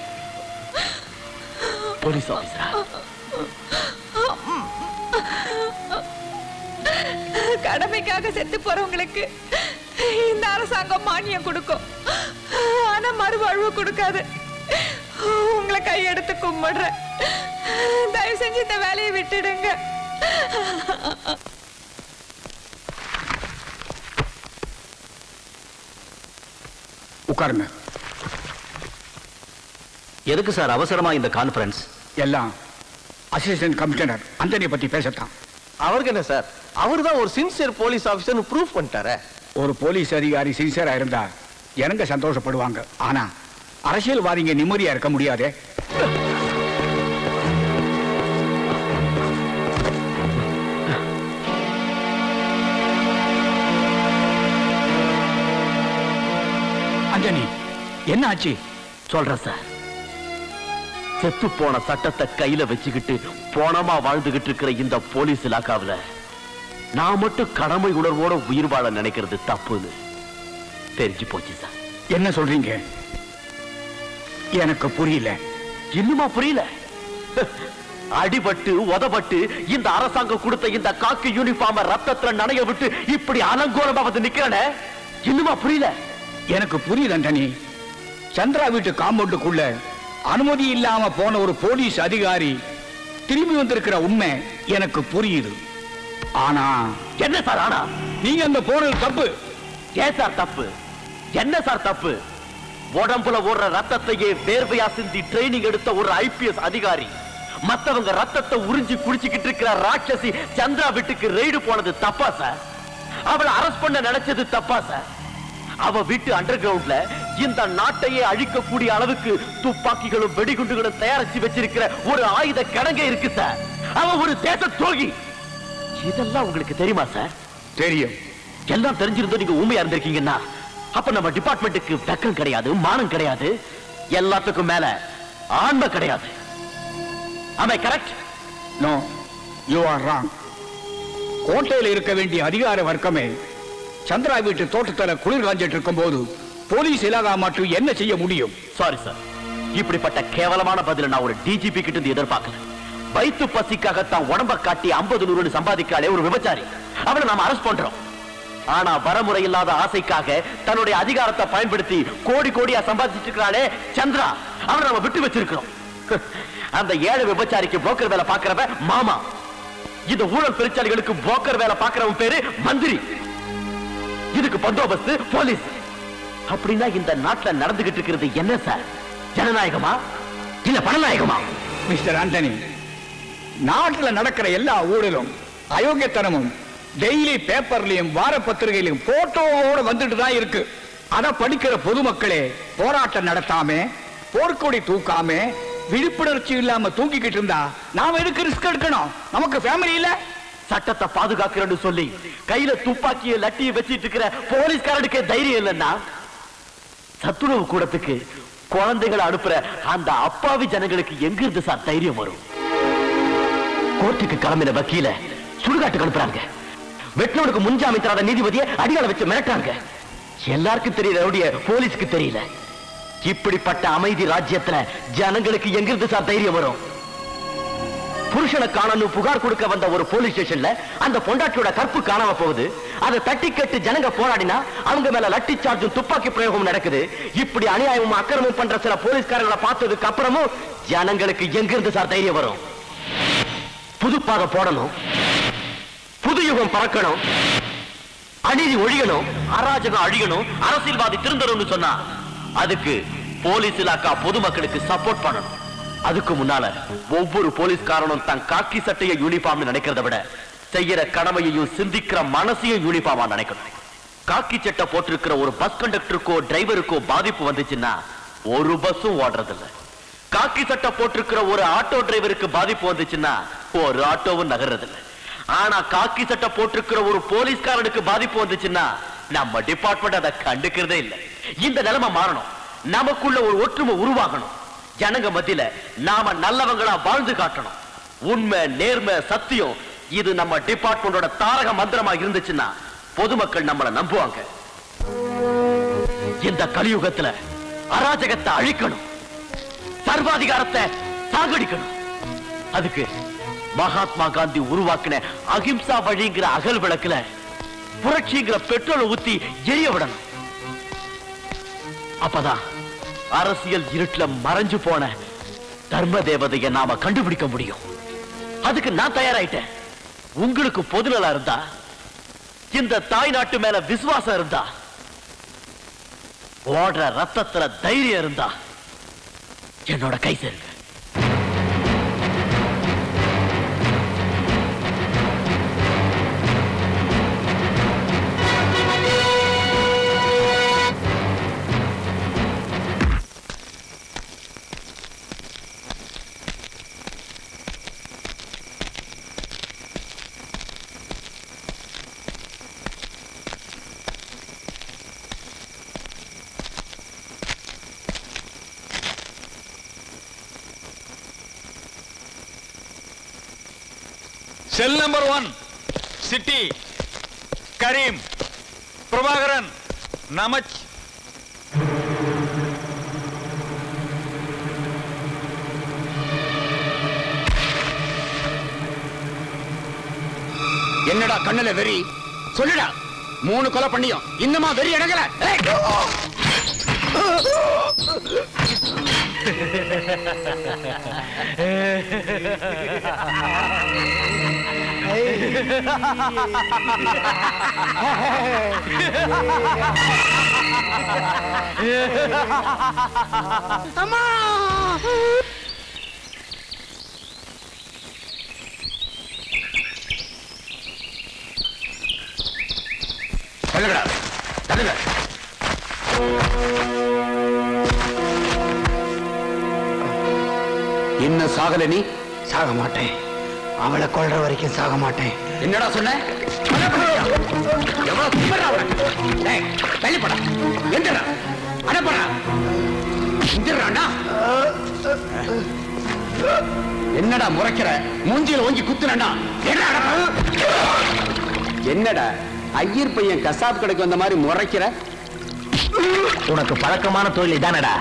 போலீஸ் ஆபீசரா கடமைக்காக செத்து போறவங்களுக்கு இந்த அரசாங்கம் மானியம் கொடுக்கும் ஆனா மறுவாழ்வு கொடுக்காது உங்களை கையெடுத்து கும்பிடுறேன் தயவு செஞ்சு இந்த வேலையை விட்டுடுங்க உட்காருங்க எதுக்கு சார் அவசரமா இந்த கான்ஃபரன்ஸ் எல்லாம் அசிஸ்டன்ட் கமிஷனர் அந்தனியை பத்தி பேசத்தான் அவருக்கு என்ன சார் அவர் தான் ஒரு சின்சியர் போலீஸ் ஆபீசர்னு ப்ரூஃப் பண்ணிட்டாரே ஒரு போலீஸ் அதிகாரி சின்சியரா இருந்தா எனக்கு சந்தோஷப்படுவாங்க ஆனா அரசியல்வாதிங்க நிம்மதியா இருக்க முடியாதே அஞ்சனி என்ன ஆச்சு சொல்றேன் சார் செத்து போன சட்டத்தை கையில வச்சுக்கிட்டு போனமா வாழ்ந்துகிட்டு இருக்கிற இந்த போலீஸ் இலாக்காவுல நான் மட்டும் கடமை உணர்வோட உயிர் வாழ நினைக்கிறது தப்புன்னு தெரிஞ்சு போச்சு சார் என்ன சொல்றீங்க எனக்கு புரியல இன்னுமா புரியல அடிபட்டு உதபட்டு இந்த அரசாங்கம் கொடுத்த இந்த காக்கி யூனிஃபார்ம ரத்தத்துல நனைய விட்டு இப்படி அலங்கோலமா வந்து நிக்கிறனே இன்னுமா புரியல எனக்கு புரியுது அண்டனி சந்திரா வீட்டு காம்பவுண்டுக்குள்ள அனுமதி இல்லாம போன ஒரு போலீஸ் அதிகாரி திரும்பி வந்திருக்கிற உண்மை எனக்கு புரியுது ஆனா என்ன சார் ஆனா நீங்க அந்த போனது தப்பு ஏன் சார் தப்பு என்ன சார் தப்பு உடம்புல ஓடுற ரத்தத்தையே வேர்வையா சிந்தி ட்ரைனிங் எடுத்த ஒரு ஐபிஎஸ் அதிகாரி மத்தவங்க ரத்தத்தை உறிஞ்சி குடிச்சுக்கிட்டு இருக்கிற ராட்சசி சந்திரா வீட்டுக்கு ரெய்டு போனது தப்பா சார் அவளை அரெஸ்ட் பண்ண நினைச்சது தப்பா சார் அவ வீட்டு அண்டர் கிரவுண்ட்ல இந்த நாட்டையே அழிக்கக்கூடிய அளவுக்கு துப்பாக்கிகளும் வெடிகுண்டுகளும் தயாரிச்சு வச்சிருக்கிற ஒரு ஆயுத கிடங்கே இருக்கு சார் அவ ஒரு தேச துரோகி இதெல்லாம் உங்களுக்கு தெரியுமா சார் தெரியும் எல்லாம் தெரிஞ்சிருந்தோம் நீங்க ஊமையா இருந்திருக்கீங்கன்னா அப்ப நம்ம டிபார்ட்மெண்ட்டுக்கு வெக்கம் கிடையாது மானம் கிடையாது எல்லாத்துக்கும் மேல ஆன்மை கிடையாது ஆமை correct no you are wrong கோட்டையில் இருக்க வேண்டிய அதிகார வர்க்கமே சந்திரா வீட்டு தோட்டத்துல குளிர் காஞ்சிட்டு இருக்கும் போது போலீஸ் இலாகா மட்டும் என்ன செய்ய முடியும் சாரி சார் இப்படிப்பட்ட கேவலமான பதில நான் ஒரு டிஜிபி கிட்ட இருந்து எதிர்பார்க்கல வயிற்று பசிக்காகத்தான் உடம்ப காட்டி ஐம்பது நூறு சம்பாதிக்காளே ஒரு விபச்சாரி அவளை நாம அரெஸ்ட் பண்றோம் ஆனா வரமுறை இல்லாத ஆசைக்காக தன்னுடைய அதிகாரத்தை பயன்படுத்தி கோடி கோடியா சம்பாதிச்சிட்டு இருக்கிறாளே சந்திரா அவளை நம்ம விட்டு வச்சிருக்கிறோம் அந்த ஏழை விபச்சாரிக்கு புரோக்கர் வேலை பார்க்கிறவ மாமா இந்த ஊழல் பெருச்சாளிகளுக்கு புரோக்கர் வேலை பார்க்கிறவன் பேரு மந்திரி இதுக்கு பந்தோபஸ்து போலீஸ் அப்படின்னா இந்த நாட்டுல நடந்துகிட்டு இருக்கிறது என்ன சார் ஜனநாயகமா இல்ல பணநாயகமா மிஸ்டர் ஆண்டனி நாட்டுல நடக்கிற எல்லா ஊழலும் அயோக்கியத்தனமும் டெய்லி பேப்பர்லயும் வார பத்திரிகையிலும் போட்டோவோட வந்துட்டு தான் இருக்கு அத படிக்கிற பொதுமக்களே போராட்டம் நடத்தாம போர்க்கொடி தூக்காம விழிப்புணர்ச்சி இல்லாம தூங்கிக்கிட்டு இருந்தா நாம எதுக்கு ரிஸ்க் எடுக்கணும் நமக்கு ஃபேமிலி இல்ல சட்டத்தை பாதுகாக்கிறேன்னு சொல்லி கையில துப்பாக்கிய லட்டிய வச்சிட்டு இருக்கிற போலீஸ்காரனுக்கு தைரியம் இல்லைன்னா சத்துணவு கூடத்துக்கு குழந்தைகளை அனுப்புற அந்த அப்பாவி ஜனங்களுக்கு எங்க இருந்து சார் தைரியம் வரும் கோர்ட்டுக்கு கிளம்பின வக்கீல சுடுகாட்டுக்கு அனுப்புறாங்க வெட்டினவனுக்கு முன்ஜாமீன் தராத நீதிபதியை அடியாள வச்சு மிரட்டாங்க எல்லாருக்கும் தெரியல ரவுடிய போலீஸ்க்கு தெரியல இப்படிப்பட்ட அமைதி ராஜ்யத்துல ஜனங்களுக்கு எங்கிருந்து சார் தைரியம் வரும் புருஷனை காணணும் புகார் கொடுக்க வந்த ஒரு போலீஸ் ஸ்டேஷன்ல அந்த பொண்டாட்டியோட கற்பு காணாம போகுது அதை தட்டி கட்டு ஜனங்க போராடினா அவங்க மேல லட்டி சார்ஜும் துப்பாக்கி பிரயோகம் நடக்குது இப்படி அநியாயமும் அக்கிரமும் பண்ற சில போலீஸ்காரங்களை பார்த்ததுக்கு அப்புறமும் ஜனங்களுக்கு எங்கிருந்து சார் தைரியம் வரும் புது பாதை போடணும் புது யுகம் பறக்கணும் அநீதி ஒழியணும் அராஜகம் அழியணும் அரசியல்வாதி திருந்தணும்னு சொன்னா அதுக்கு போலீஸ் இலாக்கா பொதுமக்களுக்கு சப்போர்ட் பண்ணணும் அதுக்கு முன்னால ஒவ்வொரு போலீஸ்காரனும் தன் காக்கி சட்டைய யூனிஃபார்ம்னு நினைக்கிறத விட செய்யற கடமையையும் சிந்திக்கிற மனசையும் யூனிஃபார்மா நினைக்கணும் காக்கி சட்டை போட்டிருக்கிற ஒரு பஸ் கண்டக்டருக்கோ டிரைவருக்கோ பாதிப்பு வந்துச்சுன்னா ஒரு பஸ்ஸும் ஓடுறதில்ல காக்கி சட்டை போட்டிருக்கிற ஒரு ஆட்டோ டிரைவருக்கு பாதிப்பு வந்துச்சுன்னா ஒரு ஆட்டோவும் நகர்றதில்ல ஆனா காக்கி சட்டை போட்டிருக்கிற ஒரு போலீஸ்காரனுக்கு பாதிப்பு வந்துச்சுன்னா நம்ம டிபார்ட்மெண்ட் அதை கண்டுக்கிறதே இல்ல இந்த நிலைமை மாறணும் நமக்குள்ள ஒரு ஒற்றுமை உருவாகணும் ஜனங்க மத்தியில நாம நல்லவங்களா வாழ்ந்து காட்டணும் உண்மை நேர்மை சத்தியம் இது நம்ம டிபார்ட்மெண்டோட தாரக மந்திரமா இருந்துச்சுன்னா பொதுமக்கள் நம்மளை நம்புவாங்க இந்த கலியுகத்துல அராஜகத்தை அழிக்கணும் சர்வாதிகாரத்தை சாகடிக்கணும் அதுக்கு மகாத்மா காந்தி உருவாக்கின அகிம்சா வழிங்கிற அகல் விளக்குல புரட்சிங்கிற பெட்ரோலை ஊத்தி எரிய விடணும் அப்பதான் அரசியல் இருட்டுல மறைஞ்சு போன தர்ம தேவதையை நாம கண்டுபிடிக்க முடியும் அதுக்கு நான் தயாராயிட்டேன் உங்களுக்கு பொதுநலா இருந்தா இந்த தாய் நாட்டு மேல விசுவாசம் இருந்தா ஓடுற ரத்தத்துல தைரியம் இருந்தா என்னோட கை சேருங்க cell number one city Karim Prabhakaran நமச் என்னடா கண்ணுல வெறி சொல்லுடா மூணு கொலை பண்ணியும் இன்னுமா வெறி அடங்கல ஏய்! அம்மா தள்ளுங்கடா தள்ளுங்க இன்னும் சாகல நீ சாக மாட்டேன் அவளை கொல்ற வரைக்கும் சாக மாட்டேன் என்னடா சொன்ன எவ்வளவு திமிரா உனக்கு? டேய், வெளிப்படா எந்திரா அடப்படா எந்திராண்டா என்னடா முறைக்கிற மூஞ்சில ஓங்கி குத்துறா என்னடா ஐயர் பையன் கசாப் கடைக்கு வந்த மாதிரி முறைக்கிற உனக்கு பழக்கமான தொழில் இதானடா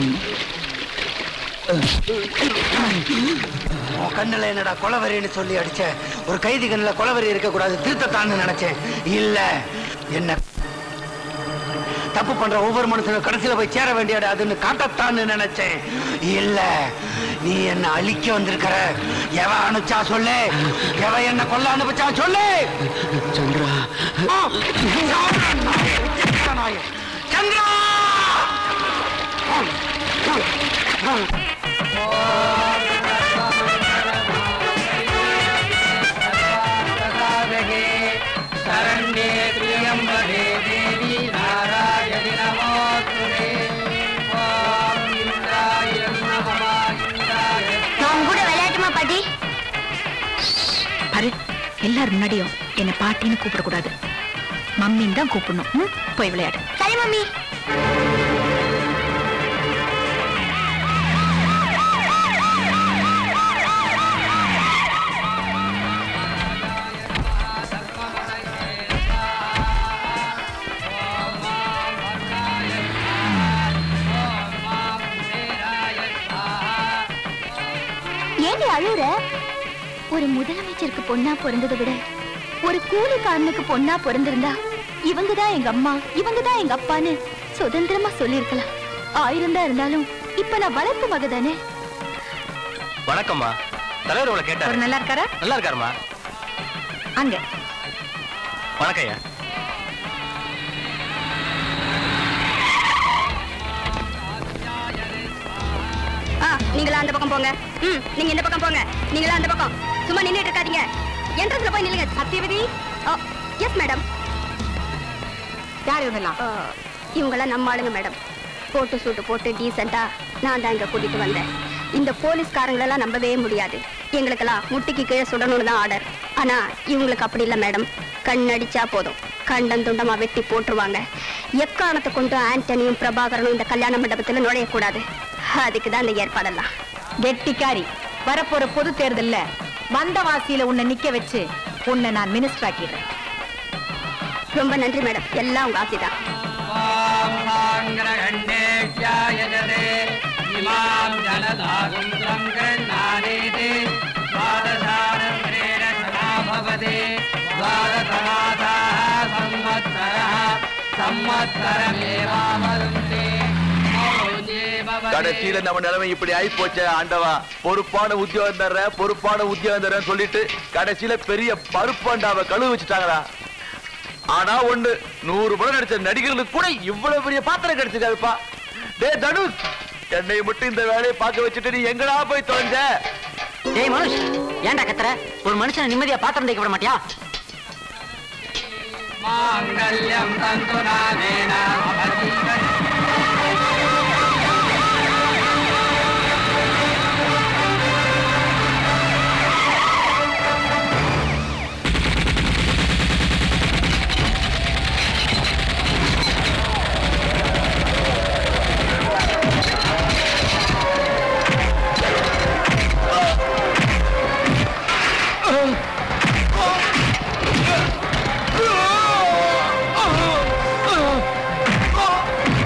உன் கண்ணுல என்னடா கொலவரின்னு சொல்லி அடிச்ச ஒரு கைதி கண்ணுல கொலவரி இருக்க கூடாது திருத்தத்தான்னு நினைச்சேன் இல்ல என்ன தப்பு பண்ற ஒவ்வொரு மனுஷனும் கடைசியில போய் சேர வேண்டியது அதுன்னு காட்டத்தான்னு நினைச்சேன் இல்ல நீ என்ன அழிக்க வந்திருக்கிற எவ அனுச்சா சொல்லு எவ என்ன கொல்ல அனுப்பிச்சா சொல்லு சந்திரா சந்திரா சரண்யே திரியம்பரே தேவி நாராயணி நமோஸ்துதே ஓம் இந்திராய நமः இந்திராய நான் கூட விளையாட்டுமா பாட்டி பாரு எல்லார் முன்னாடியும் என்ன பாட்டின்னு கூப்பிடக்கூடாது மம்மின்னு தான் கூப்பிடணும் ம்? போய் விளையாடு சரி மம்மி ஏண்டி அழுற ஒரு முதலமைச்சருக்கு பொண்ணா பிறந்ததை விட ஒரு கூலிக்காரனுக்கு பொண்ணா பிறந்திருந்தா இவங்க தான் எங்க அம்மா இவங்க தான் எங்க அப்பான்னு சுதந்திரமா சொல்லியிருக்கலாம் ஆயிரம் தான் இருந்தாலும் இப்ப நான் வளர்ப்பு மக தானே வணக்கம்மா தலைவர் உங்களை கேட்டாரு ஒரு நல்லா இருக்காரா நல்லா இருக்காருமா அங்க வணக்கம் ஐயா ஆ நீங்களா அந்த பக்கம் போங்க ம் நீங்க இந்த பக்கம் போங்க நீங்களா அந்த பக்கம் சும்மா நின்னுட்டு இருக்காதீங்க என்ட்ரன்ஸ்ல போய் நில்லுங்க சத்யவதி எஸ் மேடம் யார் இவங்கெல்லாம் இவங்கெல்லாம் நம்ம ஆளுங்க மேடம் போட்டு சூட்டு போட்டு டீசெண்டா நான் தான் இங்க கூட்டிட்டு வந்தேன் இந்த போலீஸ்காரங்களெல்லாம் நம்பவே முடியாது எங்களுக்கெல்லாம் முட்டிக்கு கீழே சுடணும்னு தான் ஆர்டர் ஆனா இவங்களுக்கு அப்படி இல்லை மேடம் கண் அடிச்சா போதும் கண்டம் துண்டமா வெட்டி போட்டுருவாங்க எக்காரணத்தை கொண்டு ஆண்டனியும் பிரபாகரனும் இந்த கல்யாண மண்டபத்துல நுழையக்கூடாது அதுக்கு தான் இந்த ஏற்பாடெல்லாம் கெட்டிக்காரி வரப்போற பொது தேர்தல்ல வந்தவாசியில உன்னை நிக்க வச்சு உன்னை நான் மினிஸ்டர் ஆக்கிடுறேன் ரொம்ப நன்றி மேடம் எல்லாம் உங்க ஆசைதான் ङ्ग्रगण्डेभ्यायजते इमां जनदागुन्द्रं गृह्णानेति द्वादशानन्तरेण सदा भवति द्वादशमासाः संवत्सरः संवत्सरमेवावरुन्ते கடைசியில நம்ம நிலைமை இப்படி ஆயி போச்சே ஆண்டவா பொறுப்பான உத்தியோகம் தர்ற பொறுப்பான உத்தியோகம் தர்றேன்னு சொல்லிட்டு கடைசியில பெரிய பருப்பாண்டாவை கழுவு வச்சுட்டாங்களா ஆனா ஒண்ணு நூறு படம் நடிச்ச நடிகர்களுக்கு கூட இவ்வளவு பெரிய பாத்திரம் கிடைச்சிருக்காருப்பா டே தனுஷ் என்னை மட்டும் இந்த வேலையை பார்க்க வச்சுட்டு நீ எங்கடா போய் தொலைஞ்ச ஏய் மனுஷ் ஏன்டா கத்துற ஒரு மனுஷனை நிம்மதியா பாத்திரம் தேய்க்க விட மாட்டியா माङ्गल्यं तन्तुनानेन Oh!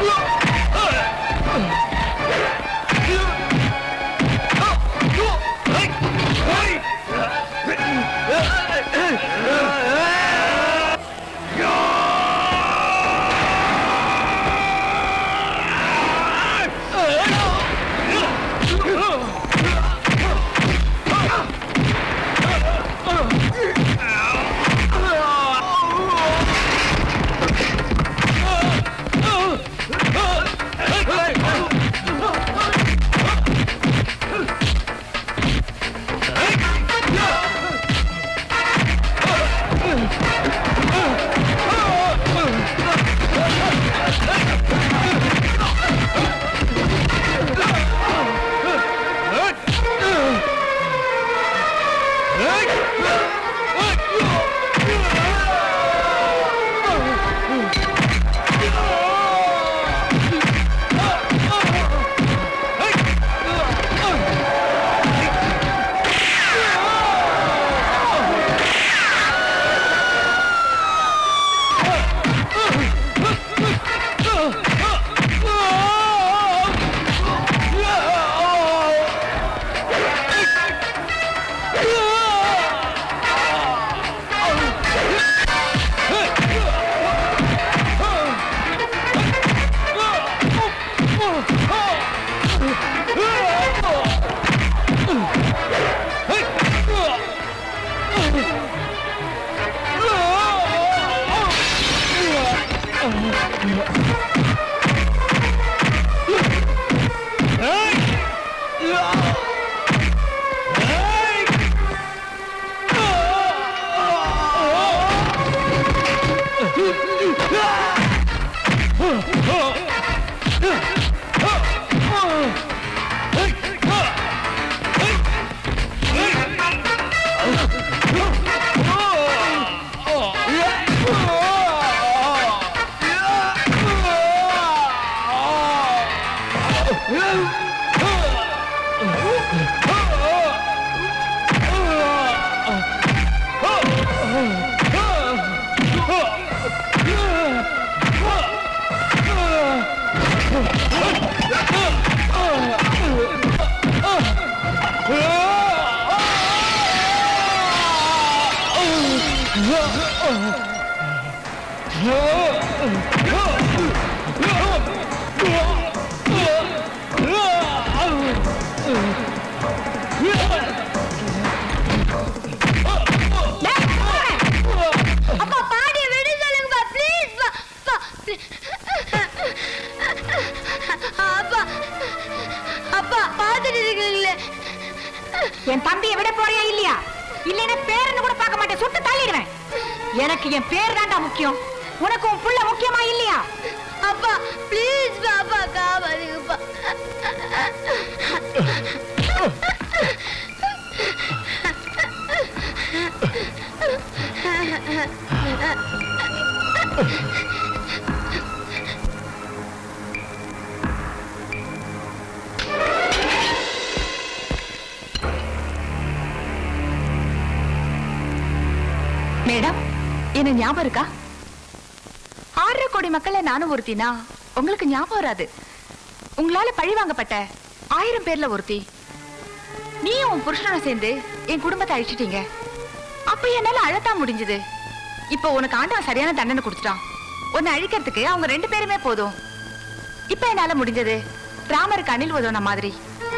அப்பா பாடிய விடு சொல்லுங்கப்பா ப்ளீஸ் அப்பா அப்பா பாத்துட்டு இருக்கீங்களே என் தம்பியை விட போறியா இல்லையா இல்லைன்னா பேரன்னு கூட பார்க்க மாட்டேன் சுட்டு தள்ளிடுவேன் எனக்கு என் பேர் தான்டா முக்கியம் உனக்கு உன் புள்ள முக்கியமா இல்லையா அப்பா ப்ளீஸ் பாப்பா காவாதுங்கப்பா மேடம் என்ன ஞாபகம் இருக்கா ஆறரை கோடி மக்கள்ல நானும் ஒருத்தினா உங்களுக்கு ஞாபகம் வராது உங்களால பழி வாங்கப்பட்ட ஆயிரம் பேர்ல ஒருத்தி நீயும் உன் புருஷனும் சேர்ந்து என் குடும்பத்தை அழிச்சிட்டீங்க அப்ப என்னால அழத்தான் முடிஞ்சது இப்போ உனக்கு ஆண்டவன் சரியான தண்டனை கொடுத்துட்டான் உன்னை அழிக்கிறதுக்கு அவங்க ரெண்டு பேருமே போதும் இப்ப என்னால முடிஞ்சது ராமருக்கு அணில் உதவுன மாதிரி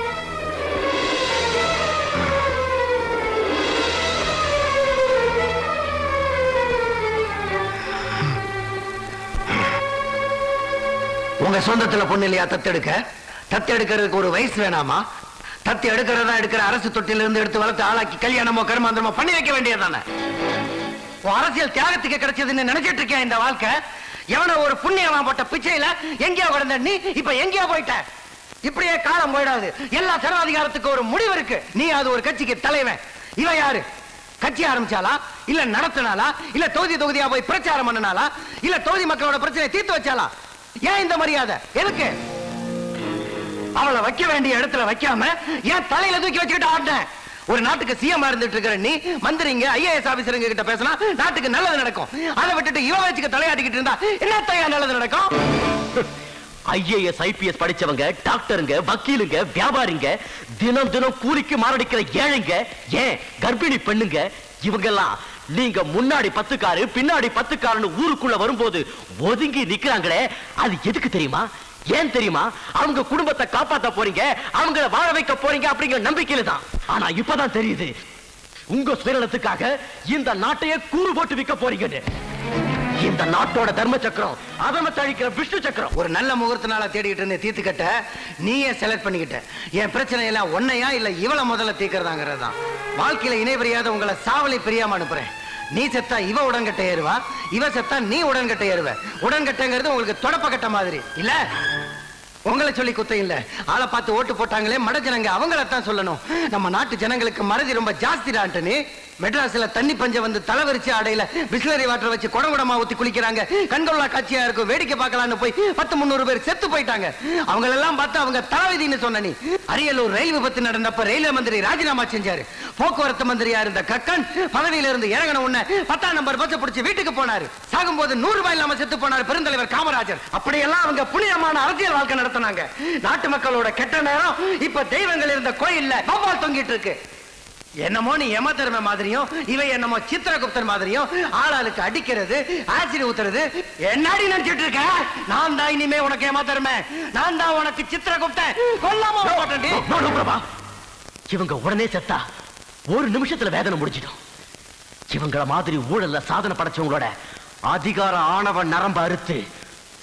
உங்க சொந்தத்துல பொண்ணு இல்லையா தத்தெடுக்க தத்தெடுக்கிறதுக்கு ஒரு வயசு வேணாமா தத்து எடுக்கிறதா எடுக்கிற அரசு தொட்டில இருந்து எடுத்து வளர்த்து ஆளாக்கி கல்யாணமோ கருமாந்திரமோ பண்ணி வைக்க வேண்டியதானே உன் அரசியல் தியாகத்துக்கு கிடைச்சதுன்னு நினைச்சிட்டு இருக்கேன் இந்த வாழ்க்கை எவனோ ஒரு புண்ணியவன் போட்ட பிச்சையில எங்கேயோ கிடந்த நீ இப்ப எங்கேயோ போயிட்ட இப்படியே காலம் போயிடாது எல்லா சர்வாதிகாரத்துக்கும் ஒரு முடிவு இருக்கு நீ அது ஒரு கட்சிக்கு தலைவன் இவன் யாரு கட்சி ஆரம்பிச்சாலா இல்ல நடத்தினாலா இல்ல தொகுதி தொகுதியா போய் பிரச்சாரம் பண்ணினாலா இல்ல தொகுதி மக்களோட பிரச்சனை தீர்த்து வச்சாலா ஏன் இந்த மரியாதை எதுக்கு அவளை வைக்க வேண்டிய இடத்துல வைக்காம ஏன் தலையில தூக்கி வச்சுக்கிட்டு ஆடினேன் ஒரு நாட்டுக்கு சிஎம் இருந்துட்டு இருக்கிற நீ மந்திரிங்க ஐஏஎஸ் ஆபீசருங்க கிட்ட பேசினா நாட்டுக்கு நல்லது நடக்கும் அதை விட்டுட்டு இவ வச்சுக்க தலையாட்டிக்கிட்டு இருந்தா என்ன தையா நல்லது நடக்கும் ஐஏஎஸ் ஐபிஎஸ் படிச்சவங்க டாக்டருங்க வக்கீலுங்க வியாபாரிங்க தினம் தினம் கூலிக்கு மாரடிக்கிற ஏழைங்க ஏன் கர்ப்பிணி பெண்ணுங்க இவங்கெல்லாம் நீங்க முன்னாடி பத்து காரு பின்னாடி பத்து காருன்னு ஊருக்குள்ள வரும்போது ஒதுங்கி நிக்கிறாங்களே அது எதுக்கு தெரியுமா ஏன் தெரியுமா அவங்க குடும்பத்தை காப்பாத்த போறீங்க அவங்கள வாழ வைக்க போறீங்க அப்படிங்கிற நம்பிக்கையில தான் ஆனா இப்பதான் தெரியுது உங்க சுயநலத்துக்காக இந்த நாட்டையே கூறு போட்டு விற்க போறீங்கன்னு இந்த நாட்டோட தர்ம சக்கரம் அதம தழிக்கிற விஷ்ணு சக்கரம் ஒரு நல்ல முகூர்த்த நாளை தேடிக்கிட்டு இருந்த தீர்த்து கட்ட நீயே செலக்ட் பண்ணிக்கிட்ட என் பிரச்சனை எல்லாம் ஒன்னையா இல்ல இவளை முதல்ல தீர்க்கறதாங்கிறது தான் வாழ்க்கையில இணை பிரியாத உங்களை சாவலை பிரியாம அனுப்புறேன் நீ செத்தா இவ உடன்கட்டை ஏறுவா இவ செத்தா நீ உடன்கட்டை ஏறுவ உடன்கட்டைங்கிறது உங்களுக்கு தொடப்பக்கட்ட மாதிரி இல்ல உங்களை சொல்லி குத்தம் இல்ல ஆளை பார்த்து ஓட்டு போட்டாங்களே மட ஜனங்க அவங்களத்தான் சொல்லணும் நம்ம நாட்டு ஜனங்களுக்கு மறதி ரொம்ப ஜாஸ்திடா நீ மெட்ராஸ்ல தண்ணி பஞ்சம் வந்து தலைவரிச்சு அடையில பிஸ்லரி வாட்டர் வச்சு குடம் குடமா ஊத்தி குளிக்கிறாங்க கண்கொள்ளா காட்சியா இருக்கும் வேடிக்கை பார்க்கலாம்னு போய் பத்து முந்நூறு பேர் செத்து போயிட்டாங்க அவங்க எல்லாம் பார்த்து அவங்க தலைவிதின்னு சொன்ன நீ அரியலூர் ரயில் விபத்து நடந்தப்ப ரயில்வே மந்திரி ராஜினாமா செஞ்சாரு போக்குவரத்து மந்திரியா இருந்த கக்கன் பதவியில இருந்து இறங்கின உடனே பத்தாம் நம்பர் பஸ் பிடிச்சு வீட்டுக்கு போனாரு சாகும்போது நூறு ரூபாய் இல்லாம செத்து போனார் பெருந்தலைவர் காமராஜர் அப்படியெல்லாம் அவங்க புனிதமான அரசியல் வாழ்க்கை நடத்தினாங்க நாட்டு மக்களோட கெட்ட நேரம் இப்ப தெய்வங்கள் இருந்த கோயில்ல வௌவால் தொங்கிட்டு இருக்கு என்னமோ நீ ஏமாத்தருமை மாதிரியும் இவன் என்னமோ சித்திரகுப்தன் மாதிரியும் ஆளாளுக்கு அடிக்கிறது ஆசிரி ஊத்துறது என்னடி நினைச்சிட்டு இருக்க நான் தான் இனிமே உனக்கு ஏமாத்தருமை நான் தான் உனக்கு சித்திரகுப்தன் கொல்லாம விட மாட்டேன்டி. No, no, Prabha. இவங்க உடனே செத்தா ஒரு நிமிஷத்துல வேதனை முடிஞ்சிடும் இவங்கள மாதிரி ஊழல்ல சாதனை படைச்சவங்களோட அதிகார ஆணவ நரம்ப அறுத்து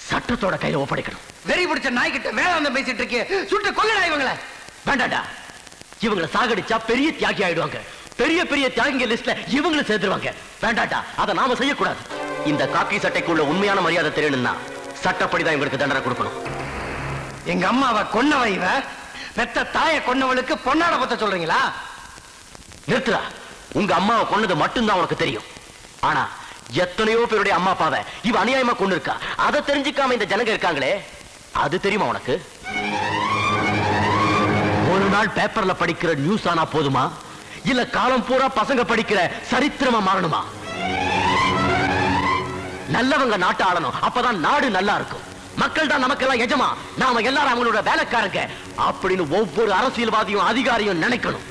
சட்டத்தோட கையில ஒப்படைக்கணும் வெறி பிடிச்ச நாய்கிட்ட வேளாந்த பேசிட்டு இருக்கே சுட்டு கொல்லடா இவங்கள வேண்டாடா இவங்கள சாகடிச்சா பெரிய தியாகி ஆயிடுவாங்க பெரிய பெரிய தியாகிங்க லிஸ்ட்ல இவங்களும் சேர்த்துருவாங்க வேண்டாடா அதை நாம செய்யக்கூடாது இந்த காக்கி சட்டைக்குள்ள உண்மையான மரியாதை தெரியணும்னா சட்டப்படிதான் இவங்களுக்கு தண்டனை கொடுக்கணும் எங்க அம்மாவை கொன்னவ இவ பெத்த தாய கொன்னவளுக்கு பொன்னாட பத்த சொல்றீங்களா நிறுத்துறா உங்க அம்மாவை கொன்னது மட்டும்தான் உனக்கு தெரியும் ஆனா எத்தனையோ பேருடைய அம்மா அப்பாவை இவ அநியாயமா கொண்டு இருக்கா அதை தெரிஞ்சுக்காம இந்த ஜனங்க இருக்காங்களே அது தெரியுமா உனக்கு ஒரு நாள் பேப்பர்ல படிக்கிற நியூஸ் ஆனா போதுமா இல்ல காலம் பூரா பசங்க படிக்கிற சரித்திரமா மாறணுமா நல்லவங்க நாட்டை ஆளணும் அப்பதான் நாடு நல்லா இருக்கும் மக்கள் தான் நமக்கெல்லாம் எஜமா நாம எல்லாரும் அவங்களோட வேலைக்காரங்க அப்படின்னு ஒவ்வொரு அரசியல்வாதியும் அதிகாரியும் நினைக்கணும்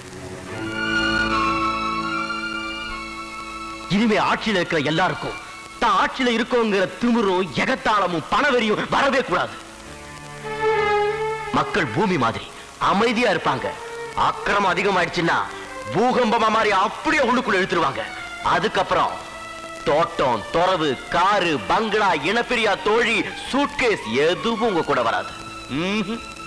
இனிமே ஆட்சியில இருக்கிற எல்லாருக்கும் தான் ஆட்சியில இருக்கோங்கிற திமிரும் எகத்தாளமும் பணவெறியும் வரவே கூடாது மக்கள் பூமி மாதிரி அமைதியா இருப்பாங்க அக்கிரமம் அதிகமாயிடுச்சுன்னா பூகம்பமா மாதிரி அப்படியே உள்ளுக்குள்ள இழுத்துருவாங்க அதுக்கப்புறம் தோட்டம் துறவு காரு பங்களா இனப்பிரியா தோழி சூட்கேஸ் எதுவும் உங்க கூட வராது ம்ஹும்.